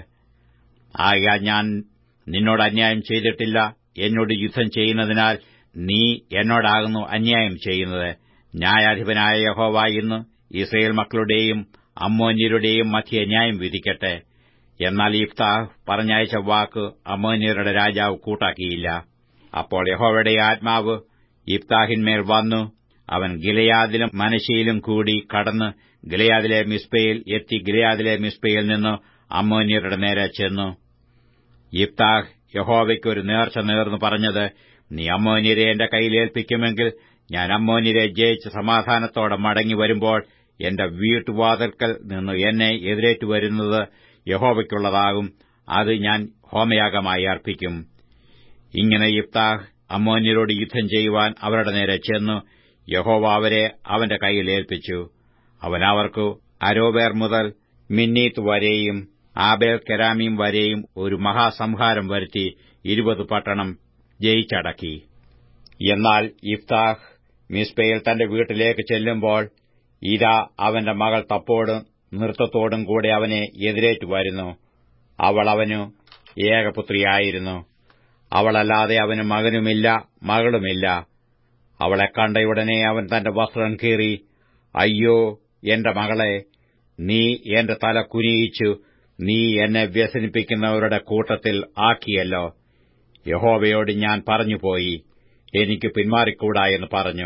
ആകയാൽ ഞാൻ നിന്നോട് അന്യായം ചെയ്തിട്ടില്ല എന്നോട് യുദ്ധം ചെയ്യുന്നതിനാൽ നീ എന്നോടാകുന്നു അന്യായം ചെയ്യുന്നത് ന്യായാധിപനായ യഹോവ ഇന്ന് ഇസ്രയേൽ മക്കളുടെയും അമ്മോന്യരുടെയും മധ്യ ന്യായം വിധിക്കട്ടെ എന്നാൽ ഇഫ്താഹ് പറഞ്ഞയച്ച വാക്ക് അമ്മോന്യരുടെ രാജാവ് കൂട്ടാക്കിയില്ല അപ്പോൾ യഹോവയുടെ ആത്മാവ് ഇഫ്താഹിന്മേൽ വന്നു അവൻ ഗിലയാദിലും മനശയിലും കൂടി കടന്ന് ഗിലയാദിലെ മിസ്പയിൽ എത്തി ഗിലയാദിലെ മിസ്പയിൽ നിന്ന് അമ്മോന്യരുടെ നേരെ ചെന്നു ഇഫ്താഹ് യഹോവയ്ക്ക് ഒരു നേർച്ച നേർന്നു പറഞ്ഞത് നീ അമ്മോന്യരെ എന്റെ കയ്യിലേൽപ്പിക്കുമെങ്കിൽ ഞാൻ അമ്മോന്യരെ ജയിച്ച് സമാധാനത്തോടെ മടങ്ങി വരുമ്പോൾ എന്റെ വീട്ടുവാതിൽക്കൽ നിന്ന് എന്നെ എതിരേറ്റു വരുന്നത് യഹോവയ്ക്കുള്ളതാകും അത് ഞാൻ ഹോമയാഗമായി അർപ്പിക്കും ഇങ്ങനെ ഇഫ്താഹ് അമ്മോന്യരോട് യുദ്ധം ചെയ്യുവാൻ അവരുടെ നേരെ ചെന്നു യഹോവ അവരെ അവന്റെ കയ്യിൽ ഏൽപ്പിച്ചു അവൻ അവർക്ക് അരോവേർ മുതൽ മിന്നീത്ത് വരെയും ആബേൽ കെരാമീം വരെയും ഒരു മഹാസംഹാരം വരുത്തി ഇരുപത് പട്ടണം ജയിച്ചടക്കി എന്നാൽ ഇഫ്താഹ് മിസ്പയിൽ തന്റെ വീട്ടിലേക്ക് ചെല്ലുമ്പോൾ ഇതാ അവന്റെ മകൾ തപ്പോടും നൃത്തത്തോടും കൂടെ അവനെ എതിരേറ്റു വരുന്നു അവൾ അവനു ഏകപുത്രിയായിരുന്നു അവളല്ലാതെ അവന് മകനുമില്ല മകളുമില്ല അവളെ കണ്ടയുടനെ അവൻ തന്റെ വസ്ത്രം കീറി അയ്യോ എന്റെ മകളെ നീ എന്റെ തല കുനിയിച്ചു നീ എന്നെ വ്യസനിപ്പിക്കുന്നവരുടെ കൂട്ടത്തിൽ ആക്കിയല്ലോ യഹോവയോട് ഞാൻ പറഞ്ഞുപോയി എനിക്ക് പിന്മാറിക്കൂടാ എന്ന് പറഞ്ഞു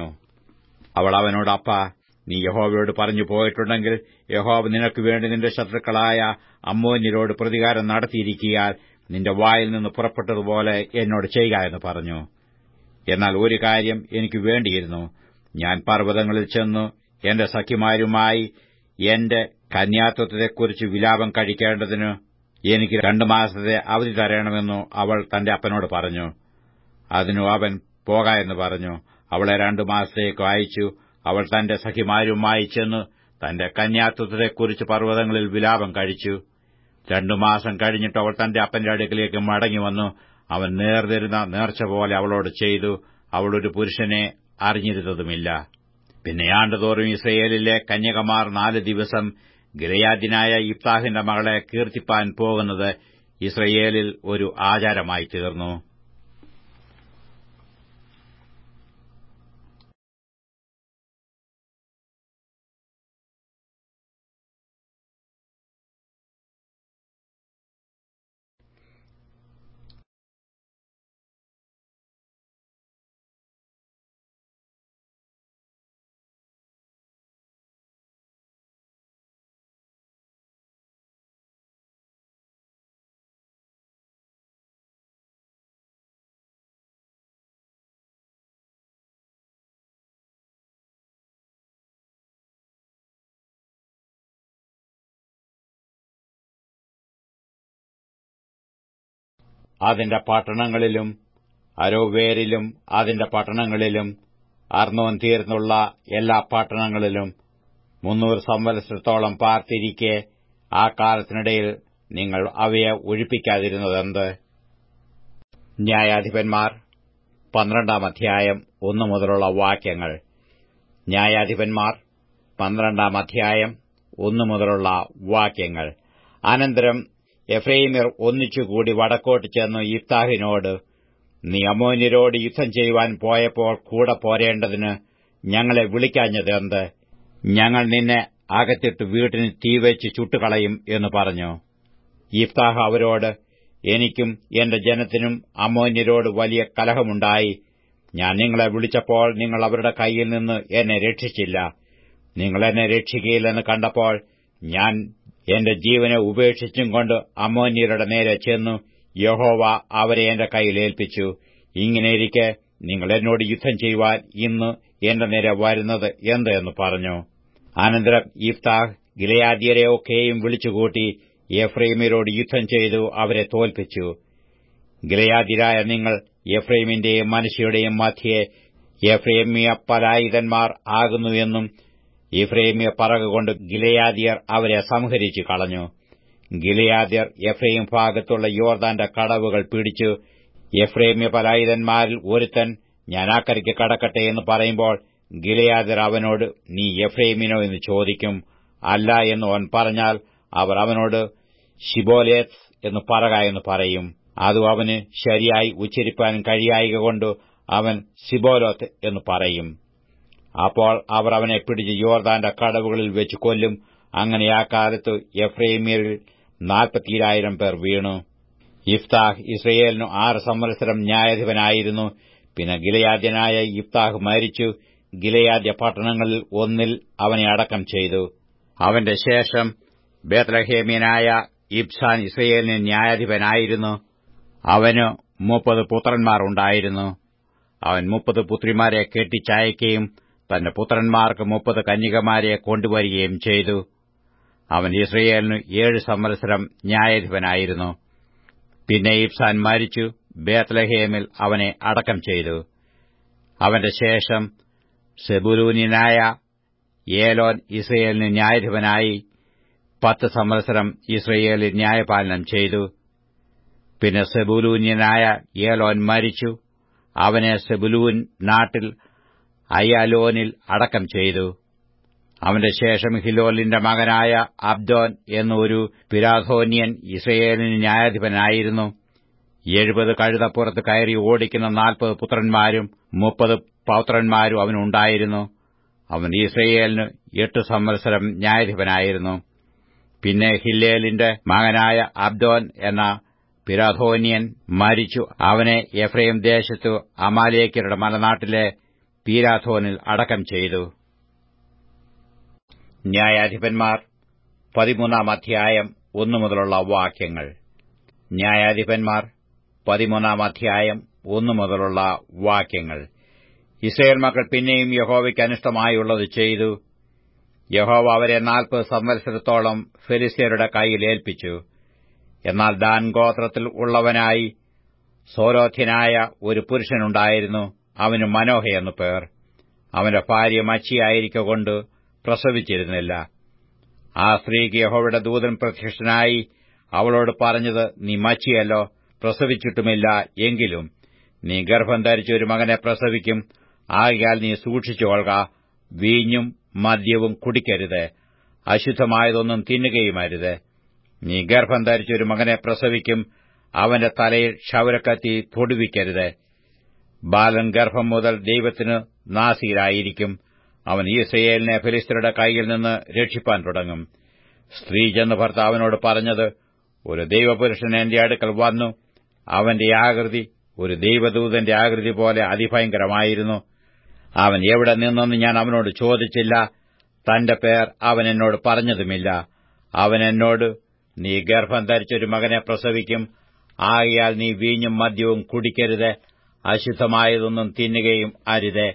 അവൾ അവനോട് അപ്പ നീ യഹോവയോട് പറഞ്ഞു പോയിട്ടുണ്ടെങ്കിൽ യഹോവ നിനക്ക് വേണ്ടി നിന്റെ ശത്രുക്കളായ അമ്മോന്യരോട് പ്രതികാരം നടത്തിയിരിക്കിയാൽ നിന്റെ വായിൽ നിന്ന് പുറപ്പെട്ടതുപോലെ എന്നോട് ചെയ്യുക എന്ന് പറഞ്ഞു എന്നാൽ ഒരു കാര്യം എനിക്ക് വേണ്ടിയിരുന്നു ഞാൻ പർവ്വതങ്ങളിൽ ചെന്നു എന്റെ സഖിമാരുമായി എന്റെ കന്യാത്വത്തെക്കുറിച്ച് വിലാപം കഴിക്കേണ്ടതിന് എനിക്ക് രണ്ടു മാസത്തെ അവധി തരണമെന്നു അവൾ തന്റെ അപ്പനോട് പറഞ്ഞു അതിനു അവൻ പോക എന്ന് പറഞ്ഞു അവളെ രണ്ടു മാസത്തേക്ക് അയച്ചു അവൾ തന്റെ സഖിമാരുമായി ചെന്ന് തന്റെ കന്യാത്വത്തെക്കുറിച്ച് പർവ്വതങ്ങളിൽ വിലാപം കഴിച്ചു രണ്ടു മാസം കഴിഞ്ഞിട്ട് അവൾ തന്റെ അപ്പന്റെ അടുക്കിലേക്ക് മടങ്ങിവന്നു അവൻ നേർന്നിരുന്ന നേർച്ച പോലെ അവളോട് ചെയ്തു അവൾ ഒരു പുരുഷനെ അറിഞ്ഞിരുന്നതുമില്ല പിന്നെ ആണ്ടുതോറും ഇസ്രയേലിലെ കന്യകമാർ നാല് ദിവസം ഗിലയാദിനായ ഇഫ്താഹിന്റെ മകളെ കീർത്തിപ്പാൻ പോകുന്നത് ഇസ്രയേലിൽ ഒരു ആചാരമായി തീർന്നു അതിന്റെ പട്ടണങ്ങളിലും അരോവേരിലും അതിന്റെ പട്ടണങ്ങളിലും അർണോൻ തീർന്നുള്ള എല്ലാ പട്ടണങ്ങളിലും മുന്നൂറ് സംവത്സരത്തോളം പാർത്തിരിക്കെ ആ കാലത്തിനിടയിൽ നിങ്ങൾ അവയെ ഒഴിപ്പിക്കാതിരുന്നതെന്ത് ന്യായാധിപന്മാർ പന്ത്രണ്ടാം അധ്യായം ഒന്നു മുതലുള്ള വാക്യങ്ങൾ ന്യായാധിപന്മാർ പന്ത്രണ്ടാം അധ്യായം ഒന്നു മുതലുള്ള വാക്യങ്ങൾ അനന്തരം എഫ്രൈമിയർ ഒന്നിച്ചുകൂടി വടക്കോട്ട് ചെന്ന് ഇഫ്താഹിനോട് നീ അമോന്യരോട് യുദ്ധം ചെയ്യുവാൻ പോയപ്പോൾ കൂടെ പോരേണ്ടതിന് ഞങ്ങളെ വിളിക്കാഞ്ഞതെന്ത് ഞങ്ങൾ നിന്നെ അകത്തിട്ട് വീട്ടിന് തീവെച്ച് ചുട്ടുകളയും എന്ന് പറഞ്ഞു ഇഫ്താഹ് അവരോട് എനിക്കും എന്റെ ജനത്തിനും അമോന്യരോട് വലിയ കലഹമുണ്ടായി ഞാൻ നിങ്ങളെ വിളിച്ചപ്പോൾ നിങ്ങൾ അവരുടെ കൈയിൽ നിന്ന് എന്നെ രക്ഷിച്ചില്ല നിങ്ങൾ എന്നെ രക്ഷിക്കുകയില്ലെന്ന് കണ്ടപ്പോൾ ഞാൻ എന്റെ ജീവനെ ഉപേക്ഷിച്ചും കൊണ്ട് അമോന്യരുടെ നേരെ ചെന്നു യഹോവ അവരെ എന്റെ കയ്യിൽ ഏൽപ്പിച്ചു ഇങ്ങനെയിരിക്കെ നിങ്ങൾ എന്നോട് യുദ്ധം ചെയ്യുവാൻ ഇന്ന് എന്റെ നേരെ വരുന്നത് എന്ത് എന്ന് പറഞ്ഞു അനന്തരം ഇഫ്താഹ് ഗിലയാദ്യരെയൊക്കെയും വിളിച്ചുകൂട്ടി എഫ്രൈമിയരോട് യുദ്ധം ചെയ്തു അവരെ തോൽപ്പിച്ചു ഗിലയാദിരായ നിങ്ങൾ എഫ്രൈമിന്റെയും മനുഷ്യയുടെയും മധ്യേ എഫ്രൈമിയ പലായുധന്മാർ ആകുന്നുവെന്നും ഇഫ്രൈമിയ പറകുകൊണ്ട് ഗിലയാദിയർ അവരെ സംഹരിച്ചു കളഞ്ഞു ഗിലയാദ്യർ എഫ്രൈം ഭാഗത്തുള്ള യോർദാന്റെ കടവുകൾ പിടിച്ചു എഫ്രൈമ്യ പലായുധന്മാരിൽ ഒരുത്തൻ ഞാൻ ആക്കരയ്ക്ക് കടക്കട്ടെ എന്ന് പറയുമ്പോൾ ഗിലയാദർ അവനോട് നീ എഫ്രൈമിനോ എന്ന് ചോദിക്കും അല്ല എന്ന് അവൻ പറഞ്ഞാൽ അവർ അവനോട് ഷിബോലേത്ത് എന്ന് പറക എന്ന് പറയും അതും അവന് ശരിയായി ഉച്ചരിപ്പാൻ കഴിയായിക കൊണ്ട് അവൻ സിബോലോത്ത് എന്ന് പറയും അപ്പോൾ അവർ അവനെ പിടിച്ച് യോർദാന്റെ കടവുകളിൽ വെച്ച് കൊല്ലും അങ്ങനെ ആ കാലത്ത് എഫ്രൈമിയറിൽ നാൽപ്പത്തിരായിരം പേർ വീണു ഇഫ്താഹ് ഇസ്രയേലിനു ആറ് സംവത്സരം ന്യായാധിപനായിരുന്നു പിന്നെ ഗിലയാദ്യനായ ഇഫ്താഹ് മരിച്ചു ഗിലയാദ്യ പട്ടണങ്ങളിൽ ഒന്നിൽ അവനെ അടക്കം ചെയ്തു അവന്റെ ശേഷം ബേത്ലഹേമ്യനായ ഇബ്സാൻ ഇസ്രയേലിന് ന്യായാധിപനായിരുന്നു അവന് മുപ്പത് പുത്രന്മാർ ഉണ്ടായിരുന്നു അവൻ മുപ്പത് പുത്രിമാരെ കെട്ടിച്ചയക്കുകയും തന്റെ പുത്രന്മാർക്ക് മുപ്പത് കന്യകമാരെ കൊണ്ടുവരികയും ചെയ്തു അവൻ ഇസ്രയേലിന് ഏഴ് സംവത്സരം ന്യായാധിപനായിരുന്നു പിന്നെ ഇബ്സാൻ മരിച്ചു ബേത്ലഹേമിൽ അവനെ അടക്കം ചെയ്തു അവന്റെ ശേഷം സെബുലൂനിനായ ഏലോൻ ഇസ്രയേലിന് ന്യായാധിപനായി പത്ത് സംവത്സരം ഇസ്രയേലിൽ ന്യായപാലനം ചെയ്തു പിന്നെ സെബുലൂന്യനായ ഏലോൻ മരിച്ചു അവനെ സെബുലൂൻ നാട്ടിൽ അയ്യാലോനിൽ അടക്കം ചെയ്തു അവന്റെ ശേഷം ഹിലോലിന്റെ മകനായ അബ്ദോൻ എന്നൊരു പിരാധോന്യൻ ഇസ്രയേലിന് ന്യായാധിപനായിരുന്നു എഴുപത് കഴുതപ്പുറത്ത് കയറി ഓടിക്കുന്ന നാൽപ്പത് പുത്രന്മാരും മുപ്പത് പൗത്രന്മാരും അവനുണ്ടായിരുന്നു അവൻ ഇസ്രയേലിന് എട്ട് സംവത്സരം ന്യായാധിപനായിരുന്നു പിന്നെ ഹില്ലേലിന്റെ മകനായ അബ്ദോൻ എന്ന പിരാധോന്യൻ മരിച്ചു അവനെ എഫ്രൈം ദേശത്തു അമാലേക്കരുടെ മലനാട്ടിലെ പീരാഥോനിൽ അടക്കം ചെയ്തു ന്യായാധിപന്മാർ പതിമൂന്നാം അധ്യായം ഒന്നു മുതലുള്ള വാക്യങ്ങൾ ന്യായാധിപന്മാർ പതിമൂന്നാം അധ്യായം ഒന്നു മുതലുള്ള വാക്യങ്ങൾ ഇസ്രയേൽ മക്കൾ പിന്നെയും യഹോവയ്ക്ക് അനിഷ്ടമായുള്ളത് ചെയ്തു യഹോവ അവരെ നാൽപ്പത് സംവത്സരത്തോളം ഫെലിസ്തീനരുടെ കൈയിൽ ഏൽപ്പിച്ചു എന്നാൽ ദാൻ ഗോത്രത്തിൽ ഉള്ളവനായി സോരോധ്യനായ ഒരു പുരുഷനുണ്ടായിരുന്നു അവന് മനോഹ എന്നു പേർ അവന്റെ ഭാര്യ മച്ചിയായിരിക്കൊണ്ട് പ്രസവിച്ചിരുന്നില്ല ആ സ്ത്രീക്ക് യഹോവയുടെ ദൂതൻ പ്രത്യക്ഷനായി അവളോട് പറഞ്ഞത് നീ മച്ചിയല്ലോ പ്രസവിച്ചിട്ടുമില്ല എങ്കിലും നീ ഗർഭം ധരിച്ച ഒരു മകനെ പ്രസവിക്കും ആകയാൽ നീ സൂക്ഷിച്ചുകൊള്ളുക വീഞ്ഞും മദ്യവും കുടിക്കരുത് അശുദ്ധമായതൊന്നും തിന്നുകയുമരുത് നീ ഗർഭം ധരിച്ച ഒരു മകനെ പ്രസവിക്കും അവന്റെ തലയിൽ ക്ഷൗരക്കത്തി തൊടുവിക്കരുത് ബാലൻ ഗർഭം മുതൽ ദൈവത്തിന് നാസീരായിരിക്കും അവൻ ഈസയേലിനെ ഫിലിസ്തരുടെ കൈയിൽ നിന്ന് രക്ഷിപ്പാൻ തുടങ്ങും സ്ത്രീ ചെന്ന് ഭർത്താവിനോട് പറഞ്ഞത് ഒരു ദൈവപുരുഷൻ എന്റെ അടുക്കൽ വന്നു അവന്റെ ആകൃതി ഒരു ദൈവദൂതന്റെ ആകൃതി പോലെ അതിഭയങ്കരമായിരുന്നു അവൻ എവിടെ നിന്നെന്ന് ഞാൻ അവനോട് ചോദിച്ചില്ല തന്റെ പേർ അവൻ എന്നോട് പറഞ്ഞതുമില്ല അവൻ എന്നോട് നീ ഗർഭം ധരിച്ചൊരു മകനെ പ്രസവിക്കും ആകയാൽ നീ വീഞ്ഞും മദ്യവും കുടിക്കരുത് അശുദ്ധമായതൊന്നും തിന്നുകയും അരുത്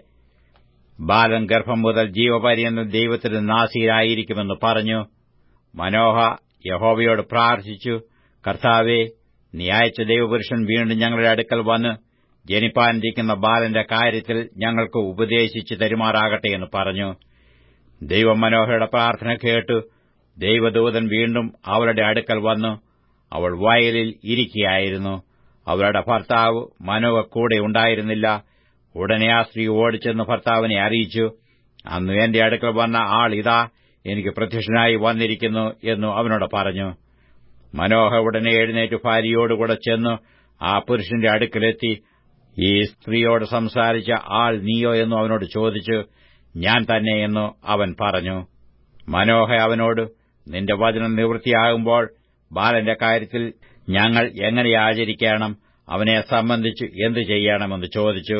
ബാലൻ ഗർഭം മുതൽ ജീവപര്യന്തം ദൈവത്തിന് നാസീരായിരിക്കുമെന്ന് പറഞ്ഞു മനോഹ യഹോവയോട് പ്രാർത്ഥിച്ചു കർത്താവെ നീ അയച്ച ദൈവപുരുഷൻ വീണ്ടും ഞങ്ങളുടെ അടുക്കൽ വന്ന് ജനിപ്പാനിരിക്കുന്ന ബാലന്റെ കാര്യത്തിൽ ഞങ്ങൾക്ക് ഉപദേശിച്ചു തരുമാറാകട്ടെ എന്ന് പറഞ്ഞു ദൈവം മനോഹയുടെ പ്രാർത്ഥന കേട്ടു ദൈവദൂതൻ വീണ്ടും അവളുടെ അടുക്കൽ വന്നു അവൾ വയലിൽ ഇരിക്കുകയായിരുന്നു അവളുടെ ഭർത്താവ് മനോഹ കൂടെ ഉണ്ടായിരുന്നില്ല ഉടനെ ആ സ്ത്രീ ഓടിച്ചെന്ന് ഭർത്താവിനെ അറിയിച്ചു അന്ന് എന്റെ അടുക്കൽ വന്ന ആൾ ഇതാ എനിക്ക് പ്രത്യക്ഷനായി വന്നിരിക്കുന്നു എന്നു അവനോട് പറഞ്ഞു മനോഹ ഉടനെ എഴുന്നേറ്റ് ഭാര്യയോടുകൂടെ ചെന്ന് ആ പുരുഷന്റെ അടുക്കലെത്തി ഈ സ്ത്രീയോട് സംസാരിച്ച ആൾ നീയോ എന്നു അവനോട് ചോദിച്ചു ഞാൻ തന്നെ എന്നു അവൻ പറഞ്ഞു മനോഹ അവനോട് നിന്റെ വചനം നിവൃത്തിയാകുമ്പോൾ ബാലന്റെ കാര്യത്തിൽ ഞങ്ങൾ എങ്ങനെ ആചരിക്കണം അവനെ സംബന്ധിച്ച് എന്തു ചെയ്യണമെന്ന് ചോദിച്ചു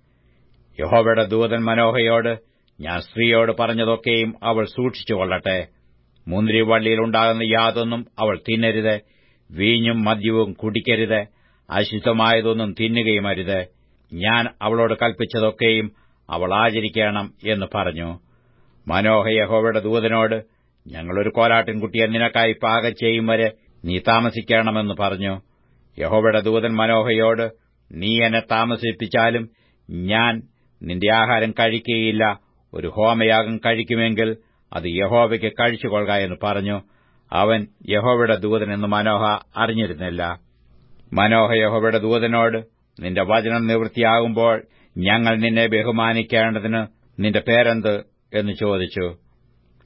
യഹോവയുടെ ദൂതൻ മനോഹയോട് ഞാൻ സ്ത്രീയോട് പറഞ്ഞതൊക്കെയും അവൾ സൂക്ഷിച്ചുകൊള്ളട്ടെ മുന്തിരിവള്ളിയിലുണ്ടാകുന്ന യാതൊന്നും അവൾ തിന്നരുത് വീഞ്ഞും മദ്യവും കുടിക്കരുത് അശുദ്ധമായതൊന്നും തിന്നുകയും അരുത് ഞാൻ അവളോട് കൽപ്പിച്ചതൊക്കെയും അവൾ ആചരിക്കണം എന്ന് പറഞ്ഞു മനോഹ യഹോവയുടെ ദൂതനോട് ഞങ്ങളൊരു കോലാട്ടിൻകുട്ടിയെ നിനക്കായി പാകം ചെയ്യും വരെ നീ താമസിക്കണമെന്ന് പറഞ്ഞു യഹോവയുടെ ദൂതൻ മനോഹയോട് നീ എന്നെ താമസിപ്പിച്ചാലും ഞാൻ നിന്റെ ആഹാരം കഴിക്കുകയില്ല ഒരു ഹോമയാഗം കഴിക്കുമെങ്കിൽ അത് യഹോവയ്ക്ക് കഴിച്ചുകൊള്ളുക എന്ന് പറഞ്ഞു അവൻ യഹോവയുടെ ദൂതൻ എന്ന് മനോഹ അറിഞ്ഞിരുന്നില്ല മനോഹ യഹോവയുടെ ദൂതനോട് നിന്റെ വചനം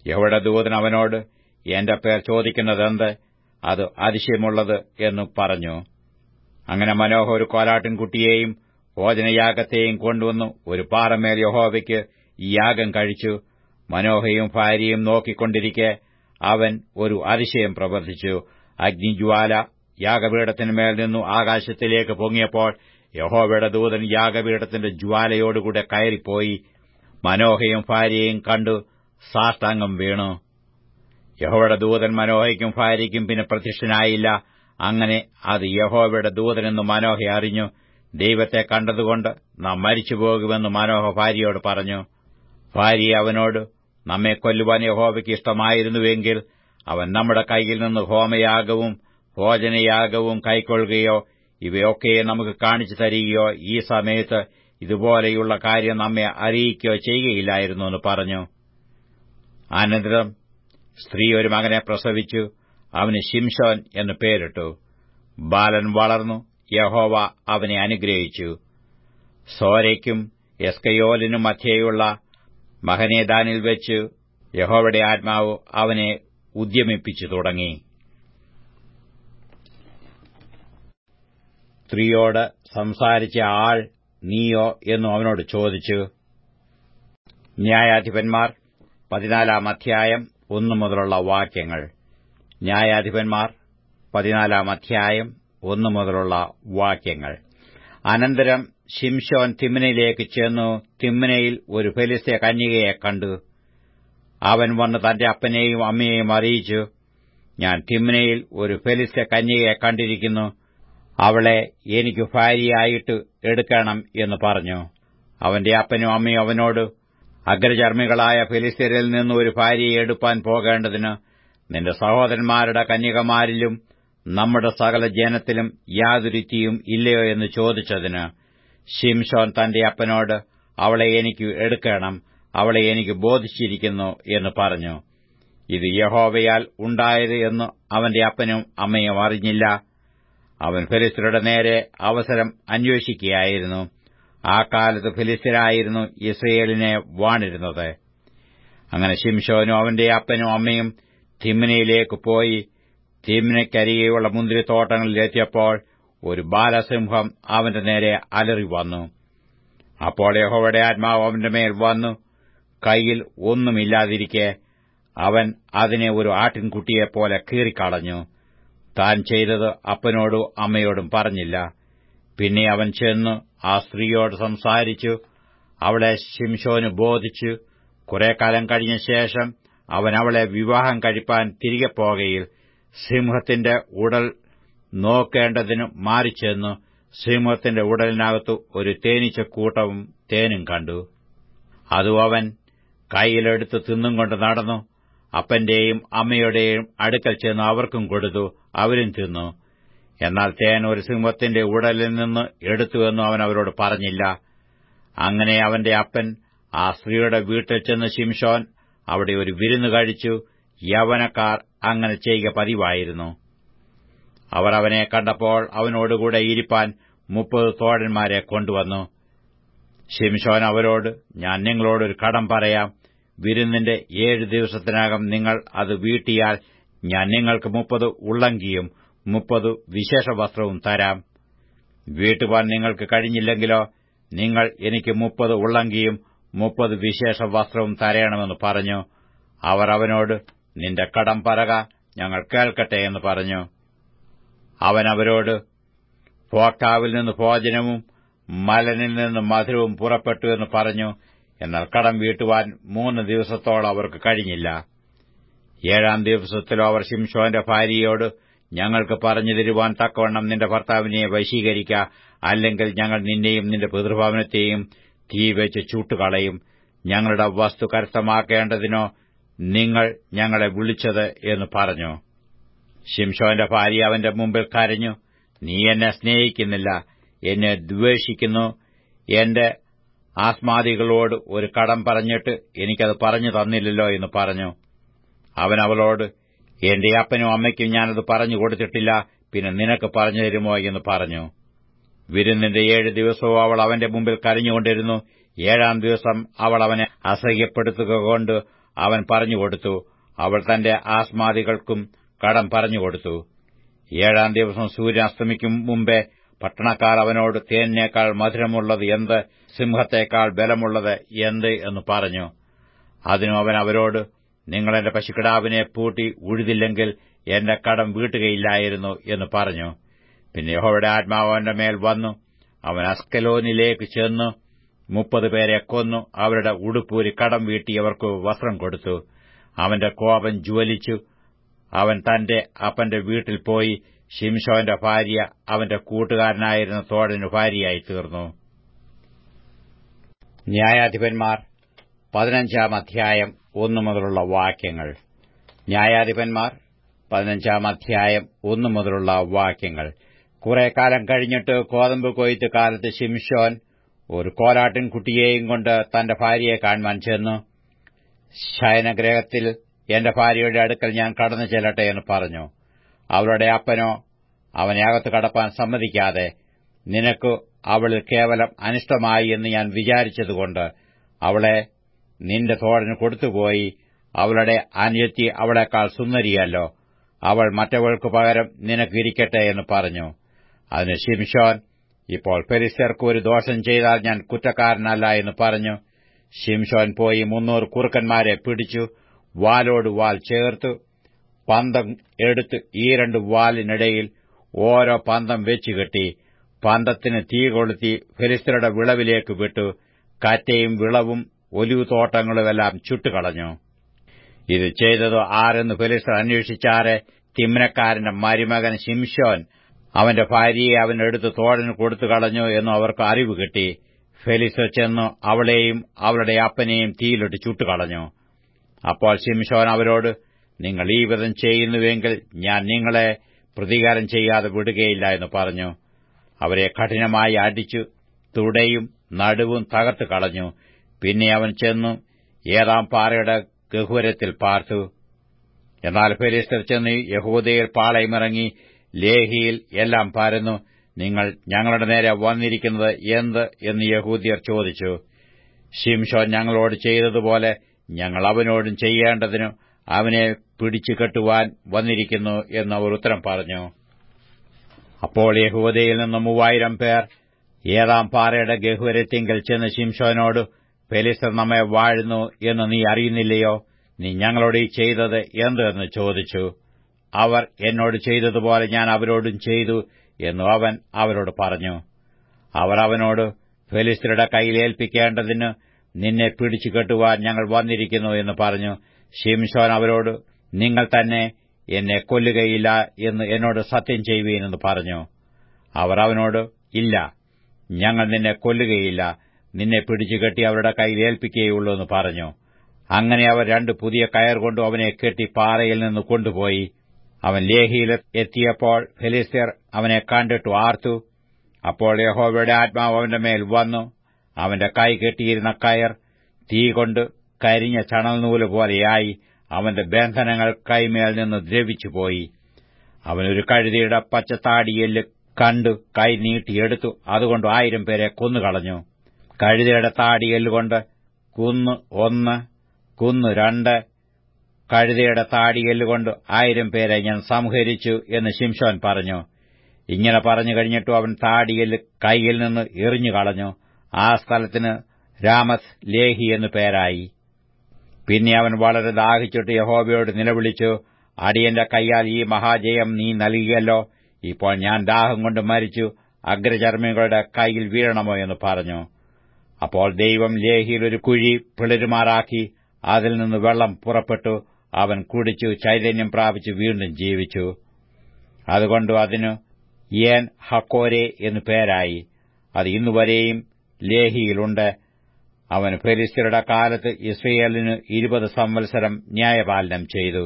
യഹോയുടെ ദൂതൻ അവനോട് എന്റെ പേർ ചോദിക്കുന്നതെന്ത് അത് അതിശയമുള്ളത് എന്നു പറഞ്ഞു അങ്ങനെ മനോഹ ഒരു കോലാട്ടിൻകുട്ടിയെയും ഭോജനയാഗത്തെയും കൊണ്ടുവന്നു ഒരു പാറമേൽ യഹോവയ്ക്ക് ഈ യാഗം കഴിച്ചു മനോഹയും ഭാര്യയും നോക്കിക്കൊണ്ടിരിക്കെ അവൻ ഒരു അതിശയം പ്രവർത്തിച്ചു അഗ്നിജ്വാല യാഗപീഠത്തിന്മേൽ നിന്നു ആകാശത്തിലേക്ക് പൊങ്ങിയപ്പോൾ യഹോവയുടെ ദൂതൻ യാഗപീഠത്തിന്റെ ജ്വാലയോടുകൂടെ കയറിപ്പോയി മനോഹയും ഭാര്യയും കണ്ടു സാഷ്ടാംഗം വീണു യഹോവയുടെ ദൂതൻ മനോഹയ്ക്കും ഭാര്യയ്ക്കും പിന്നെ പ്രത്യക്ഷനായില്ല അങ്ങനെ അത് യഹോവയുടെ ദൂതനെന്ന് മനോഹ അറിഞ്ഞു ദൈവത്തെ കണ്ടതുകൊണ്ട് നാം മരിച്ചുപോകുമെന്ന് മനോഹ ഭാര്യയോട് പറഞ്ഞു ഭാര്യ അവനോട് നമ്മെ കൊല്ലുവാൻ യഹോവയ്ക്ക് ഇഷ്ടമായിരുന്നുവെങ്കിൽ അവൻ നമ്മുടെ കൈയിൽ നിന്ന് ഹോമയാഗവും ഭോജനയാഗവും കൈക്കൊള്ളുകയോ ഇവയൊക്കെ നമുക്ക് കാണിച്ചു തരികയോ ഈ സമയത്ത് ഇതുപോലെയുള്ള കാര്യം നമ്മെ അറിയിക്കുകയോ ചെയ്യുകയില്ലായിരുന്നു എന്ന് പറഞ്ഞു അനന്തരം സ്ത്രീ ഒരു മകനെ പ്രസവിച്ചു അവന് ശിംഷോൻ എന്ന് പേരിട്ടു ബാലൻ വളർന്നു യഹോവ അവനെ അനുഗ്രഹിച്ചു സോരയ്ക്കും എസ്കയോലിനും മധ്യേയുള്ള മഹനേദാനിൽ വെച്ച് യഹോവയുടെ ആത്മാവ് അവനെ ഉദ്യമിപ്പിച്ചു തുടങ്ങി സ്ത്രീയോട് സംസാരിച്ച ആൾ നീയോ എന്നു അവനോട് ചോദിച്ചു ന്യായാധിപന്മാർ പതിനാലാം അധ്യായം ഒന്നു മുതലുള്ള വാക്യങ്ങൾ ന്യായാധിപന്മാർ പതിനാലാം അധ്യായം ഒന്നു മുതലുള്ള വാക്യങ്ങൾ അനന്തരം ശിംഷോൻ തിമ്മിനയിലേക്ക് ചെന്നു തിമ്മിനയിൽ ഒരു ഫെലിസ്ത്യ കന്യകയെ കണ്ടു അവൻ വന്ന് തന്റെ അപ്പനെയും അമ്മയെയും അറിയിച്ചു ഞാൻ തിമ്മിനയിൽ ഒരു ഫെലിസ്ത്യ കന്യകയെ കണ്ടിരിക്കുന്നു അവളെ എനിക്ക് ഭാര്യയായിട്ട് എടുക്കണം എന്ന് പറഞ്ഞു അവന്റെ അപ്പനും അമ്മയും അവനോട് അഗ്രചർമ്മികളായ ഫിലിസ്തീനിൽ നിന്ന് ഒരു ഭാര്യയെ എടുപ്പാൻ പോകേണ്ടതിന് നിന്റെ സഹോദരന്മാരുടെ കന്യകമാരിലും നമ്മുടെ സകല ജനത്തിലും യാതൊരുത്തിയും ഇല്ലയോ എന്ന് ചോദിച്ചതിന് ഷിംഷോൻ തന്റെ അപ്പനോട് അവളെ എനിക്ക് എടുക്കണം അവളെ എനിക്ക് ബോധിച്ചിരിക്കുന്നു എന്ന് പറഞ്ഞു ഇത് യഹോവയാൽ ഉണ്ടായത് എന്ന് അവന്റെ അപ്പനും അമ്മയും അറിഞ്ഞില്ല അവൻ ഫിലിസ്തരുടെ നേരെ അവസരം അന്വേഷിക്കുകയായിരുന്നു ആ കാലത്ത് ഫിലിസ്തരായിരുന്നു ഇസ്രയേലിനെ വാണിരുന്നത് അങ്ങനെ ശിംഷോനും അവന്റെ അപ്പനും അമ്മയും തിമ്മിനയിലേക്ക് പോയി തിമ്മിനയ്ക്കരികെയുള്ള മുന്തിരിത്തോട്ടങ്ങളിലെത്തിയപ്പോൾ ഒരു ബാലസിംഹം അവന്റെ നേരെ അലറി വന്നു അപ്പോൾ യഹോവയുടെ ആത്മാവ് അവന്റെ മേൽ വന്നു കൈയിൽ ഒന്നുമില്ലാതിരിക്കെ അവൻ അതിനെ ഒരു ആട്ടിൻകുട്ടിയെപ്പോലെ കീറിക്കളഞ്ഞു താൻ ചെയ്തത് അപ്പനോടും അമ്മയോടും പറഞ്ഞില്ല പിന്നെ അവൻ ചെന്ന് ആ സ്ത്രീയോട് സംസാരിച്ചു അവളെ ശിംഷോന് ബോധിച്ചു കുറെ കാലം കഴിഞ്ഞ ശേഷം അവൻ അവളെ വിവാഹം കഴിപ്പാൻ തിരികെ പോകയിൽ സിംഹത്തിന്റെ ഉടൽ നോക്കേണ്ടതിന് മാറിച്ചെന്നു സിംഹത്തിന്റെ ഉടലിനകത്തു ഒരു തേനീച്ചക്കൂട്ടവും തേനും കണ്ടു അതും അവൻ കൈയിലെടുത്ത് തിന്നും കൊണ്ട് നടന്നു അപ്പന്റെയും അമ്മയുടെയും അടുക്കൽ ചെന്ന് അവർക്കും കൊടുത്തു അവരും തിന്നു എന്നാൽ തേൻ ഒരു സിംഹത്തിന്റെ ഉടലിൽ നിന്ന് എടുത്തുവെന്നും അവൻ അവരോട് പറഞ്ഞില്ല അങ്ങനെ അവന്റെ അപ്പൻ ആ സ്ത്രീയുടെ വീട്ടിൽ ചെന്ന് ശിംഷോൻ അവിടെ ഒരു വിരുന്ന് കഴിച്ചു യവനക്കാർ അങ്ങനെ ചെയ്യുക പതിവായിരുന്നു അവർ അവനെ കണ്ടപ്പോൾ അവനോടുകൂടെ ഇരിപ്പാൻ മുപ്പത് തോഴന്മാരെ കൊണ്ടുവന്നു ശിംഷോൻ അവരോട് ഞാൻ നിങ്ങളോടൊരു കടം പറയാം വിരുന്നിന്റെ ഏഴ് ദിവസത്തിനകം നിങ്ങൾ അത് വീട്ടിയാൽ ഞാൻ നിങ്ങൾക്ക് മുപ്പത് ഉള്ളങ്കിയും മുപ്പത് വിശേഷ വസ്ത്രവും തരാം വീട്ടുവാൻ നിങ്ങൾക്ക് കഴിഞ്ഞില്ലെങ്കിലോ നിങ്ങൾ എനിക്ക് മുപ്പത് ഉള്ളങ്കിയും മുപ്പത് വിശേഷ വസ്ത്രവും തരയണമെന്ന് പറഞ്ഞു അവർ അവനോട് നിന്റെ കടം പറക ഞങ്ങൾ കേൾക്കട്ടെ എന്ന് പറഞ്ഞു അവൻ അവരോട് ഭോക്താവിൽ നിന്ന് ഭോജനവും മലനിൽ നിന്ന് മധുരവും പുറപ്പെട്ടു എന്ന് പറഞ്ഞു എന്നാൽ കടം വീട്ടുവാൻ മൂന്ന് ദിവസത്തോളം അവർക്ക് കഴിഞ്ഞില്ല ഏഴാം ദിവസത്തിലോ അവർ ശിംഷോന്റെ ഭാര്യയോട് ഞങ്ങൾക്ക് പറഞ്ഞു തരുവാൻ തക്കവണ്ണം നിന്റെ ഭർത്താവിനെ വശീകരിക്ക അല്ലെങ്കിൽ ഞങ്ങൾ നിന്നെയും നിന്റെ പിതൃഭവനത്തെയും തീ വെച്ച് ചൂട്ടുകളയും ഞങ്ങളുടെ വസ്തു കരസ്ഥമാക്കേണ്ടതിനോ നിങ്ങൾ ഞങ്ങളെ വിളിച്ചത് എന്ന് പറഞ്ഞു ശിംഷോന്റെ ഭാര്യ അവന്റെ മുമ്പിൽ കരഞ്ഞു നീ എന്നെ സ്നേഹിക്കുന്നില്ല എന്നെ ദ്വേഷിക്കുന്നു എന്റെ ആസ്മാദികളോട് ഒരു കടം പറഞ്ഞിട്ട് എനിക്കത് പറഞ്ഞു തന്നില്ലല്ലോ എന്ന് പറഞ്ഞു അവൻ അവളോട് എന്റെ അപ്പനും അമ്മയ്ക്കും ഞാനത് പറഞ്ഞു കൊടുത്തിട്ടില്ല പിന്നെ നിനക്ക് പറഞ്ഞു തരുമോ എന്ന് പറഞ്ഞു വിരുന്നിന്റെ ഏഴ് ദിവസവും അവൾ അവന്റെ മുമ്പിൽ കരഞ്ഞുകൊണ്ടിരുന്നു ഏഴാം ദിവസം അവൾ അവനെ അസഹ്യപ്പെടുത്തുക കൊണ്ട് അവൻ പറഞ്ഞുകൊടുത്തു അവൾ തന്റെ ആസ്മാദികൾക്കും കടം പറഞ്ഞുകൊടുത്തു ഏഴാം ദിവസം സൂര്യൻ അസ്തമിക്കും മുമ്പേ പട്ടണക്കാർ അവനോട് തേനിനേക്കാൾ മധുരമുള്ളത് എന്ത് സിംഹത്തേക്കാൾ ബലമുള്ളത് എന്ത് എന്ന് പറഞ്ഞു അതിനു അവൻ അവരോട് നിങ്ങൾ എന്റെ പശുക്കിടാവിനെ പൂട്ടി ഉഴുതില്ലെങ്കിൽ എന്റെ കടം വീട്ടുകയില്ലായിരുന്നു എന്ന് പറഞ്ഞു പിന്നെ യഹോയുടെ ആത്മാവ് അവന്റെ മേൽ വന്നു അവൻ അസ്കലോനിലേക്ക് ചെന്നു മുപ്പത് പേരെ കൊന്നു അവരുടെ ഉടുപ്പൂരി കടം വീട്ടിയവർക്ക് വസ്ത്രം കൊടുത്തു അവന്റെ കോപം ജ്വലിച്ചു അവൻ തന്റെ അപ്പന്റെ വീട്ടിൽ പോയി ഷിംഷോന്റെ ഭാര്യ അവന്റെ കൂട്ടുകാരനായിരുന്ന തോഴന് ഭാര്യയായി തീർന്നു ന്യായാധിപന്മാർ പതിനഞ്ചാം അധ്യായം ഒന്നു മുതലുള്ള വാക്യങ്ങൾ ന്യായാധിപന്മാർ പതിനഞ്ചാം അധ്യായം ഒന്നു മുതലുള്ള വാക്യങ്ങൾ കുറെ കാലം കഴിഞ്ഞിട്ട് കോതമ്പ് കൊയ്ത്ത് കാലത്ത് ഷിംഷോൻ ഒരു കോലാട്ടിൻ കുട്ടിയെയും കൊണ്ട് തന്റെ ഭാര്യയെ കാണുവാൻ ചെന്നു ശയനഗ്രഹത്തിൽ എന്റെ ഭാര്യയുടെ അടുക്കൽ ഞാൻ കടന്നു ചെല്ലട്ടെ എന്ന് പറഞ്ഞു അവളുടെ അപ്പനോ അവനെ അകത്ത് കടപ്പാൻ സമ്മതിക്കാതെ നിനക്ക് അവളിൽ കേവലം അനിഷ്ടമായി എന്ന് ഞാൻ വിചാരിച്ചതുകൊണ്ട് അവളെ നിന്റെ തോഴന് കൊടുത്തുപോയി അവളുടെ അനുയത്തി അവളെക്കാൾ സുന്ദരിയല്ലോ അവൾ മറ്റവൾക്ക് പകരം നിനക്കിരിക്കട്ടെ എന്ന് പറഞ്ഞു അതിന് ഷിംഷോൻ ഇപ്പോൾ പെരിസ്യർക്ക് ഒരു ദോഷം ചെയ്താൽ ഞാൻ കുറ്റക്കാരനല്ല എന്ന് പറഞ്ഞു ഷിംഷോൻ പോയി മുന്നൂറ് കുറുക്കന്മാരെ പിടിച്ചു വാലോട് വാൽ ചേർത്തു പന്തം എടുത്ത് ഈ രണ്ട് വാലിനിടയിൽ ഓരോ പന്തം വെച്ചുകെട്ടി പന്തത്തിന് തീ കൊളുത്തി ഫെലിസ്തരുടെ വിളവിലേക്ക് വിട്ടു കാറ്റയും വിളവും ഒലിവു തോട്ടങ്ങളുമെല്ലാം ചുട്ടുകളഞ്ഞു ഇത് ചെയ്തത് ആരെന്ന് ഫെലിസ്തർ അന്വേഷിച്ചാരെ തിമ്നക്കാരന്റെ മരുമകൻ ശിംഷോൻ അവന്റെ ഭാര്യയെ അവനെടുത്ത് തോഴന് കൊടുത്തു കളഞ്ഞു എന്നും അവർക്ക് അറിവ് കിട്ടി ഫെലിസ്തർ ചെന്നു അവളെയും അവളുടെ അപ്പനെയും തീയിലിട്ട് ചുട്ടുകളഞ്ഞു അപ്പോൾ ശിംഷോൻ അവരോട് നിങ്ങൾ ഈ വിധം ചെയ്യുന്നുവെങ്കിൽ ഞാൻ നിങ്ങളെ പ്രതികാരം ചെയ്യാതെ വിടുകയില്ല എന്ന് പറഞ്ഞു അവരെ കഠിനമായി അടിച്ചു തുടയും നടുവും തകർത്ത് കളഞ്ഞു പിന്നെ അവൻ ചെന്നു ഏതാം പാറയുടെ ഗഹുവരത്തിൽ പാർത്തു എന്നാൽ ഫെലിസ്തർ ചെന്ന് യഹൂദയിൽ പാളയമിറങ്ങി ലേഹിയിൽ എല്ലാം പരന്നു നിങ്ങൾ ഞങ്ങളുടെ നേരെ വന്നിരിക്കുന്നത് എന്ത് എന്ന് യഹൂദിയർ ചോദിച്ചു ഷിംഷോൻ ഞങ്ങളോട് ചെയ്തതുപോലെ ഞങ്ങൾ അവനോടും ചെയ്യേണ്ടതിനു അവനെ പിടിച്ചു കെട്ടുവാൻ വന്നിരിക്കുന്നു എന്ന് അവർ ഉത്തരം പറഞ്ഞു അപ്പോൾ യഹൂദയിൽ നിന്ന് മൂവായിരം പേർ ഏതാം പാറയുടെ ഗഹുവരത്തിങ്കൽ ചെന്ന് ശിംഷോനോട് ഫെലിസ്തർ നമ്മെ വാഴുന്നു എന്ന് നീ അറിയുന്നില്ലയോ നീ ഞങ്ങളോട് ഈ ചെയ്തത് എന്ത് എന്ന് ചോദിച്ചു അവർ എന്നോട് ചെയ്തതുപോലെ ഞാൻ അവരോടും ചെയ്തു എന്നു അവൻ അവരോട് പറഞ്ഞു അവർ അവനോട് ഫെലിസ്തരുടെ കയ്യിൽ ഏൽപ്പിക്കേണ്ടതിന് നിന്നെ പിടിച്ചു കെട്ടുവാൻ ഞങ്ങൾ വന്നിരിക്കുന്നു എന്ന് പറഞ്ഞു ഷിംഷോൻ അവരോട് നിങ്ങൾ തന്നെ എന്നെ കൊല്ലുകയില്ല എന്ന് എന്നോട് സത്യം ചെയ്യുവീനെന്ന് പറഞ്ഞു അവർ അവനോട് ഇല്ല ഞങ്ങൾ നിന്നെ കൊല്ലുകയില്ല നിന്നെ പിടിച്ചുകെട്ടി അവരുടെ കയ്യിൽ ഏൽപ്പിക്കുകയുള്ളൂ എന്ന് പറഞ്ഞു അങ്ങനെ അവർ രണ്ട് പുതിയ കയർ കൊണ്ടു അവനെ കെട്ടി പാറയിൽ നിന്ന് കൊണ്ടുപോയി അവൻ ലേഹിയിൽ എത്തിയപ്പോൾ ഫെലിസ്തീർ അവനെ കണ്ടിട്ടു ആർത്തു അപ്പോൾ യഹോവയുടെ ആത്മാവ് അവന്റെ മേൽ വന്നു അവന്റെ കൈ കെട്ടിയിരുന്ന കയർ തീ കൊണ്ട് കരിഞ്ഞ ചണൽനൂല് പോലെയായി അവന്റെ ബന്ധനങ്ങൾ കൈമേൽ നിന്ന് ദ്രവിച്ചുപോയി അവനൊരു കഴുതിയുടെ പച്ചത്താടിയെല്ല് കണ്ടു കൈ നീട്ടിയെടുത്തു അതുകൊണ്ട് ആയിരം പേരെ കൊന്നുകളഞ്ഞു കഴുതിയുടെ താടിയെല്ലുകൊണ്ട് കുന്ന് ഒന്ന് കുന്നു രണ്ട് കഴുതയുടെ താടിയെല്ലുകൊണ്ട് ആയിരം പേരെ ഞാൻ സംഹരിച്ചു എന്ന് ശിംഷോൻ പറഞ്ഞു ഇങ്ങനെ പറഞ്ഞു കഴിഞ്ഞിട്ടു അവൻ താടിയെല്ല് കൈയിൽ നിന്ന് എറിഞ്ഞു കളഞ്ഞു ആ സ്ഥലത്തിന് രാമസ് ലേഹി എന്നു പേരായി പിന്നെ അവൻ വളരെ ദാഹിച്ചിട്ട് യഹോബയോട് നിലവിളിച്ചു അടിയന്റെ കൈയാൽ ഈ മഹാജയം നീ നൽകിയല്ലോ ഇപ്പോൾ ഞാൻ ദാഹം കൊണ്ട് മരിച്ചു അഗ്രചർമ്മികളുടെ കൈയിൽ വീഴണമോ എന്ന് പറഞ്ഞു അപ്പോൾ ദൈവം ലേഹിയിൽ ഒരു കുഴി പിളരുമാറാക്കി അതിൽ നിന്ന് വെള്ളം പുറപ്പെട്ടു അവൻ കുടിച്ചു ചൈതന്യം പ്രാപിച്ചു വീണ്ടും ജീവിച്ചു അതുകൊണ്ട് അതിന് ഏൻ ഹക്കോരെ എന്നു പേരായി അത് ഇന്നുവരെയും ലേഹിയിലുണ്ട് അവൻ ഫെലിസ്തരുടെ കാലത്ത് ഇസ്രയേലിന് ഇരുപത് സംവത്സരം ന്യായപാലനം ചെയ്തു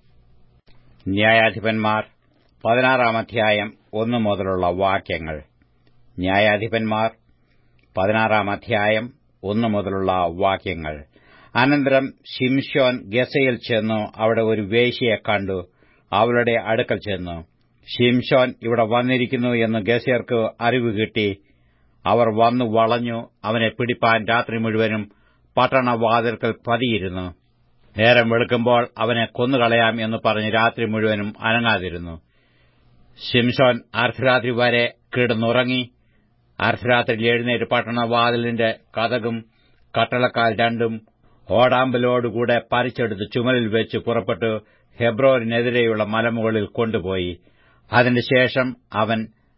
ന്യായാധിപന്മാർ പതിനാറാം അധ്യായം ഒന്നു മുതലുള്ള വാക്യങ്ങൾ ന്യായാധിപന്മാർ പതിനാറാം അധ്യായം ഒന്നു മുതലുള്ള വാക്യങ്ങൾ അനന്തരം ഷിംഷോൻ ഗസയിൽ ചെന്നു അവിടെ ഒരു വേശ്യയെ കണ്ടു അവളുടെ അടുക്കൽ ചെന്നു ഷിംഷോൻ ഇവിടെ വന്നിരിക്കുന്നു എന്ന് ഗസയർക്ക് അറിവ് കിട്ടി അവർ വന്നു വളഞ്ഞു അവനെ പിടിപ്പാൻ രാത്രി മുഴുവനും പട്ടണവാതിൽക്കൽ പതിയിരുന്നു നേരം വെളുക്കുമ്പോൾ അവനെ കൊന്നുകളയാം എന്ന് പറഞ്ഞ് രാത്രി മുഴുവനും അനങ്ങാതിരുന്നു ശിംഷോൻ അർദ്ധരാത്രി വരെ കിടന്നുറങ്ങി അർദ്ധരാത്രിയിൽ എഴുന്നേറ്റ് പട്ടണവാതിലിന്റെ കഥകും കട്ടളക്കാൽ രണ്ടും ഓടാമ്പലോടുകൂടെ പറിച്ചെടുത്ത് ചുമലിൽ വെച്ച് പുറപ്പെട്ട് ഹെബ്രോനെതിരെയുള്ള മലമുകളിൽ കൊണ്ടുപോയി അതിനുശേഷം അവൻ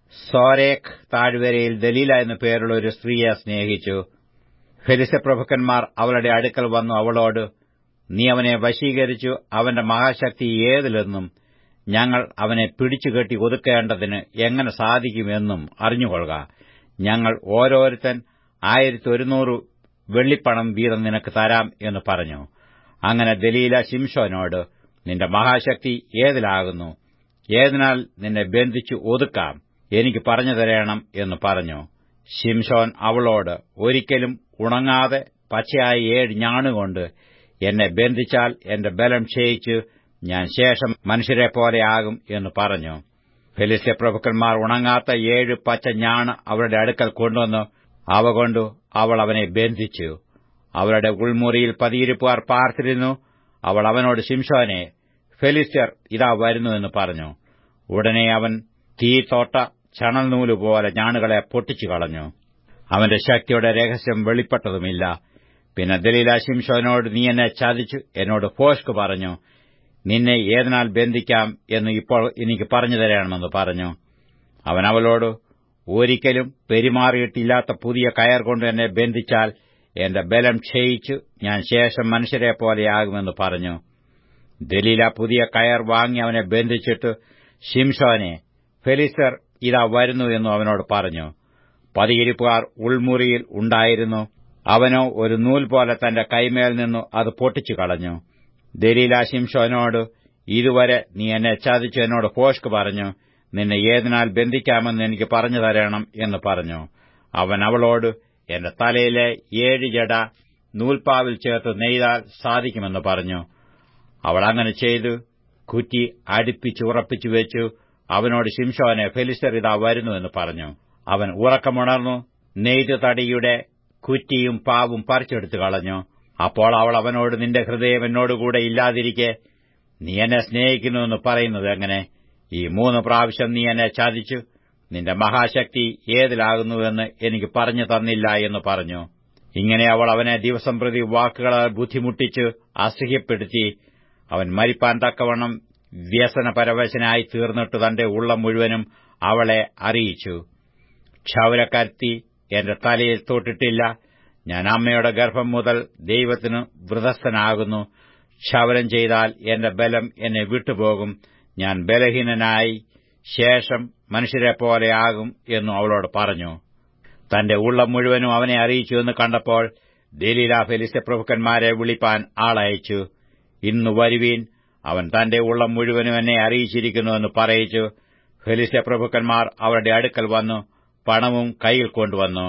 സോരേഖ് താഴ്വരയിൽ ദലീല എന്നു പേരുള്ള ഒരു സ്ത്രീയെ സ്നേഹിച്ചു ഫെലിസപ്രഭുക്കന്മാർ അവളുടെ അടുക്കൽ വന്നു അവളോട് നീ അവനെ വശീകരിച്ചു അവന്റെ മഹാശക്തി ഏതിലെന്നും ഞങ്ങൾ അവനെ പിടിച്ചുകെട്ടി ഒതുക്കേണ്ടതിന് എങ്ങനെ സാധിക്കുമെന്നും അറിഞ്ഞുകൊള്ളുക ഞങ്ങൾ ഓരോരുത്തൻ ആയിരത്തി ഒരുന്നൂറ് വെള്ളിപ്പണം വീതം നിനക്ക് തരാം എന്ന് പറഞ്ഞു അങ്ങനെ ദലീല ശിംഷോനോട് നിന്റെ മഹാശക്തി ഏതിലാകുന്നു ഏതിനാൽ നിന്നെ ബന്ധിച്ചു ഒതുക്കാം എനിക്ക് പറഞ്ഞു തരേണം എന്ന് പറഞ്ഞു ശിംഷോൻ അവളോട് ഒരിക്കലും ഉണങ്ങാതെ പച്ചയായ ഏഴ് ഞാണുകൊണ്ട് എന്നെ ബന്ധിച്ചാൽ എന്റെ ബലം ക്ഷയിച്ച് ഞാൻ ശേഷം മനുഷ്യരെ പോലെയാകും എന്ന് പറഞ്ഞു ഫെലിസ്യ പ്രഭുക്കന്മാർ ഉണങ്ങാത്ത ഏഴ് പച്ച ഞാണ് അവരുടെ അടുക്കൽ കൊണ്ടുവന്ന് അവ കൊണ്ടു അവൾ അവനെ ബന്ധിച്ചു അവരുടെ ഉൾമുറിയിൽ പതിയിരിപ്പുകാർ പാർത്തിരുന്നു അവൾ അവനോട് ശിംഷോനെ ഫെലിസ്ത്യർ ഇതാ വരുന്നു എന്ന് പറഞ്ഞു ഉടനെ അവൻ തീ തോട്ട ചണൽ നൂലുപോലെ ഞാണുകളെ പൊട്ടിച്ചു കളഞ്ഞു അവന്റെ ശക്തിയുടെ രഹസ്യം വെളിപ്പെട്ടതുമില്ല പിന്നെ ദലീല ശിംഷോനോട് നീ എന്നെ ചതിച്ചു എന്നോട് ഫോഷ്ക് പറഞ്ഞു നിന്നെ ഏതിനാൽ ബന്ധിക്കാം എന്ന് ഇപ്പോൾ എനിക്ക് പറഞ്ഞു തരണമെന്ന് പറഞ്ഞു അവൻ അവളോട് ഒരിക്കലും പെരുമാറിയിട്ടില്ലാത്ത പുതിയ കയർ കൊണ്ട് എന്നെ ബന്ധിച്ചാൽ എന്റെ ബലം ക്ഷയിച്ചു ഞാൻ ശേഷം മനുഷ്യരെ പോലെയാകുമെന്ന് പറഞ്ഞു ദലീല പുതിയ കയർ വാങ്ങി അവനെ ബന്ധിച്ചിട്ട് ഷിംഷോനെ ഫെലിസർ ഇതാ വരുന്നു എന്നു അവനോട് പറഞ്ഞു പതിയിരിപ്പുകാർ ഉൾമുറിയിൽ ഉണ്ടായിരുന്നു അവനോ ഒരു നൂൽ പോലെ തന്റെ കൈമേൽ നിന്നു അത് പൊട്ടിച്ചു കളഞ്ഞു ദലീല ശിംഷോനോട് ഇതുവരെ നീ എന്നെ ചതിച്ചു എന്നോട് ഫോഷ്ക് പറഞ്ഞു നിന്നെ ഏതിനാൽ ബന്ധിക്കാമെന്ന് എനിക്ക് പറഞ്ഞു തരണം എന്ന് പറഞ്ഞു അവൻ അവളോട് എന്റെ തലയിലെ ഏഴ് ജട നൂൽപ്പാവിൽ ചേർത്ത് നെയ്താൽ സാധിക്കുമെന്ന് പറഞ്ഞു അവൾ അങ്ങനെ ചെയ്തു കുറ്റി അടുപ്പിച്ചുറപ്പിച്ചു വെച്ചു അവനോട് ശിംഷോനെ ഫെലിസ്റ്റർ ഇതാ വരുന്നു എന്ന് പറഞ്ഞു അവൻ ഉറക്കമുണർന്നു നെയ്ത് തടിയുടെ കുറ്റിയും പാവും പറിച്ചെടുത്തു കളഞ്ഞു അപ്പോൾ അവൾ അവനോട് നിന്റെ ഹൃദയം എന്നോടുകൂടെ ഇല്ലാതിരിക്കെ നീ എന്നെ സ്നേഹിക്കുന്നുവെന്ന് പറയുന്നത് എങ്ങനെ ഈ മൂന്ന് പ്രാവശ്യം നീ എന്നെ ചതിച്ചു നിന്റെ മഹാശക്തി ഏതിലാകുന്നുവെന്ന് എനിക്ക് പറഞ്ഞു തന്നില്ല എന്ന് പറഞ്ഞു ഇങ്ങനെ അവൾ അവനെ ദിവസം പ്രതി വാക്കുകളാൽ ബുദ്ധിമുട്ടിച്ച് അസഹ്യപ്പെടുത്തി അവൻ മരിപ്പാൻ തക്കവണ്ണം വ്യസനപരവശനായി തീർന്നിട്ട് തന്റെ ഉള്ളം മുഴുവനും അവളെ അറിയിച്ചു ക്ഷൗരക്കരുത്തി എന്റെ തലയിൽ തൊട്ടിട്ടില്ല ഞാൻ അമ്മയുടെ ഗർഭം മുതൽ ദൈവത്തിന് വൃതസ്ഥനാകുന്നു ക്ഷവരം ചെയ്താൽ എന്റെ ബലം എന്നെ വിട്ടുപോകും ഞാൻ ബലഹീനനായി ശേഷം മനുഷ്യരെപ്പോലെയാകും എന്നു അവളോട് പറഞ്ഞു തന്റെ ഉള്ളം മുഴുവനും അവനെ അറിയിച്ചു എന്ന് കണ്ടപ്പോൾ ദലീല ഫെലിസ്യ പ്രഭുക്കന്മാരെ വിളിപ്പാൻ ആളയച്ചു ഇന്നു വരുവീൻ അവൻ തന്റെ ഉള്ളം മുഴുവനും എന്നെ അറിയിച്ചിരിക്കുന്നുവെന്ന് പറയിച്ചു ഫെലിസ്യ പ്രഭുക്കന്മാർ അവരുടെ അടുക്കൽ വന്നു പണവും കൈയിൽ കൊണ്ടുവന്നു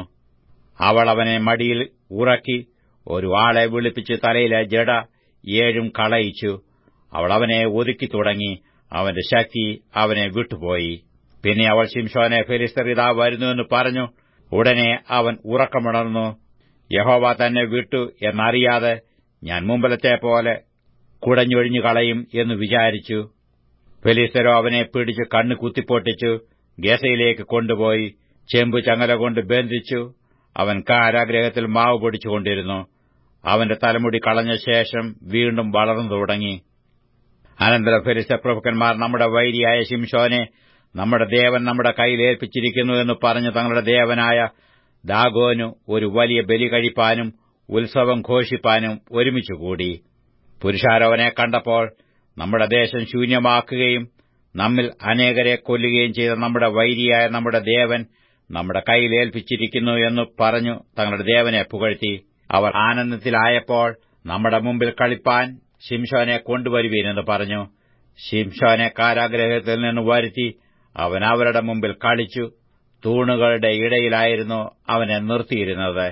അവൾ അവനെ മടിയിൽ ഉറക്കി ഒരു ആളെ വിളിപ്പിച്ച് തലയിലെ ജട ഏഴും കളയിച്ചു അവൾ അവനെ ഒതുക്കി തുടങ്ങി അവന്റെ ശക്തി അവനെ വിട്ടുപോയി പിന്നെ അവൾ ശിംഷോനെ ഫെലിസ്തർ ഇതാ വരുന്നുവെന്ന് പറഞ്ഞു ഉടനെ അവൻ ഉറക്കമുണർന്നു യഹോവ തന്നെ വിട്ടു എന്നറിയാതെ ഞാൻ മുമ്പലത്തെ പോലെ കുടഞ്ഞൊഴിഞ്ഞു കളയും എന്ന് വിചാരിച്ചു ഫെലിസ്തരോ അവനെ പിടിച്ച് കണ്ണ് കുത്തിപ്പൊട്ടിച്ചു ഗസയിലേക്ക് കൊണ്ടുപോയി ചെമ്പു ചങ്ങല കൊണ്ട് ബന്ധിച്ചു അവൻ കാരാഗ്രഹത്തിൽ മാവ് പൊടിച്ചുകൊണ്ടിരുന്നു അവന്റെ തലമുടി കളഞ്ഞ ശേഷം വീണ്ടും വളർന്നു തുടങ്ങി അനന്തര ഫെരിസ പ്രഭുക്കന്മാർ നമ്മുടെ വൈരിയായ ശിംഷോനെ നമ്മുടെ ദേവൻ നമ്മുടെ കയ്യിൽ ഏൽപ്പിച്ചിരിക്കുന്നു എന്ന് പറഞ്ഞ് തങ്ങളുടെ ദേവനായ ദാഗോനു ഒരു വലിയ ബലി കഴിപ്പാനും ഉത്സവം ഘോഷിപ്പാനും ഒരുമിച്ചുകൂടി പുരുഷാരോവനെ കണ്ടപ്പോൾ നമ്മുടെ ദേശം ശൂന്യമാക്കുകയും നമ്മിൽ അനേകരെ കൊല്ലുകയും ചെയ്ത നമ്മുടെ വൈരിയായ നമ്മുടെ ദേവൻ നമ്മുടെ കയ്യിൽ ഏൽപ്പിച്ചിരിക്കുന്നു എന്ന് പറഞ്ഞു തങ്ങളുടെ ദേവനെ പുകഴ്ത്തി അവർ ആനന്ദത്തിലായപ്പോൾ നമ്മുടെ മുമ്പിൽ കളിപ്പാൻ ശിംഷോനെ കൊണ്ടുവരുവീനെന്ന് പറഞ്ഞു ശിംഷോനെ കാരാഗ്രഹത്തിൽ നിന്ന് വരുത്തി അവൻ അവരുടെ മുമ്പിൽ കളിച്ചു തൂണുകളുടെ ഇടയിലായിരുന്നു അവനെ നിർത്തിയിരുന്നത്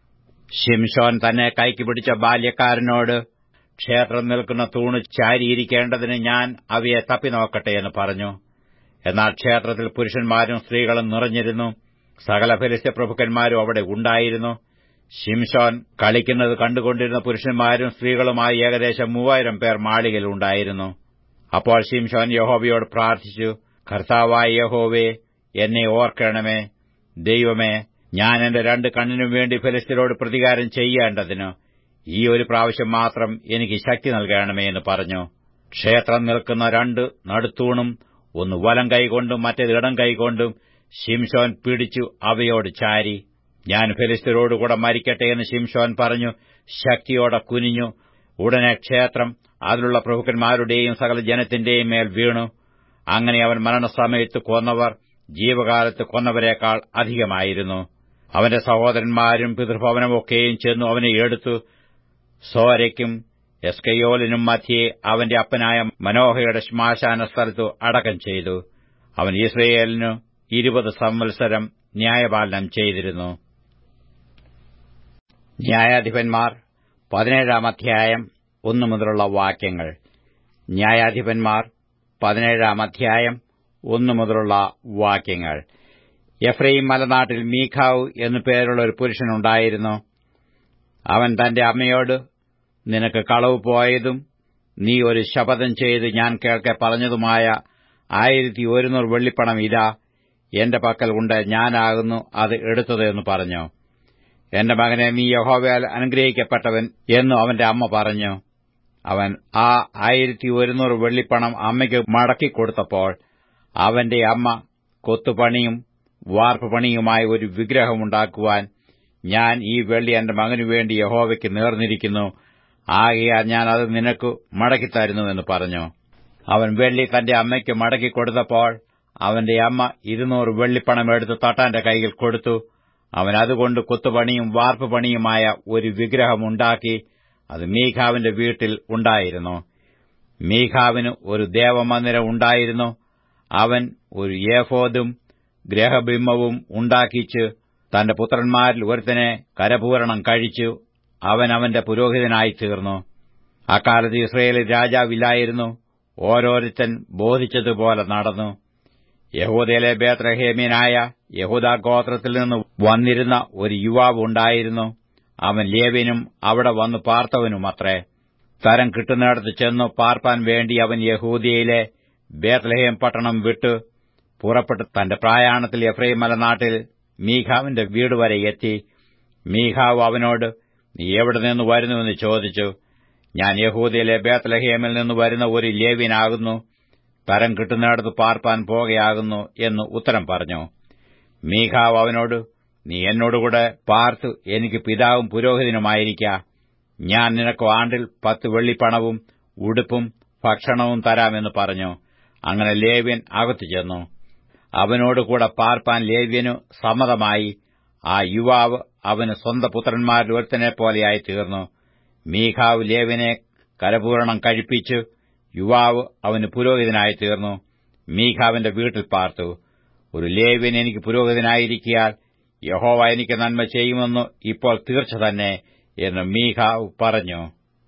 ശിംഷോൻ തന്നെ കൈക്ക് പിടിച്ച ബാല്യക്കാരനോട് ക്ഷേത്രം നിൽക്കുന്ന തൂണ് ചാരിയിരിക്കേണ്ടതിന് ഞാൻ അവയെ തപ്പി നോക്കട്ടെ എന്ന് പറഞ്ഞു എന്നാൽ ക്ഷേത്രത്തിൽ പുരുഷന്മാരും സ്ത്രീകളും നിറഞ്ഞിരുന്നു സകല ഫലിസ്യ പ്രഭുക്കന്മാരും അവിടെ ഉണ്ടായിരുന്നു ഷിംഷോൻ കളിക്കുന്നത് കണ്ടുകൊണ്ടിരുന്ന പുരുഷന്മാരും സ്ത്രീകളുമായി ഏകദേശം മൂവായിരം പേർ മാളികയിൽ ഉണ്ടായിരുന്നു അപ്പോൾ ഷിംഷോൻ യഹോവയോട് പ്രാർത്ഥിച്ചു കർത്താവായ യഹോവേ എന്നെ ഓർക്കണമേ ദൈവമേ ഞാൻ എന്റെ രണ്ട് കണ്ണിനും വേണ്ടി ഫെലിസ്തീനോട് പ്രതികാരം ചെയ്യേണ്ടതിന് ഈ ഒരു പ്രാവശ്യം മാത്രം എനിക്ക് ശക്തി നൽകണമേ എന്ന് പറഞ്ഞു ക്ഷേത്രം നിൽക്കുന്ന രണ്ട് നടുത്തൂണും ഒന്ന് വലം കൈകൊണ്ടും മറ്റേത് ഇടം കൈകൊണ്ടും ശിംഷോൻ പിടിച്ചു അവയോട് ചാരി ഞാൻ ഫെലിസ്തീനോടുകൂടെ മരിക്കട്ടെ എന്ന് ശിംഷോൻ പറഞ്ഞു ശക്തിയോടെ കുനിഞ്ഞു ഉടനെ ക്ഷേത്രം അതിലുള്ള പ്രഭുക്കന്മാരുടെയും സകല ജനത്തിന്റെയും മേൽ വീണു അങ്ങനെ അവൻ മരണസമയത്ത് കൊന്നവർ ജീവകാലത്ത് കൊന്നവരെക്കാൾ അധികമായിരുന്നു അവന്റെ സഹോദരന്മാരും പിതൃഭവനമൊക്കെയും ചെന്നു അവനെ എടുത്തു സോരയ്ക്കും എസ്കയോലിനും മധ്യേ അവന്റെ അപ്പനായ മനോഹയുടെ ശ്മാശാന സ്ഥലത്തു അടക്കം ചെയ്തു അവൻ ഇസ്രയേലിനു ഇരുപത് സംവത്സരം ന്യായപാലനം ചെയ്തിരുന്നു ന്യായാധിപന്മാർ പതിനേഴാം അധ്യായം ഒന്നു മുതലുള്ള വാക്യങ്ങൾ ന്യായാധിപന്മാർ പതിനേഴാം അധ്യായം ഒന്നു മുതലുള്ള വാക്യങ്ങൾ എഫ്രൈം മലനാട്ടിൽ മീഖാവ് എന്നു പേരുള്ള ഒരു പുരുഷനുണ്ടായിരുന്നു അവൻ തന്റെ അമ്മയോട് നിനക്ക് കളവ് പോയതും നീ ഒരു ശപഥം ചെയ്ത് ഞാൻ കേൾക്കെ പറഞ്ഞതുമായ ആയിരത്തി ഒരുന്നൂറ് വെള്ളിപ്പണം ഇതാ എന്റെ പക്കൽ ഉണ്ട് ഞാനാകുന്നു അത് എടുത്തത് എന്ന് പറഞ്ഞു എന്റെ മകനെ നീ യഹോവയാൽ അനുഗ്രഹിക്കപ്പെട്ടവൻ എന്നു അവന്റെ അമ്മ പറഞ്ഞു അവൻ ആ ആയിരത്തി ഒരുന്നൂറ് വെള്ളിപ്പണം അമ്മയ്ക്ക് മടക്കിക്കൊടുത്തപ്പോൾ അവന്റെ അമ്മ കൊത്തുപണിയും വാർപ്പുപണിയുമായി ഒരു വിഗ്രഹമുണ്ടാക്കുവാൻ ഞാൻ ഈ വെള്ളി എന്റെ മകനു വേണ്ടി യഹോവയ്ക്ക് നേർന്നിരിക്കുന്നു ആകയാൽ ഞാൻ അത് നിനക്ക് മടക്കിത്തരുന്നു എന്ന് പറഞ്ഞു അവൻ വെള്ളി തന്റെ അമ്മയ്ക്ക് മടക്കിക്കൊടുത്തപ്പോൾ അവന്റെ അമ്മ ഇരുന്നൂറ് വെള്ളിപ്പണം എടുത്ത് തട്ടാന്റെ കൈയിൽ കൊടുത്തു അവൻ അതുകൊണ്ട് കൊത്തുപണിയും വാർപ്പുപണിയുമായ ഒരു വിഗ്രഹമുണ്ടാക്കി അത് മീഖാവിന്റെ വീട്ടിൽ ഉണ്ടായിരുന്നു മീഖാവിന് ഒരു ദേവമന്ദിരം ഉണ്ടായിരുന്നു അവൻ ഒരു ഏഫോദും ഗ്രഹബിംബവും ഉണ്ടാക്കിച്ച് തന്റെ പുത്രന്മാരിൽ ഒരുത്തനെ കരപൂരണം കഴിച്ചു അവൻ അവന്റെ പുരോഹിതനായി തീർന്നു അക്കാലത്ത് ഇസ്രയേലിൽ രാജാവില്ലായിരുന്നു ഓരോരുത്തൻ ബോധിച്ചതുപോലെ നടന്നു യഹൂദയിലെ ബേത്രഹേമ്യനായ യഹൂദ ഗോത്രത്തിൽ നിന്ന് വന്നിരുന്ന ഒരു യുവാവ് ഉണ്ടായിരുന്നു അവൻ ലേവ്യനും അവിടെ വന്നു പാർത്തവനുമത്രേ തരം കിട്ടുന്നിടത്ത് ചെന്നു പാർപ്പാൻ വേണ്ടി അവൻ യഹൂദിയയിലെ ബേത്ലഹേം പട്ടണം വിട്ട് പുറപ്പെട്ട് തന്റെ പ്രായാണത്തിൽ എഫ്രൈം മലനാട്ടിൽ മീഖാവിന്റെ വീട് വരെ എത്തി മീഖാവ് അവനോട് നീ എവിടെ നിന്ന് വരുന്നുവെന്ന് ചോദിച്ചു ഞാൻ യഹൂദിയിലെ ബേത്ലഹേമിൽ നിന്ന് വരുന്ന ഒരു ലേവ്യനാകുന്നു തരം കിട്ടുന്നിടത്ത് പാർപ്പാൻ പോകുകയാകുന്നു എന്ന് ഉത്തരം പറഞ്ഞു മീഖാവ് അവനോട് നീ എന്നോടുകൂടെ പാർത്ത് എനിക്ക് പിതാവും പുരോഹിതനുമായിരിക്ക ഞാൻ നിനക്ക് ആണ്ടിൽ പത്ത് വെള്ളിപ്പണവും ഉടുപ്പും ഭക്ഷണവും തരാമെന്ന് പറഞ്ഞു അങ്ങനെ ലേവ്യൻ അകത്തു ചെന്നു അവനോടുകൂടെ പാർപ്പാൻ ലേവ്യനു സമ്മതമായി ആ യുവാവ് അവന് സ്വന്തം പുത്രന്മാരിൽ ഒരുത്തനെ പോലെയായി തീർന്നു മീഖാവ് ലേവ്യനെ കരപൂരണം കഴിപ്പിച്ചു യുവാവ് അവന് പുരോഹിതനായി തീർന്നു മീഖാവിന്റെ വീട്ടിൽ പാർത്തു ഒരു ലേവ്യൻ എനിക്ക് പുരോഹിതനായിരിക്കിയാൽ യഹോവ എനിക്ക് നന്മ ചെയ്യുമെന്ന് ഇപ്പോൾ തീർച്ച തന്നെ എന്ന് മീഖാവ് പറഞ്ഞു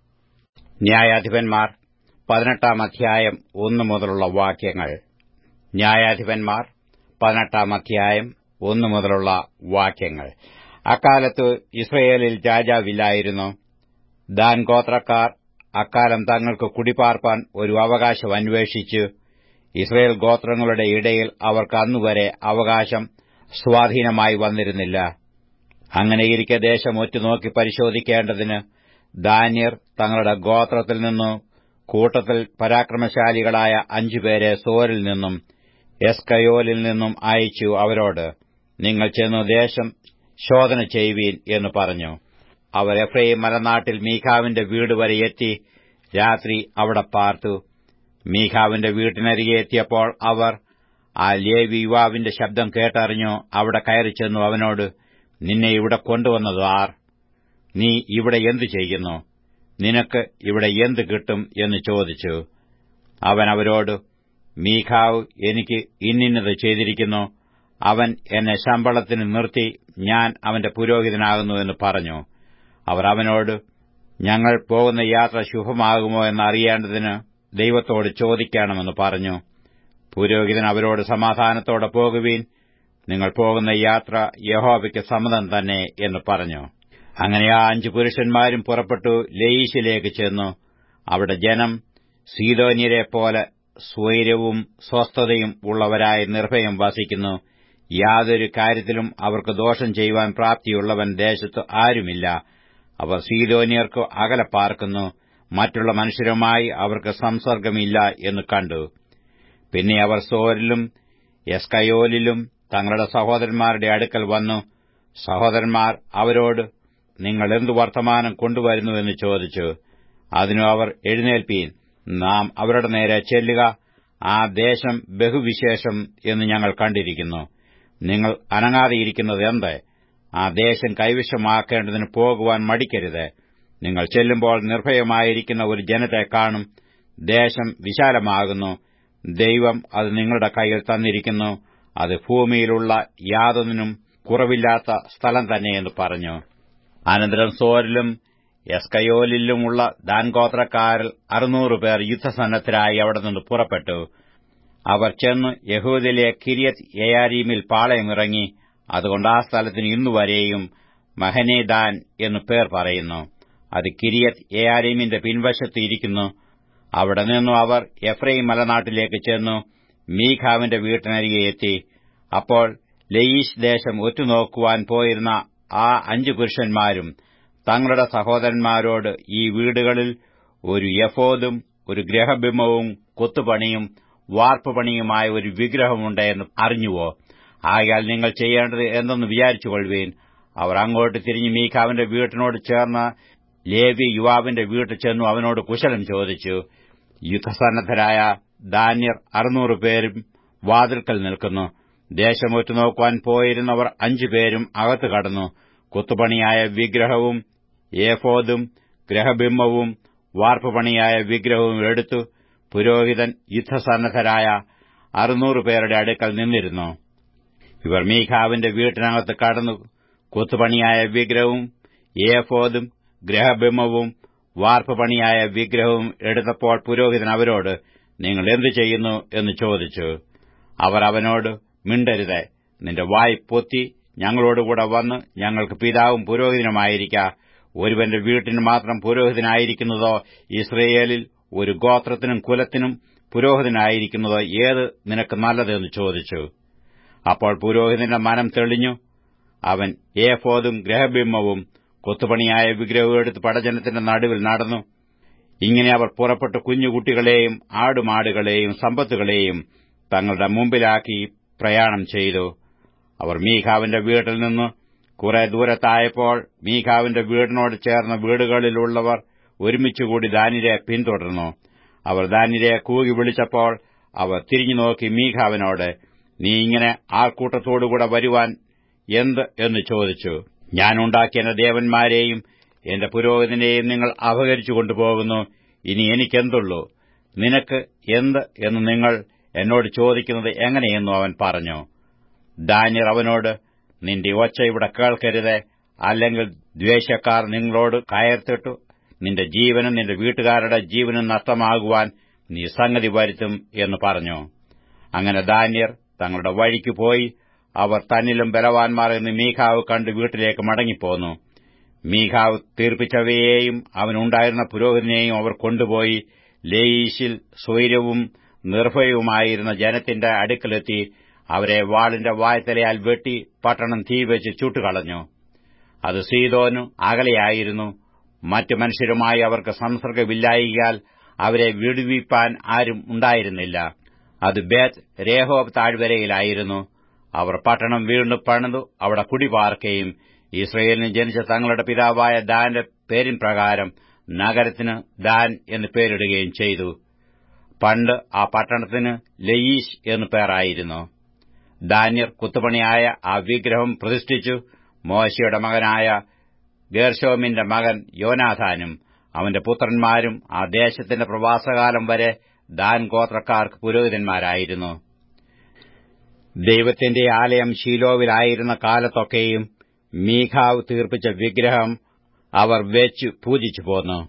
ന്യായാധിപന്മാർ പതിനെട്ടാം അധ്യായം ഒന്നു മുതലുള്ള വാക്യങ്ങൾ ന്യായാധിപന്മാർ പതിനെട്ടാം അധ്യായം ഒന്നു മുതലുള്ള വാക്യങ്ങൾ അക്കാലത്ത് ഇസ്രയേലിൽ രാജാവില്ലായിരുന്നു ദാൻ ഗോത്രക്കാർ അക്കാലം തങ്ങൾക്ക് കുടിപാർപ്പാൻ ഒരു അവകാശം അന്വേഷിച്ചു ഇസ്രയേൽ ഗോത്രങ്ങളുടെ ഇടയിൽ അവർക്ക് അന്നുവരെ അവകാശം സ്വാധീനമായി വന്നിരുന്നില്ല അങ്ങനെയിരിക്കെ ദേശം ഒറ്റുനോക്കി പരിശോധിക്കേണ്ടതിന് ദാന്യർ തങ്ങളുടെ ഗോത്രത്തിൽ നിന്നു കൂട്ടത്തിൽ പരാക്രമശാലികളായ അഞ്ചുപേരെ സോരിൽ നിന്നും എസ്കയോലിൽ നിന്നും അയച്ചു അവരോട് നിങ്ങൾ ചെന്നു ദേശം ശോധന ചെയ്യുവീൻ എന്ന് പറഞ്ഞു അവർ എഫ്രൈം മലനാട്ടിൽ മീഖാവിന്റെ വീട് വരെ എത്തി രാത്രി അവിടെ പാർത്തു മീഖാവിന്റെ വീട്ടിനരികെ എത്തിയപ്പോൾ അവർ ആ ലേവി യുവാവിന്റെ ശബ്ദം കേട്ടറിഞ്ഞു അവിടെ കയറി ചെന്നു അവനോട് നിന്നെ ഇവിടെ കൊണ്ടുവന്നത് ആർ നീ ഇവിടെ എന്തു ചെയ്യുന്നു നിനക്ക് ഇവിടെ എന്ത് കിട്ടും എന്ന് ചോദിച്ചു അവൻ അവരോട് മീഖാവ് എനിക്ക് ഇന്നിന്നത് ചെയ്തിരിക്കുന്നു അവൻ എന്നെ ശമ്പളത്തിന് നിർത്തി ഞാൻ അവന്റെ പുരോഹിതനാകുന്നു എന്ന് പറഞ്ഞു അവർ അവനോട് ഞങ്ങൾ പോകുന്ന യാത്ര ശുഭമാകുമോ എന്നറിയേണ്ടതിന് ദൈവത്തോട് ചോദിക്കണമെന്ന് പറഞ്ഞു പുരോഹിതൻ അവരോട് സമാധാനത്തോടെ പോകുവീൻ നിങ്ങൾ പോകുന്ന യാത്ര യഹോവയ്ക്ക് സമ്മതം തന്നെ എന്ന് പറഞ്ഞു അങ്ങനെ ആ അഞ്ചു പുരുഷന്മാരും പുറപ്പെട്ടു ലെയീശിലേക്ക് ചെന്നു അവിടെ ജനം സീതോന്യരെ പോലെ സ്വൈരവും സ്വസ്ഥതയും ഉള്ളവരായി നിർഭയം വസിക്കുന്നു യാതൊരു കാര്യത്തിലും അവർക്ക് ദോഷം ചെയ്യുവാൻ പ്രാപ്തിയുള്ളവൻ ദേശത്ത് ആരുമില്ല അവർ സീതോന്യർക്ക് അകലെ പാർക്കുന്നു മറ്റുള്ള മനുഷ്യരുമായി അവർക്ക് സംസർഗമില്ല എന്ന് കണ്ടു പിന്നെ അവർ സോരിലും എസ്കയോലിലും തങ്ങളുടെ സഹോദരന്മാരുടെ അടുക്കൽ വന്നു സഹോദരന്മാർ അവരോട് നിങ്ങൾ എന്തു വർത്തമാനം കൊണ്ടുവരുന്നുവെന്ന് ചോദിച്ചു അതിനു അവർ എഴുന്നേൽപ്പീൻ നാം അവരുടെ നേരെ ചെല്ലുക ആ ദേശം ബഹുവിശേഷം എന്ന് ഞങ്ങൾ കണ്ടിരിക്കുന്നു നിങ്ങൾ അനങ്ങാതെയിരിക്കുന്നത് എന്ത് ആ ദേശം കൈവശമാക്കേണ്ടതിന് പോകുവാൻ മടിക്കരുത് നിങ്ങൾ ചെല്ലുമ്പോൾ നിർഭയമായിരിക്കുന്ന ഒരു ജനത്തെ കാണും ദേശം വിശാലമാകുന്നു ദൈവം അത് നിങ്ങളുടെ കയ്യിൽ തന്നിരിക്കുന്നു അത് ഭൂമിയിലുള്ള യാതൊന്നിനും കുറവില്ലാത്ത സ്ഥലം തന്നെയെന്ന് പറഞ്ഞു അനന്തരം സോരിലും എസ്കയോലിലുമുള്ള ദാൻഗോത്രക്കാരിൽ അറുന്നൂറ് പേർ യുദ്ധസന്നദ്ധരായി അവിടെ നിന്ന് പുറപ്പെട്ടു അവർ ചെന്ന് യഹൂദിലെ കിരിയത്ത് യയാരീമിൽ പാളയമിറങ്ങി അതുകൊണ്ട് ആ സ്ഥലത്തിന് ഇന്നുവരെയും മഹനേദാൻ എന്നു പേർ പറയുന്നു അത് കിരിയത്ത് യയാരീമിന്റെ പിൻവശത്ത് ഇരിക്കുന്നു അവിടെ നിന്നു അവർ എഫ്രൈം മലനാട്ടിലേക്ക് ചെന്നു മീഖാവിന്റെ വീട്ടിനരികെ എത്തി അപ്പോൾ ലയീഷ് ദേശം ഒറ്റുനോക്കുവാൻ പോയിരുന്ന ആ അഞ്ചു പുരുഷന്മാരും തങ്ങളുടെ സഹോദരന്മാരോട് ഈ വീടുകളിൽ ഒരു യഫോദും ഒരു ഗ്രഹബിംബവും കൊത്തുപണിയും വാർപ്പുപണിയുമായ ഒരു വിഗ്രഹമുണ്ട് എന്ന് അറിഞ്ഞുവോ ആയാൽ നിങ്ങൾ ചെയ്യേണ്ടത് എന്തെന്ന് വിചാരിച്ചുകൊള്ളുവീൻ അവർ അങ്ങോട്ട് തിരിഞ്ഞ് മീഖാവിന്റെ വീട്ടിനോട് ചേർന്ന ലേവി യുവാവിന്റെ വീട്ടിൽ ചെന്നു അവനോട് കുശലം ചോദിച്ചു യുദ്ധസന്നദ്ധരായ ദാന്യർ അറുന്നൂറ് പേരും വാതിൽക്കൽ നിൽക്കുന്നു ദേശം ഒറ്റുനോക്കുവാൻ പോയിരുന്നവർ അഞ്ചുപേരും അകത്ത് കടന്നു കൊത്തുപണിയായ വിഗ്രഹവും ഏഫോദും ഗ്രഹബിംബവും വാർപ്പുപണിയായ വിഗ്രഹവും എടുത്തു പുരോഹിതൻ യുദ്ധസന്നദ്ധരായ അറുന്നൂറ് പേരുടെ അടുക്കൽ നിന്നിരുന്നു ഇവർ മീഖാവിന്റെ വീട്ടിനകത്ത് കടന്നു കൊത്തുപണിയായ വിഗ്രഹവും ഏഫോദും ഗ്രഹബിംബവും വാർപ്പുപണിയായ വിഗ്രഹവും എടുത്തപ്പോൾ പുരോഹിതൻ അവരോട് നിങ്ങൾ എന്തു ചെയ്യുന്നു എന്ന് ചോദിച്ചു അവർ അവനോട് മിണ്ടരുത് നിന്റെ വായ് പൊത്തി ഞങ്ങളോടുകൂടെ വന്ന് ഞങ്ങൾക്ക് പിതാവും പുരോഹിതനുമായിരിക്ക ഒരുവന്റെ വീട്ടിന് മാത്രം പുരോഹിതനായിരിക്കുന്നതോ ഇസ്രയേലിൽ ഒരു ഗോത്രത്തിനും കുലത്തിനും പുരോഹിതനായിരിക്കുന്നതോ ഏത് നിനക്ക് നല്ലതെന്ന് ചോദിച്ചു അപ്പോൾ പുരോഹിതന്റെ മനം തെളിഞ്ഞു അവൻ ഏഫോദും ഗ്രഹബിംബവും കൊത്തുപണിയായ വിഗ്രഹവും എടുത്ത് പടജനത്തിന്റെ നടുവിൽ നടന്നു ഇങ്ങനെ അവർ പുറപ്പെട്ട് കുഞ്ഞുകുട്ടികളെയും ആടുമാടുകളെയും സമ്പത്തുകളെയും തങ്ങളുടെ മുമ്പിലാക്കി പ്രയാണം ചെയ്തു അവർ മീഖാവിന്റെ വീട്ടിൽ നിന്ന് കുറെ ദൂരത്തായപ്പോൾ മീഖാവിന്റെ വീടിനോട് ചേർന്ന വീടുകളിലുള്ളവർ ഒരുമിച്ചുകൂടി ദാനിരെ പിന്തുടർന്നു അവർ ദാനിരെ കൂകി വിളിച്ചപ്പോൾ അവർ തിരിഞ്ഞു നോക്കി മീഖാവിനോട് നീ ഇങ്ങനെ ആൾക്കൂട്ടത്തോടുകൂടെ വരുവാൻ എന്ത് എന്ന് ചോദിച്ചു ഞാൻ ഉണ്ടാക്കിയ എന്റെ ദേവന്മാരെയും എന്റെ പുരോഹിതനെയും നിങ്ങൾ അപഹരിച്ചു കൊണ്ടുപോകുന്നു ഇനി എനിക്കെന്തുള്ളൂ നിനക്ക് എന്ത് എന്ന് നിങ്ങൾ എന്നോട് ചോദിക്കുന്നത് എങ്ങനെയെന്നു അവൻ പറഞ്ഞു ദാനിയർ അവനോട് നിന്റെ ഒച്ച ഇവിടെ കേൾക്കരുത് അല്ലെങ്കിൽ ദ്വേഷക്കാർ നിങ്ങളോട് കയർത്തിട്ടു നിന്റെ ജീവനും നിന്റെ വീട്ടുകാരുടെ ജീവനും നഷ്ടമാകുവാൻ നീ സംഗതി വരുത്തും എന്ന് പറഞ്ഞു അങ്ങനെ ദാന്യർ തങ്ങളുടെ വഴിക്ക് പോയി അവർ തന്നിലും ബലവാന്മാർ എന്ന് മീഖാവ് കണ്ട് വീട്ടിലേക്ക് മടങ്ങിപ്പോന്നു മീഖാവ് തീർപ്പിച്ചവയെയും അവനുണ്ടായിരുന്ന പുരോഹിതനെയും അവർ കൊണ്ടുപോയി ലേയീശിൽ സ്വൈരവും നിർഭയവുമായിരുന്ന ജനത്തിന്റെ അടുക്കലെത്തി അവരെ വാളിന്റെ വായ്ത്തലയാൽ വെട്ടി പട്ടണം തീവെച്ച് ചുട്ടുകളഞ്ഞു അത് സീതോനു അകലെയായിരുന്നു മറ്റു മനുഷ്യരുമായി അവർക്ക് സംസർഗമില്ലായികയാൽ അവരെ വിടുവിപ്പാൻ ആരും ഉണ്ടായിരുന്നില്ല അത് ബേത്ത് രേഹോബ് താഴ്വരയിലായിരുന്നു അവർ പട്ടണം വീണ്ടും പണിതു അവിടെ കുടിപാർക്കുകയും ഇസ്രയേലിന് ജനിച്ച തങ്ങളുടെ പിതാവായ ദാന്റെ പേരിൻ പ്രകാരം നഗരത്തിന് ദാൻ എന്ന് പേരിടുകയും ചെയ്തു പണ്ട് ആ പട്ടണത്തിന് ലയീഷ് എന്ന് പേരായിരുന്നു ദാന്യർ കുത്തുപണിയായ ആ വിഗ്രഹം പ്രതിഷ്ഠിച്ചു മോശയുടെ മകനായ ഗേർഷോമിന്റെ മകൻ യോനാഥാനും അവന്റെ പുത്രന്മാരും ആ ദേശത്തിന്റെ പ്രവാസകാലം വരെ ദാൻ ഗോത്രക്കാർക്ക് പുരോഹിതന്മാരായിരുന്നു ദൈവത്തിന്റെ ആലയം ശീലോവിലായിരുന്ന കാലത്തൊക്കെയും മീഖാവ് തീർപ്പിച്ച വിഗ്രഹം അവർ വെച്ച് പൂജിച്ചു പോന്നു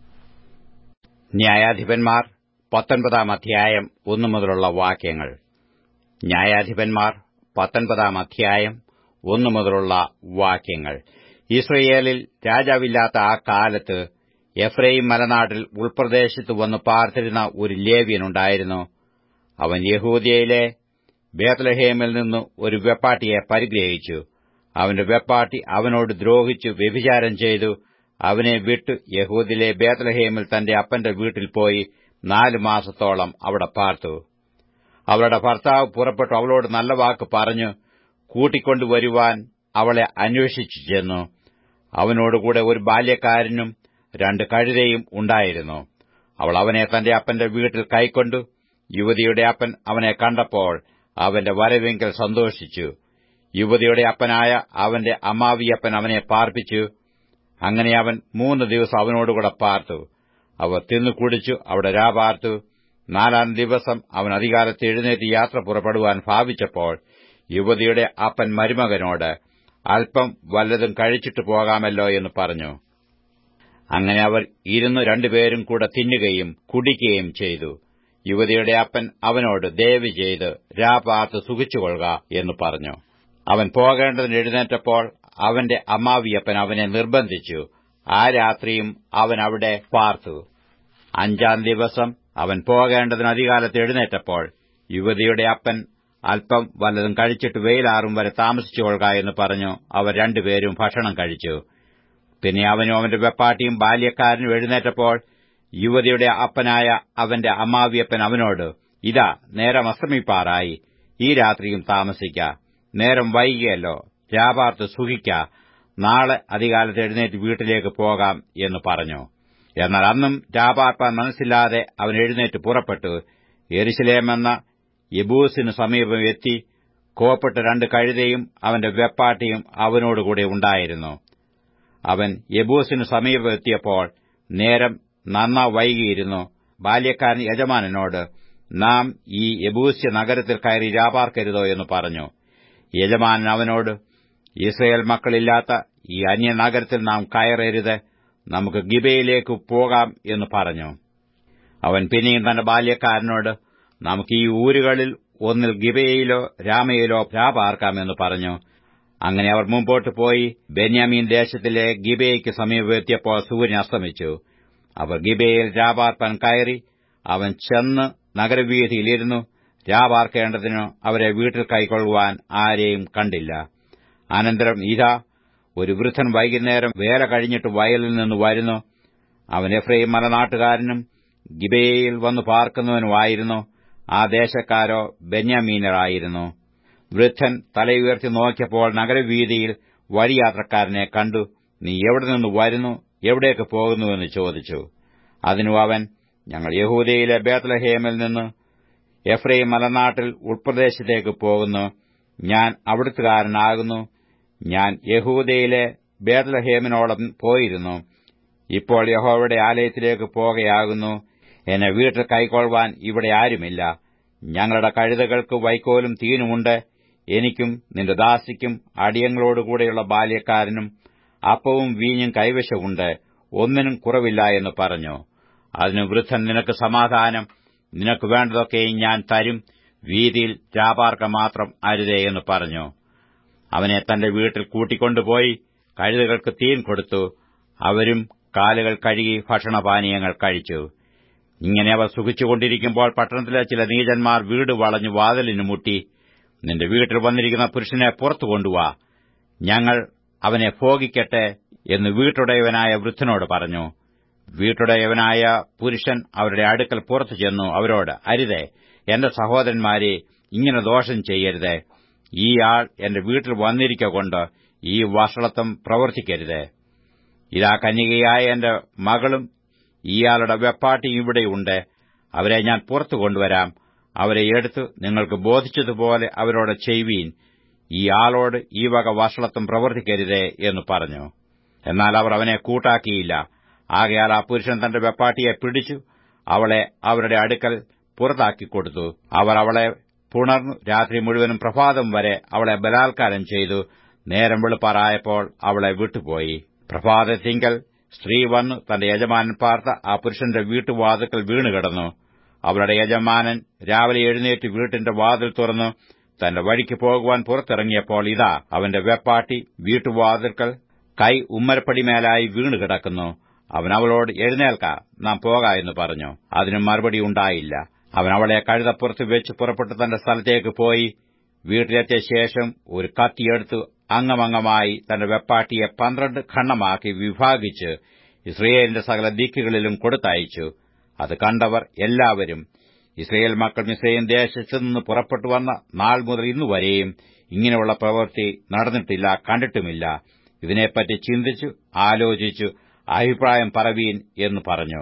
ന്യായാധിപന്മാർ പത്തൊൻപതാം അധ്യായം ഒന്നു മുതലുള്ള വാക്യങ്ങൾ ന്യായാധിപന്മാർ പത്തൊൻപതാം അധ്യായം ഒന്നു മുതലുള്ള വാക്യങ്ങൾ ഇസ്രയേലിൽ രാജാവില്ലാത്ത ആ കാലത്ത് എഫ്രൈം മലനാട്ടിൽ ഉൾപ്രദേശത്ത് വന്ന് പാർത്തിരുന്ന ഒരു ലേവ്യനുണ്ടായിരുന്നു അവൻ യഹൂദിയയിലെ ബേത്ലഹേമിൽ നിന്ന് ഒരു വെപ്പാട്ടിയെ പരിഗ്രഹിച്ചു അവന്റെ വെപ്പാട്ടി അവനോട് ദ്രോഹിച്ചു വ്യഭിചാരം ചെയ്തു അവനെ വിട്ട് യഹൂദിലെ ബേത്ലഹേമിൽ തന്റെ അപ്പന്റെ വീട്ടിൽ പോയി നാലു മാസത്തോളം അവിടെ പാർത്തു അവളുടെ ഭർത്താവ് പുറപ്പെട്ടു അവളോട് നല്ല വാക്ക് പറഞ്ഞു കൂട്ടിക്കൊണ്ടുവരുവാൻ അവളെ അന്വേഷിച്ചു ചെന്നു അവനോടുകൂടെ ഒരു ബാല്യക്കാരനും രണ്ട് കഴുതയും ഉണ്ടായിരുന്നു അവൾ അവനെ തന്റെ അപ്പന്റെ വീട്ടിൽ കൈക്കൊണ്ടു യുവതിയുടെ അപ്പൻ അവനെ കണ്ടപ്പോൾ അവന്റെ വരവെങ്കിൽ സന്തോഷിച്ചു യുവതിയുടെ അപ്പനായ അവന്റെ അമ്മാവിയപ്പൻ അവനെ പാർപ്പിച്ചു അങ്ങനെ അവൻ മൂന്ന് ദിവസം അവനോടുകൂടെ പാർത്തു അവർ തിന്നു കുടിച്ചു അവിടെ രാപാർത്തു നാലാം ദിവസം അവൻ അധികാരത്ത് എഴുന്നേറ്റ് യാത്ര പുറപ്പെടുവാൻ ഭാവിച്ചപ്പോൾ യുവതിയുടെ അപ്പൻ മരുമകനോട് അല്പം വല്ലതും കഴിച്ചിട്ട് പോകാമല്ലോ എന്ന് പറഞ്ഞു അങ്ങനെ അവർ ഇരുന്ന് രണ്ടുപേരും കൂടെ തിന്നുകയും കുടിക്കുകയും ചെയ്തു യുവതിയുടെ അപ്പൻ അവനോട് ദയവ് ചെയ്ത് രാപാർത്ത് സുഖിച്ചുകൊള്ളുക എന്ന് പറഞ്ഞു അവൻ പോകേണ്ടതിന് എഴുന്നേറ്റപ്പോൾ അവന്റെ അമ്മാവിയപ്പൻ അവനെ നിർബന്ധിച്ചു ആ രാത്രിയും അവൻ അവിടെ പാർത്തു അഞ്ചാം ദിവസം അവൻ പോകേണ്ടതിന് അധികാലത്ത് എഴുന്നേറ്റപ്പോൾ യുവതിയുടെ അപ്പൻ അല്പം വല്ലതും കഴിച്ചിട്ട് വെയിലാറും വരെ താമസിച്ചുകൊള്ളുക എന്ന് പറഞ്ഞു അവർ രണ്ടുപേരും ഭക്ഷണം കഴിച്ചു പിന്നെ അവനും അവന്റെ വെപ്പാട്ടിയും ബാല്യക്കാരനും എഴുന്നേറ്റപ്പോൾ യുവതിയുടെ അപ്പനായ അവന്റെ അമ്മാവിയപ്പൻ അവനോട് ഇതാ നേരം അസ്തമിപ്പാറായി ഈ രാത്രിയും താമസിക്ക നേരം വൈകിയല്ലോ രാപാർത്ത് സുഖിക്ക നാളെ അധികാലത്ത് എഴുന്നേറ്റ് വീട്ടിലേക്ക് പോകാം എന്ന് പറഞ്ഞു എന്നാൽ അന്നും രാപാർപ്പാൻ മനസ്സില്ലാതെ അവൻ എഴുന്നേറ്റ് പുറപ്പെട്ടു എരിശിലേമെന്ന യബൂസിനു സമീപം എത്തി കോപ്പിട്ട രണ്ട് കഴുതയും അവന്റെ വെപ്പാട്ടിയും അവനോടുകൂടെ ഉണ്ടായിരുന്നു അവൻ യബൂസിനു സമീപം എത്തിയപ്പോൾ നേരം നന്ന വൈകിയിരുന്നു ബാല്യക്കാരൻ യജമാനനോട് നാം ഈ യബൂസ്യ നഗരത്തിൽ കയറി രാപാർക്കരുതോ എന്ന് പറഞ്ഞു യജമാനൻ അവനോട് ഇസ്രയേൽ മക്കളില്ലാത്ത ഈ അന്യനഗരത്തിൽ നാം കയറരുത് നമുക്ക് ഗിബയിലേക്ക് പോകാം എന്ന് പറഞ്ഞു അവൻ പിന്നെയും തന്റെ ബാല്യക്കാരനോട് നമുക്ക് ഈ ഊരുകളിൽ ഒന്നിൽ ഗിബയിലോ രാമയിലോ രാപാർക്കാമെന്ന് പറഞ്ഞു അങ്ങനെ അവർ മുമ്പോട്ട് പോയി ബെന്യാമീൻ ദേശത്തിലെ ഗിബയ്ക്ക് സമീപമെത്തിയപ്പോൾ സൂര്യൻ അസ്തമിച്ചു അവർ ഗിബയിൽ രാപാർപ്പാൻ കയറി അവൻ ചെന്ന് നഗരവീഥിയിലിരുന്നു രാപാർക്കേണ്ടതിനു അവരെ വീട്ടിൽ കൈക്കൊള്ളുവാൻ ആരെയും കണ്ടില്ല അനന്തരം ഇതാ ഒരു വൃദ്ധൻ വൈകുന്നേരം വേല കഴിഞ്ഞിട്ട് വയലിൽ നിന്ന് വരുന്നു അവൻ എഫ്രൈം മലനാട്ടുകാരനും ഗിബയിൽ വന്നു പാർക്കുന്നവനുമായിരുന്നു ആ ദേശക്കാരോ ബെന്യാമീനറായിരുന്നു വൃദ്ധൻ തലയുയർത്തി നോക്കിയപ്പോൾ നഗരവീതിയിൽ വഴിയാത്രക്കാരനെ കണ്ടു നീ എവിടെ നിന്ന് വരുന്നു എവിടേക്ക് പോകുന്നുവെന്ന് ചോദിച്ചു അതിനു അവൻ ഞങ്ങൾ യഹൂദയിലെ ബേത്ലഹേമിൽ നിന്ന് എഫ്രൈം മലനാട്ടിൽ ഉൾപ്രദേശത്തേക്ക് പോകുന്നു ഞാൻ അവിടുത്തുകാരനാകുന്നു ഞാൻ യഹൂദയിലെ ബേത്ലഹേമിനോളം പോയിരുന്നു ഇപ്പോൾ യഹോവയുടെ ആലയത്തിലേക്ക് പോകുകയാകുന്നു എന്നെ വീട്ടിൽ കൈക്കൊള്ളുവാൻ ഇവിടെ ആരുമില്ല ഞങ്ങളുടെ കഴുതകൾക്ക് വൈക്കോലും തീനുമുണ്ട് എനിക്കും നിന്റെ ദാസിക്കും അടിയങ്ങളോടുകൂടെയുള്ള ബാല്യക്കാരനും അപ്പവും വീഞ്ഞും കൈവശമുണ്ട് ഒന്നിനും കുറവില്ല എന്ന് പറഞ്ഞു അതിന് വൃദ്ധൻ നിനക്ക് സമാധാനം നിനക്ക് വേണ്ടതൊക്കെയും ഞാൻ തരും വീതിയിൽ രാപാർക്ക മാത്രം അരുതേ എന്ന് പറഞ്ഞു അവനെ തന്റെ വീട്ടിൽ കൂട്ടിക്കൊണ്ടുപോയി കഴുതകൾക്ക് തീൻ കൊടുത്തു അവരും കാലുകൾ കഴുകി ഭക്ഷണപാനീയങ്ങൾ കഴിച്ചു ഇങ്ങനെ അവർ സുഖിച്ചുകൊണ്ടിരിക്കുമ്പോൾ പട്ടണത്തിലെ ചില നീചന്മാർ വീട് വളഞ്ഞു വാതിലിന് മുട്ടി നിന്റെ വീട്ടിൽ വന്നിരിക്കുന്ന പുരുഷനെ പുറത്തു കൊണ്ടുവാ ഞങ്ങൾ അവനെ ഭോഗിക്കട്ടെ എന്ന് വീട്ടുടയവനായ വൃദ്ധനോട് പറഞ്ഞു വീട്ടുടയവനായ പുരുഷൻ അവരുടെ അടുക്കൽ പുറത്തു ചെന്നു അവരോട് അരുതേ എന്റെ സഹോദരന്മാരെ ഇങ്ങനെ ദോഷം ചെയ്യരുതേ ഈ ആൾ എന്റെ വീട്ടിൽ വന്നിരിക്കൊണ്ട് ഈ വഷളത്വം പ്രവർത്തിക്കരുത് ഇതാ കന്യകയായ എന്റെ മകളും ഇയാളുടെ വെപ്പാട്ടിയും ഇവിടെയുണ്ട് അവരെ ഞാൻ പുറത്തു കൊണ്ടുവരാം അവരെ എടുത്ത് നിങ്ങൾക്ക് ബോധിച്ചതുപോലെ അവരോട് ചെയ്യുവീൻ ഈ ആളോട് ഈ വക വഷളത്വം പ്രവർത്തിക്കരുതേ എന്ന് പറഞ്ഞു എന്നാൽ അവർ അവനെ കൂട്ടാക്കിയില്ല ആകയാൽ ആ പുരുഷൻ തന്റെ വെപ്പാട്ടിയെ പിടിച്ചു അവളെ അവരുടെ അടുക്കൽ പുറത്താക്കിക്കൊടുത്തു അവർ അവളെ പുണർന്നു രാത്രി മുഴുവനും പ്രഭാതം വരെ അവളെ ബലാത്കാരം ചെയ്തു നേരം വെളുപ്പാറായപ്പോൾ അവളെ വിട്ടുപോയി പ്രഭാതത്തിങ്കൽ സ്ത്രീ വന്നു തന്റെ യജമാനൻ പാർത്ത ആ പുരുഷന്റെ വീട്ടുവാതുക്കൾ വീണുകിടന്നു അവളുടെ യജമാനൻ രാവിലെ എഴുന്നേറ്റ് വീട്ടിന്റെ വാതിൽ തുറന്നു തന്റെ വഴിക്ക് പോകുവാൻ പുറത്തിറങ്ങിയപ്പോൾ ഇതാ അവന്റെ വെപ്പാട്ടി വീട്ടുവാതിൽക്കൽ കൈ ഉമ്മരപ്പടിമേലായി വീണു കിടക്കുന്നു അവൻ അവളോട് എഴുന്നേൽക്ക നാം പോക എന്ന് പറഞ്ഞു അതിന് മറുപടി ഉണ്ടായില്ല അവൻ അവളെ കഴുതപ്പുറത്ത് വെച്ച് പുറപ്പെട്ട് തന്റെ സ്ഥലത്തേക്ക് പോയി വീട്ടിലെത്തിയ ശേഷം ഒരു കത്തിയെടുത്ത് അംഗമംഗമായി തന്റെ വെപ്പാട്ടിയെ പന്ത്രണ്ട് ഖണ്ഡമാക്കി വിഭാഗിച്ച് ഇസ്രയേലിന്റെ സകല ദിക്കുകളിലും കൊടുത്തയച്ചു അത് കണ്ടവർ എല്ലാവരും ഇസ്രയേൽ മക്കൾ മിസ്രയേൽ ദേശത്തു നിന്ന് പുറപ്പെട്ടു വന്ന നാൾ മുതൽ ഇന്നുവരെയും ഇങ്ങനെയുള്ള പ്രവൃത്തി നടന്നിട്ടില്ല കണ്ടിട്ടുമില്ല ഇതിനെപ്പറ്റി ചിന്തിച്ചു ആലോചിച്ചു അഭിപ്രായം പറവീൻ എന്ന് പറഞ്ഞു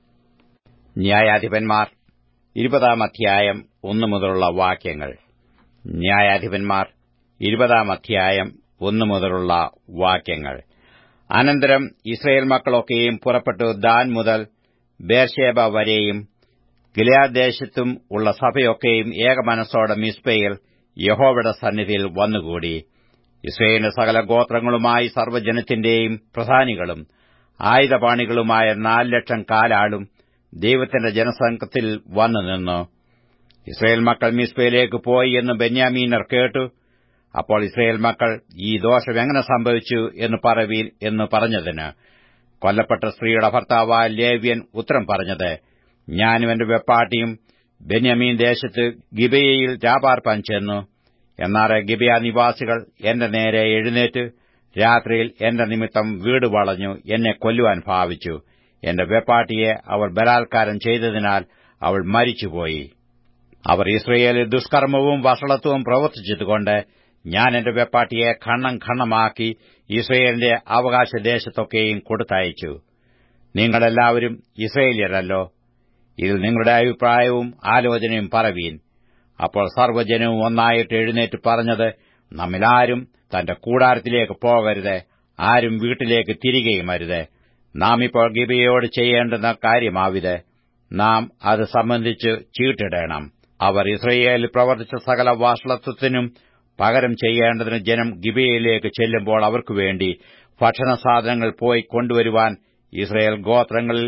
ന്യായാധിപന്മാർ ഇരുപതാം അധ്യായം ഒന്നു മുതലുള്ള വാക്യങ്ങൾ ന്യായാധിപന്മാർ ഇരുപതാം അധ്യായം ഒന്നു മുതലുള്ള വാക്യങ്ങൾ അനന്തരം ഇസ്രയേൽ മക്കളൊക്കെയും പുറപ്പെട്ടു ദാൻ മുതൽ ബേർഷേബ വരെയും ഗിലയാദേശത്തും ഉള്ള സഭയൊക്കെയും ഏകമനസ്സോടെ മിസ്ബയിൽ യഹോവയുടെ സന്നിധിയിൽ വന്നുകൂടി ഇസ്രയേലിന്റെ സകല ഗോത്രങ്ങളുമായി സർവ്വജനത്തിന്റെയും പ്രധാനികളും ആയുധപാണികളുമായ നാല് ലക്ഷം കാലാളും ദൈവത്തിന്റെ ജനസംഘത്തിൽ വന്നു നിന്നു ഇസ്രയേൽ മക്കൾ മിസ്ബയിലേക്ക് പോയി എന്ന് ബെന്യാമീനർ കേട്ടു അപ്പോൾ ഇസ്രയേൽ മക്കൾ ഈ ദോഷം എങ്ങനെ സംഭവിച്ചു എന്ന് പറവീൻ എന്ന് പറഞ്ഞതിന് കൊല്ലപ്പെട്ട സ്ത്രീയുടെ ഭർത്താവായ ലേവ്യൻ ഉത്തരം പറഞ്ഞത് ഞാനും എന്റെ വെപ്പാട്ടിയും ബെന്യാമീൻ ദേശത്ത് ഗിബയയിൽ രാപാർപ്പാൻ ചെന്നു എന്നാൽ ഗിബയ നിവാസികൾ എന്റെ നേരെ എഴുന്നേറ്റ് രാത്രിയിൽ എന്റെ നിമിത്തം വീട് വളഞ്ഞു എന്നെ കൊല്ലുവാൻ ഭാവിച്ചു എന്റെ വെപ്പാട്ടിയെ അവർ ബലാത്കാരം ചെയ്തതിനാൽ അവൾ മരിച്ചുപോയി അവർ ഇസ്രയേലിൽ ദുഷ്കർമ്മവും വഷളത്വവും പ്രവർത്തിച്ചതുകൊണ്ട് ഞാൻ എന്റെ വെപ്പാട്ടിയെ ഖണ്ണം ഖണ്ണമാക്കി ഇസ്രയേലിന്റെ അവകാശദേശത്തൊക്കെയും കൊടുത്തയച്ചു നിങ്ങളെല്ലാവരും ഇസ്രയേല്യരല്ലോ ഇതിൽ നിങ്ങളുടെ അഭിപ്രായവും ആലോചനയും പറവീൻ അപ്പോൾ സർവ്വജനവും ഒന്നായിട്ട് എഴുന്നേറ്റ് പറഞ്ഞത് നമ്മിലാരും തന്റെ കൂടാരത്തിലേക്ക് പോകരുത് ആരും വീട്ടിലേക്ക് തിരികെയും അരുത് നാം ഇപ്പോൾ ഗിബിയോട് ചെയ്യേണ്ടുന്ന കാര്യമാവിത് നാം അത് സംബന്ധിച്ച് ചീട്ടിടണം അവർ ഇസ്രയേലിൽ പ്രവർത്തിച്ച സകല വാഷളത്വത്തിനും പകരം ചെയ്യേണ്ടതിന് ജനം ഗിബിയയിലേക്ക് ചെല്ലുമ്പോൾ അവർക്കു വേണ്ടി ഭക്ഷണ സാധനങ്ങൾ പോയി കൊണ്ടുവരുവാൻ ഇസ്രയേൽ ഗോത്രങ്ങളിൽ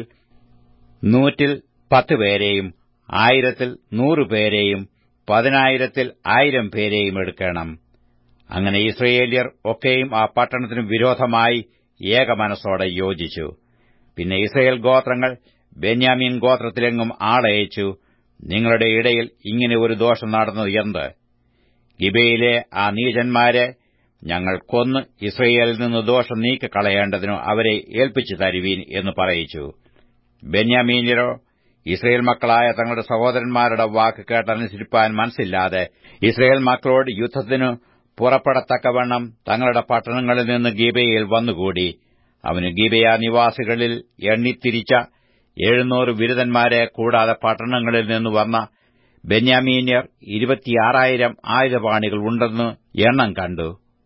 നൂറ്റിൽ പത്ത് പേരെയും ആയിരത്തിൽ നൂറുപേരെയും പതിനായിരത്തിൽ ആയിരം പേരെയും എടുക്കണം അങ്ങനെ ഇസ്രയേല്യർ ഒക്കെയും ആ പട്ടണത്തിനു വിരോധമായി ഏകമനസ്സോടെ യോജിച്ചു പിന്നെ ഇസ്രയേൽ ഗോത്രങ്ങൾ ബെന്യാമീൻ ഗോത്രത്തിലെങ്ങും ആളയച്ചു നിങ്ങളുടെ ഇടയിൽ ഇങ്ങനെ ഒരു ദോഷം നടന്നത് എന്ത് ഗിബയിലെ ആ നീചന്മാരെ ഞങ്ങൾ കൊന്ന് ഇസ്രയേലിൽ നിന്ന് ദോഷം നീക്കിക്കളയേണ്ടതിനു അവരെ ഏൽപ്പിച്ചു തരുവീൻ എന്ന് പറയിച്ചു ബെന്യാമീന്യരോ ഇസ്രയേൽ മക്കളായ തങ്ങളുടെ സഹോദരന്മാരുടെ വാക്ക് കേട്ടനുസരിപ്പാൻ മനസ്സില്ലാതെ ഇസ്രയേൽ മക്കളോട് യുദ്ധത്തിനു പുറപ്പെടത്തക്കവണ്ണം തങ്ങളുടെ പട്ടണങ്ങളിൽ നിന്ന് ഗീബയിൽ വന്നുകൂടി അവന് ഗീബയ നിവാസികളിൽ എണ്ണിത്തിരിച്ച എഴുന്നൂറ് ബിരുദന്മാരെ കൂടാതെ പട്ടണങ്ങളിൽ നിന്ന് വന്ന ബെന്യാമീന്യർ ഇരുപത്തിയാറായിരം ആയുധപാണികൾ ഉണ്ടെന്ന് എണ്ണം കണ്ടു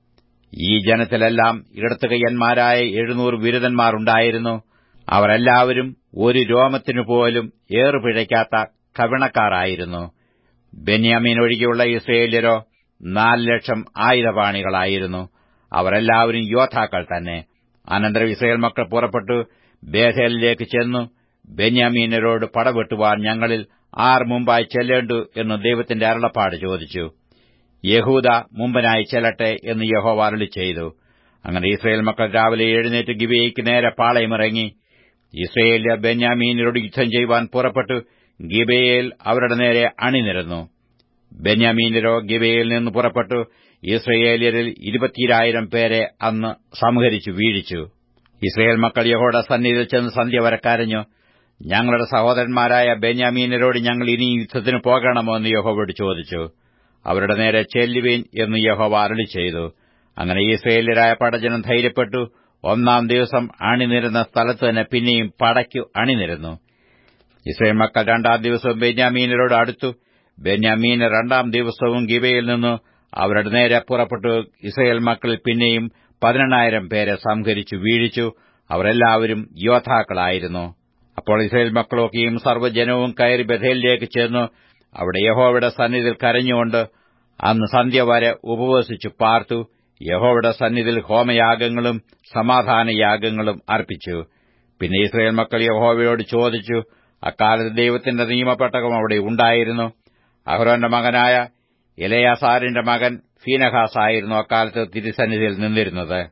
ഈ ജനത്തിലെല്ലാം ഇടത്തുകയ്യന്മാരായ എഴുന്നൂറ് ബിരുദന്മാരുണ്ടായിരുന്നു അവരെല്ലാവരും ഒരു രോമത്തിനു പോലും ഏറുപിഴയ്ക്കാത്ത കവിണക്കാരായിരുന്നു ബെന്യാമീൻ ഒഴികെയുള്ള ഇസ്രയേല്യരോ നാല് ലക്ഷം ആയുധപാണികളായിരുന്നു അവരെല്ലാവരും യോദ്ധാക്കൾ തന്നെ അനന്തരം ഇസ്രയേൽ മക്കൾ പുറപ്പെട്ടു ബേഥേലിലേക്ക് ചെന്നു ബെന്യാമീനരോട് പടവെട്ടുവാൻ ഞങ്ങളിൽ ആർ മുമ്പായി ചെല്ലേണ്ടു എന്ന് ദൈവത്തിന്റെ അരുളപ്പാട് ചോദിച്ചു യഹൂദ മുമ്പനായി ചെല്ലട്ടെ എന്ന് യഹോവ അരുളി ചെയ്തു അങ്ങനെ ഇസ്രയേൽ മക്കൾ രാവിലെ എഴുന്നേറ്റ് ഗിബിയയ്ക്ക് നേരെ പാളയമിറങ്ങി ഇസ്രയേല്യർ ബെന്യാമീനരോട് യുദ്ധം ചെയ്യുവാൻ പുറപ്പെട്ടു ഗിബയിൽ അവരുടെ നേരെ അണിനിരന്നു ബെന്യാമീനരോ ഗിബയിൽ നിന്ന് പുറപ്പെട്ടു ഇസ്രയേല്യരിൽ ഇരുപത്തിരായിരം പേരെ അന്ന് സംഹരിച്ചു വീഴിച്ചു ഇസ്രയേൽ മക്കൾ യഹോയുടെ സന്നിധിയിൽ ചെന്ന് സന്ധ്യ വരെ കരഞ്ഞു ഞങ്ങളുടെ സഹോദരന്മാരായ ബെന്യാമീനരോട് ഞങ്ങൾ ഇനി യുദ്ധത്തിന് പോകണമോ എന്ന് യഹോവയോട് ചോദിച്ചു അവരുടെ നേരെ ചെല്ലുവീൻ എന്ന് യഹോവ അരളി ചെയ്തു അങ്ങനെ ഇസ്രയേല്യരായ പടജനം ധൈര്യപ്പെട്ടു ഒന്നാം ദിവസം അണിനിരുന്ന സ്ഥലത്ത് തന്നെ പിന്നെയും പടയ്ക്കു അണിനിരുന്നു ഇസ്രയേൽ മക്കൾ രണ്ടാം ദിവസവും ബെന്യാമീനരോട് അടുത്തു ബെന്യാമീന് രണ്ടാം ദിവസവും ഗിബയിൽ നിന്ന് അവരുടെ നേരെ പുറപ്പെട്ടു ഇസ്രയേൽ മക്കളിൽ പിന്നെയും പതിനെണ്ണായിരം പേരെ സംഹരിച്ചു വീഴിച്ചു അവരെല്ലാവരും യോദ്ധാക്കളായിരുന്നു അപ്പോൾ ഇസ്രയേൽ മക്കളൊക്കെയും സർവ്വജനവും കയറി ബഥേലിലേക്ക് ചെന്നു അവിടെ യഹോവയുടെ സന്നിധിയിൽ കരഞ്ഞുകൊണ്ട് അന്ന് സന്ധ്യ വരെ ഉപവസിച്ചു പാർത്തു യഹോവയുടെ സന്നിധിയിൽ ഹോമയാഗങ്ങളും സമാധാനയാഗങ്ങളും അർപ്പിച്ചു പിന്നെ ഇസ്രയേൽ മക്കൾ യഹോവയോട് ചോദിച്ചു അക്കാലത്ത് ദൈവത്തിന്റെ നിയമപ്പെട്ടകം അവിടെ ഉണ്ടായിരുന്നു അഹ്റോന്റെ മകനായ ഇലയാസാരിന്റെ മകൻ ഫീനഹാസ് ആയിരുന്നു അക്കാലത്ത് തിരുസന്നിധിയിൽ നിന്നിരുന്നത്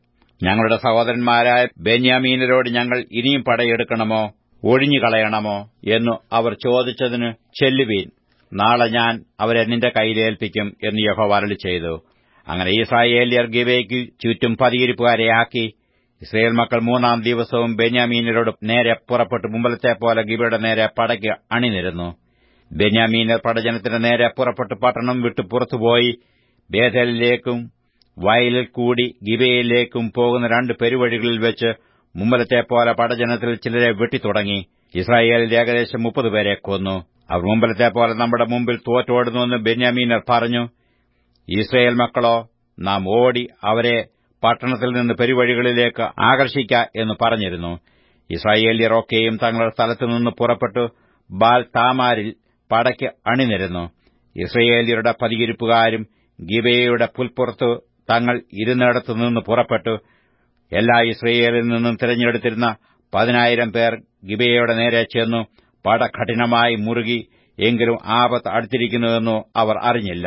ഞങ്ങളുടെ സഹോദരന്മാരായ ബെന്യാമീനരോട് ഞങ്ങൾ ഇനിയും പടയെടുക്കണമോ ഒഴിഞ്ഞുകളയണമോ എന്നു അവർ ചോദിച്ചതിന് ചെല്ലുവീൻ നാളെ ഞാൻ അവരെ നിന്റെ കയ്യിലേൽപ്പിക്കും എന്ന് യഹോവ അരുളി ചെയ്തു അങ്ങനെ ഇസ്രായേലിയർ ഗിബയ്ക്ക് ചുറ്റും പതിയിരിപ്പുകാരെ ആക്കി ഇസ്രയേൽ മക്കൾ മൂന്നാം ദിവസവും ബെന്യാമീനരോട് നേരെ പുറപ്പെട്ട് മുമ്പലത്തെ പോലെ ഗിബയുടെ നേരെ പടയ്ക്ക് അണിനിരുന്നു ബെന്യാമീനർ പടജനത്തിന്റെ നേരെ പുറപ്പെട്ട് പട്ടണം വിട്ടു പുറത്തുപോയി ബേഥലിലേക്കും വയലിൽ കൂടി ഗിബയിലേക്കും പോകുന്ന രണ്ട് പെരുവഴികളിൽ വെച്ച് മുമ്പലത്തെ പോലെ പടജനത്തിൽ ചിലരെ വെട്ടിത്തുടങ്ങി ഇസ്രായേലിൽ ഏകദേശം മുപ്പത് പേരെ കൊന്നു അവർ മുമ്പലത്തെ പോലെ നമ്മുടെ മുമ്പിൽ തോറ്റോടുന്നുവെന്ന് ബെന്യാമീനർ പറഞ്ഞു ഇസ്രയേൽ മക്കളോ നാം ഓടി അവരെ പട്ടണത്തിൽ നിന്ന് പെരുവഴികളിലേക്ക് ആകർഷിക്ക എന്ന് പറഞ്ഞിരുന്നു ഇസ്രായേലിയർ ഒക്കെയും തങ്ങളുടെ സ്ഥലത്തു നിന്ന് പുറപ്പെട്ടു ബാൽ താമാരിൽ പടയ്ക്ക് അണിനിരുന്നു ഇസ്രയേലിയരുടെ പതിയിരിപ്പുകാരും ഗിബയുടെ പുൽപ്പുറത്ത് തങ്ങൾ ഇരുന്നിടത്തു നിന്ന് പുറപ്പെട്ടു എല്ലാ ഇസ്രയേലിൽ നിന്നും തിരഞ്ഞെടുത്തിരുന്ന പതിനായിരം പേർ ഗിബയുടെ നേരെ ചെന്നു പട കഠിനമായി മുറുകി എങ്കിലും ആപത്ത് അടുത്തിരിക്കുന്നുവെന്നു അവർ അറിഞ്ഞില്ല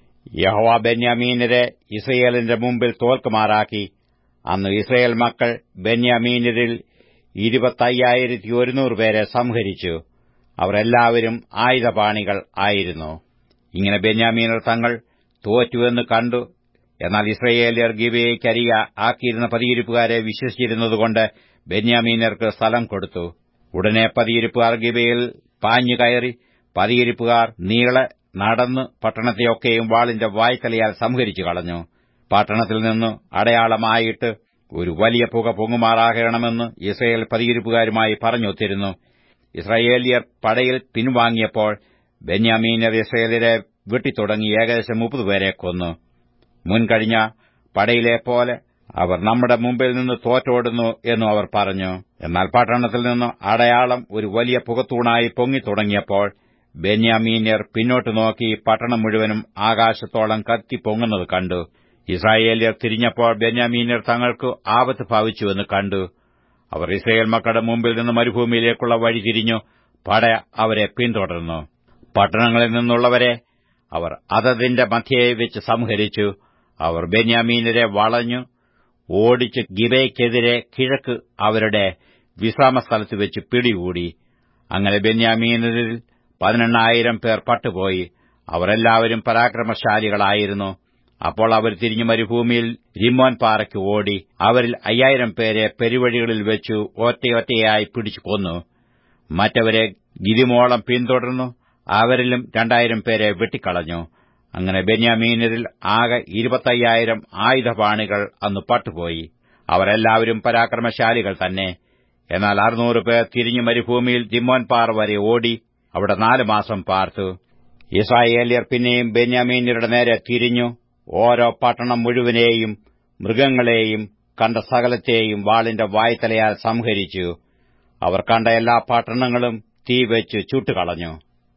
യഹോവ ബെന്യാമീനരെ ഇസ്രയേലിന്റെ മുമ്പിൽ തോൽക്കുമാറാക്കി അന്ന് ഇസ്രയേൽ മക്കൾ ബെന്യാമീനരിൽ ഇരുപത്തയ്യായിരത്തി ഒരുന്നൂറ് പേരെ സംഹരിച്ചു അവർ എല്ലാവരും ആയുധപാണികൾ ആയിരുന്നു ഇങ്ങനെ ബെന്യാമീനർ തങ്ങൾ തോറ്റുവെന്ന് കണ്ടു എന്നാൽ ഇസ്രയേലിയർ ഗിബയ്ക്കരിക ആക്കിയിരുന്ന പതിയിരിപ്പുകാരെ വിശ്വസിച്ചിരുന്നതുകൊണ്ട് ബെന്യാമീനർക്ക് സ്ഥലം കൊടുത്തു ഉടനെ പതിയിരിപ്പുകാർ ഗിബയിൽ പാഞ്ഞു കയറി പതിയിരിപ്പുകാർ നീളെ നടന്ന് പട്ടണത്തെയൊക്കെയും വാളിന്റെ വായ്ത്തലയാൽ സംഹരിച്ചു കളഞ്ഞു പട്ടണത്തിൽ നിന്ന് അടയാളമായിട്ട് ഒരു വലിയ പുക പൊങ്ങുമാറാകണമെന്ന് ഇസ്രയേൽ പതിയിരിപ്പുകാരുമായി പറഞ്ഞൊത്തിരുന്നു ഇസ്രായേലിയർ പടയിൽ പിൻവാങ്ങിയപ്പോൾ ബെന്യാമീനർ ഇസ്രയേലിയരെ വെട്ടിത്തുടങ്ങി ഏകദേശം മുപ്പത് പേരെ കൊന്നു മുൻകഴിഞ്ഞ പടയിലെ പോലെ അവർ നമ്മുടെ മുമ്പിൽ നിന്ന് തോറ്റോടുന്നു എന്നു അവർ പറഞ്ഞു എന്നാൽ പട്ടണത്തിൽ നിന്ന് അടയാളം ഒരു വലിയ പുകത്തൂണായി പൊങ്ങിത്തുടങ്ങിയപ്പോൾ ബെന്യാമീന്യർ പിന്നോട്ട് നോക്കി പട്ടണം മുഴുവനും ആകാശത്തോളം കത്തി പൊങ്ങുന്നത് കണ്ടു ഇസ്രായേല്യർ തിരിഞ്ഞപ്പോൾ ബെന്യാമീന്യർ തങ്ങൾക്ക് ആപത്ത് ഭാവിച്ചുവെന്ന് കണ്ടു അവർ ഇസ്രയേൽ മക്കളുടെ മുമ്പിൽ നിന്ന് മരുഭൂമിയിലേക്കുള്ള വഴി തിരിഞ്ഞു പട അവരെ പിന്തുടർന്നു പട്ടണങ്ങളിൽ നിന്നുള്ളവരെ അവർ അതതിന്റെ മധ്യയെ വെച്ച് സംഹരിച്ചു അവർ ബെന്യാമീനരെ വളഞ്ഞു ഓടിച്ച് ഗിബയ്ക്കെതിരെ കിഴക്ക് അവരുടെ വിശ്രാമസ്ഥലത്ത് വെച്ച് പിടികൂടി അങ്ങനെ ബെന്യാമീനരിൽ പതിനെണ്ണായിരം പേർ പട്ടുപോയി അവരെല്ലാവരും പരാക്രമശാലികളായിരുന്നു അപ്പോൾ അവർ തിരിഞ്ഞു മരുഭൂമിയിൽ റിമോൻ പാറയ്ക്ക് ഓടി അവരിൽ അയ്യായിരം പേരെ പെരുവഴികളിൽ വെച്ചു ഒറ്റയൊറ്റയായി പിടിച്ചു കൊന്നു മറ്റവരെ ഗിരിമോളം പിന്തുടർന്നു അവരിലും രണ്ടായിരം പേരെ വെട്ടിക്കളഞ്ഞു അങ്ങനെ ബെന്യാമീനരിൽ ആകെ ഇരുപത്തയ്യായിരം ആയുധപാണികൾ അന്ന് പട്ടുപോയി അവരെല്ലാവരും പരാക്രമശാലികൾ തന്നെ എന്നാൽ അറുന്നൂറ് പേർ തിരിഞ്ഞു മരുഭൂമിയിൽ ദിമോൻ പാറ വരെ ഓടി അവിടെ നാല് മാസം പാർത്തു ഇസ്രായേലിയർ പിന്നെയും ബെന്യാമീന്യരുടെ നേരെ തിരിഞ്ഞു ഓരോ പട്ടണം മുഴുവനെയും മൃഗങ്ങളെയും കണ്ട സകലത്തെയും വാളിന്റെ വായ്ത്തലയാൽ സംഹരിച്ചു അവർ കണ്ട എല്ലാ പട്ടണങ്ങളും തീവെച്ച് ചുട്ടുകളഞ്ഞു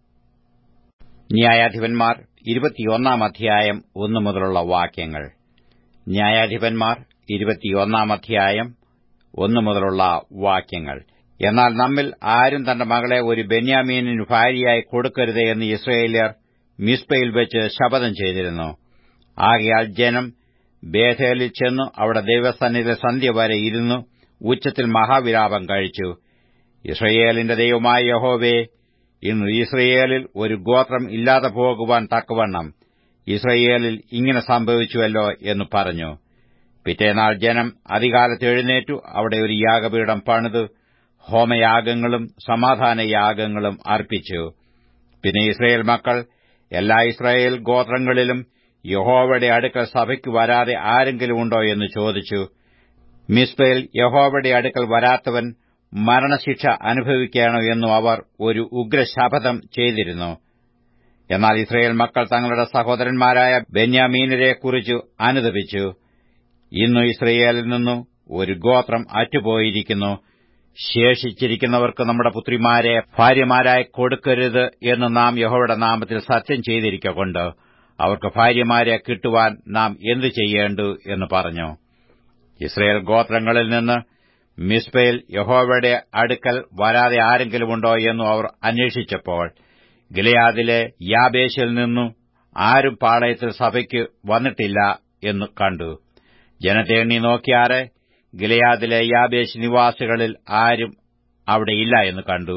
ന്യായാധിപന്മാർ ഇരുപത്തിയൊന്നാം അധ്യായം ഒന്നു മുതലുള്ള വാക്യങ്ങൾ ന്യായാധിപന്മാർ ഇരുപത്തിയൊന്നാം അധ്യായം ഒന്നു മുതലുള്ള വാക്യങ്ങൾ എന്നാൽ നമ്മിൽ ആരും തന്റെ മകളെ ഒരു ബെന്യാമീനിന് ഭാര്യയായി കൊടുക്കരുതേ എന്ന് ഇസ്രയേല്യർ മിസ്പയിൽ വെച്ച് ശപഥം ചെയ്തിരുന്നു ആകയാൽ ജനം ബേഥേലിൽ ചെന്നു അവിടെ ദൈവസന്നിധി സന്ധ്യ വരെ ഇരുന്നു ഉച്ചത്തിൽ മഹാവിലാപം കഴിച്ചു ഇസ്രയേലിന്റെ ദൈവമായ യഹോവേ ഇന്ന് ഇസ്രയേലിൽ ഒരു ഗോത്രം ഇല്ലാതെ പോകുവാൻ തക്കവണ്ണം ഇസ്രയേലിൽ ഇങ്ങനെ സംഭവിച്ചുവല്ലോ എന്ന് പറഞ്ഞു പിറ്റേനാൾ ജനം അധികാലത്ത് എഴുന്നേറ്റു അവിടെ ഒരു യാഗപീഠം പണിത് ഹോമയാഗങ്ങളും സമാധാനയാഗങ്ങളും അർപ്പിച്ചു പിന്നെ ഇസ്രയേൽ മക്കൾ എല്ലാ ഇസ്രായേൽ ഗോത്രങ്ങളിലും യഹോവയുടെ അടുക്കൽ സഭയ്ക്ക് വരാതെ ആരെങ്കിലും ഉണ്ടോ എന്ന് ചോദിച്ചു മിസ്ബയിൽ യഹോവയുടെ അടുക്കൽ വരാത്തവൻ മരണശിക്ഷ അനുഭവിക്കണോ എന്നും അവർ ഒരു ഉഗ്രശപഥം ചെയ്തിരുന്നു എന്നാൽ ഇസ്രയേൽ മക്കൾ തങ്ങളുടെ സഹോദരന്മാരായ ബെന്യാമീനരെക്കുറിച്ച് അനുദപിച്ചു ഇന്നു ഇസ്രയേലിൽ നിന്നു ഒരു ഗോത്രം അറ്റുപോയിരിക്കുന്നു ശേഷിച്ചിരിക്കുന്നവർക്ക് നമ്മുടെ പുത്രിമാരെ ഭാര്യമാരായി കൊടുക്കരുത് എന്ന് നാം യഹോയുടെ നാമത്തിൽ സത്യം ചെയ്തിരിക്കൊണ്ട് അവർക്ക് ഭാര്യമാരെ കിട്ടുവാൻ നാം എന്തു ചെയ്യേണ്ടു എന്ന് പറഞ്ഞു ഇസ്രയേൽ ഗോത്രങ്ങളിൽ നിന്ന് മിസ്ബയിൽ യഹോവയുടെ അടുക്കൽ വരാതെ ആരെങ്കിലുമുണ്ടോ എന്നു അവർ അന്വേഷിച്ചപ്പോൾ ഗിലയാദിലെ യാബേശിൽ നിന്നു ആരും പാളയത്തിൽ സഭയ്ക്ക് വന്നിട്ടില്ല എന്ന് കണ്ടു ജനത്തെ എണ്ണി നോക്കിയാറെ ഗിലയാദിലെ യാബേശ് നിവാസികളിൽ ആരും അവിടെയില്ല എന്ന് കണ്ടു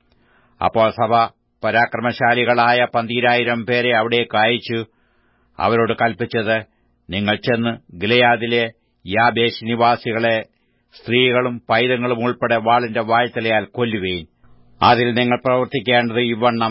അപ്പോൾ സഭ പരാക്രമശാലികളായ പന്തീരായിരം പേരെ അവിടേക്ക് അയച്ചു അവരോട് കൽപ്പിച്ചത് നിങ്ങൾ ചെന്ന് ഗിലയാദിലെ യാബേശ് നിവാസികളെ സ്ത്രീകളും പൈതങ്ങളും ഉൾപ്പെടെ വാളിന്റെ വാഴ്ത്തലയാൽ കൊല്ലുകയും അതിൽ നിങ്ങൾ പ്രവർത്തിക്കേണ്ടത് ഇവണ്ണം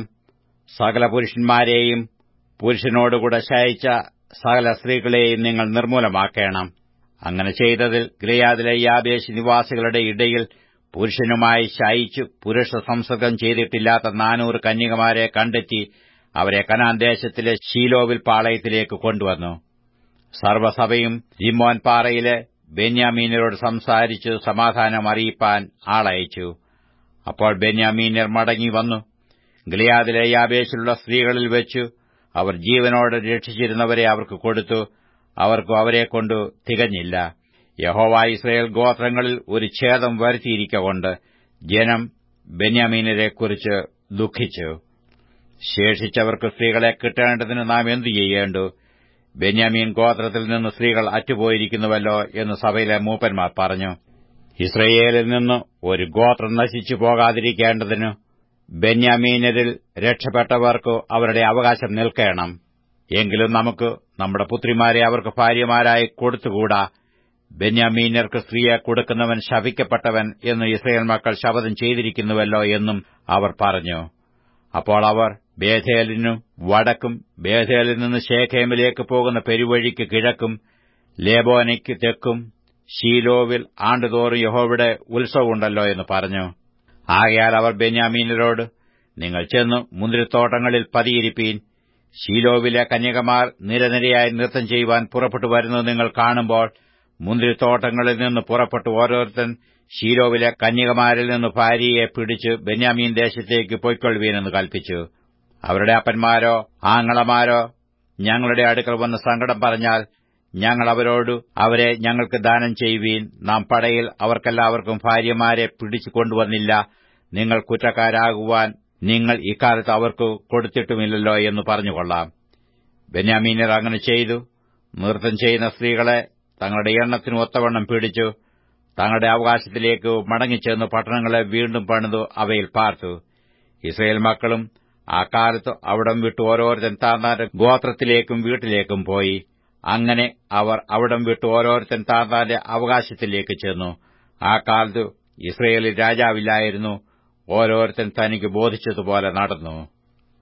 സകല പുരുഷന്മാരെയും പുരുഷനോടുകൂടെ ശയിച്ച സകല സ്ത്രീകളെയും നിങ്ങൾ നിർമ്മൂലമാക്കണം അങ്ങനെ ചെയ്തതിൽ ഗിലയാദിലെ യാബേശ് നിവാസികളുടെ ഇടയിൽ പുരുഷനുമായി ശയിച്ചു പുരുഷ സംസർഗം ചെയ്തിട്ടില്ലാത്ത നാനൂറ് കന്യകമാരെ കണ്ടെത്തി അവരെ കനാൻ ദേശത്തിലെ ശീലോവിൽ പാളയത്തിലേക്ക് കൊണ്ടുവന്നു സർവ്വസഭയും ജിമ്മോൻ പാറയിലെ ബെന്യാമീനരോട് സംസാരിച്ചു സമാധാനം അറിയിപ്പാൻ ആളയച്ചു അപ്പോൾ ബെന്യാമീനർ മടങ്ങി വന്നു ഗിലിയാദിലെ യാബേശിലുള്ള സ്ത്രീകളിൽ വെച്ചു അവർ ജീവനോടെ രക്ഷിച്ചിരുന്നവരെ അവർക്ക് കൊടുത്തു അവർക്കും അവരെക്കൊണ്ടു തികഞ്ഞില്ല യഹോവ ഇസ്രയേൽ ഗോത്രങ്ങളിൽ ഒരു ഛേദം വരുത്തിയിരിക്കൊണ്ട് ജനം ബെന്യാമീനരെക്കുറിച്ച് ദുഃഖിച്ചു ശേഷിച്ചവർക്ക് സ്ത്രീകളെ കിട്ടേണ്ടതിന് നാം എന്തു ചെയ്യേണ്ടു ബെന്യാമീൻ ഗോത്രത്തിൽ നിന്ന് സ്ത്രീകൾ അറ്റുപോയിരിക്കുന്നുവല്ലോ എന്ന് സഭയിലെ മൂപ്പന്മാർ പറഞ്ഞു ഇസ്രയേലിൽ നിന്ന് ഒരു ഗോത്രം നശിച്ചു പോകാതിരിക്കേണ്ടതിനു ബെന്യാമീനരിൽ രക്ഷപ്പെട്ടവർക്ക് അവരുടെ അവകാശം നിൽക്കണം എങ്കിലും നമുക്ക് നമ്മുടെ പുത്രിമാരെ അവർക്ക് ഭാര്യമാരായി കൊടുത്തുകൂടാ ബെന്യാമീനർക്ക് സ്ത്രീയെ കൊടുക്കുന്നവൻ ശപിക്കപ്പെട്ടവൻ എന്ന് ഇസ്രയേൽ മക്കൾ ശപഥം ചെയ്തിരിക്കുന്നുവല്ലോ എന്നും അവർ പറഞ്ഞു അപ്പോൾ അവർ ബേഥേലിനു വടക്കും ബേഥേലിൽ നിന്ന് ശേഖേമിലേക്ക് പോകുന്ന പെരുവഴിക്ക് കിഴക്കും ലേബോനയ്ക്ക് തെക്കും ഷീലോവിൽ ആണ്ടുതോറും യഹോവിടെ ഉത്സവമുണ്ടല്ലോ എന്ന് പറഞ്ഞു ആകയാൽ അവർ ബെന്യാമീനരോട് നിങ്ങൾ ചെന്നു മുന്തിരിത്തോട്ടങ്ങളിൽ പതിയിരിപ്പീൻ ഷീലോവിലെ കന്യകമാർ നിരനിരയായി നൃത്തം ചെയ്യുവാൻ പുറപ്പെട്ടു വരുന്നത് നിങ്ങൾ കാണുമ്പോൾ മുന്തിരിത്തോട്ടങ്ങളിൽ നിന്ന് പുറപ്പെട്ടു ഓരോരുത്തൻ ഷീലോവിലെ കന്യകമാരിൽ നിന്ന് ഭാര്യയെ പിടിച്ച് ബെന്യാമീൻ ദേശത്തേക്ക് പൊയ്ക്കൊള്ളുവീനെന്ന് കൽപ്പിച്ചു അവരുടെ അപ്പന്മാരോ ആങ്ങളമാരോ ഞങ്ങളുടെ അടുക്കൽ വന്ന് സങ്കടം പറഞ്ഞാൽ ഞങ്ങൾ അവരോട് അവരെ ഞങ്ങൾക്ക് ദാനം ചെയ്യുവീൻ നാം പടയിൽ അവർക്കെല്ലാവർക്കും ഭാര്യമാരെ പിടിച്ചു കൊണ്ടുവന്നില്ല നിങ്ങൾ കുറ്റക്കാരാകുവാൻ നിങ്ങൾ ഇക്കാലത്ത് അവർക്ക് കൊടുത്തിട്ടുമില്ലല്ലോ എന്ന് പറഞ്ഞുകൊള്ളാം ബെന്യാമീനർ അങ്ങനെ ചെയ്തു നൃത്തം ചെയ്യുന്ന സ്ത്രീകളെ തങ്ങളുടെ എണ്ണത്തിന് ഒത്തവണ്ണം പിടിച്ചു തങ്ങളുടെ അവകാശത്തിലേക്ക് മടങ്ങിച്ചെന്ന് പട്ടണങ്ങളെ വീണ്ടും പണിതു അവയിൽ പാർത്തു ഇസ്രയേൽ മക്കളും ആ കാലത്ത് അവിടം വിട്ട് ഓരോരുത്തൻ താന്താന്റെ ഗോത്രത്തിലേക്കും വീട്ടിലേക്കും പോയി അങ്ങനെ അവർ അവിടം വിട്ട് ഓരോരുത്തൻ താന്താന്റെ അവകാശത്തിലേക്ക് ചെന്നു ആ കാലത്ത് ഇസ്രയേലിൽ രാജാവില്ലായിരുന്നു ഓരോരുത്തൻ തനിക്ക് ബോധിച്ചതുപോലെ നടന്നു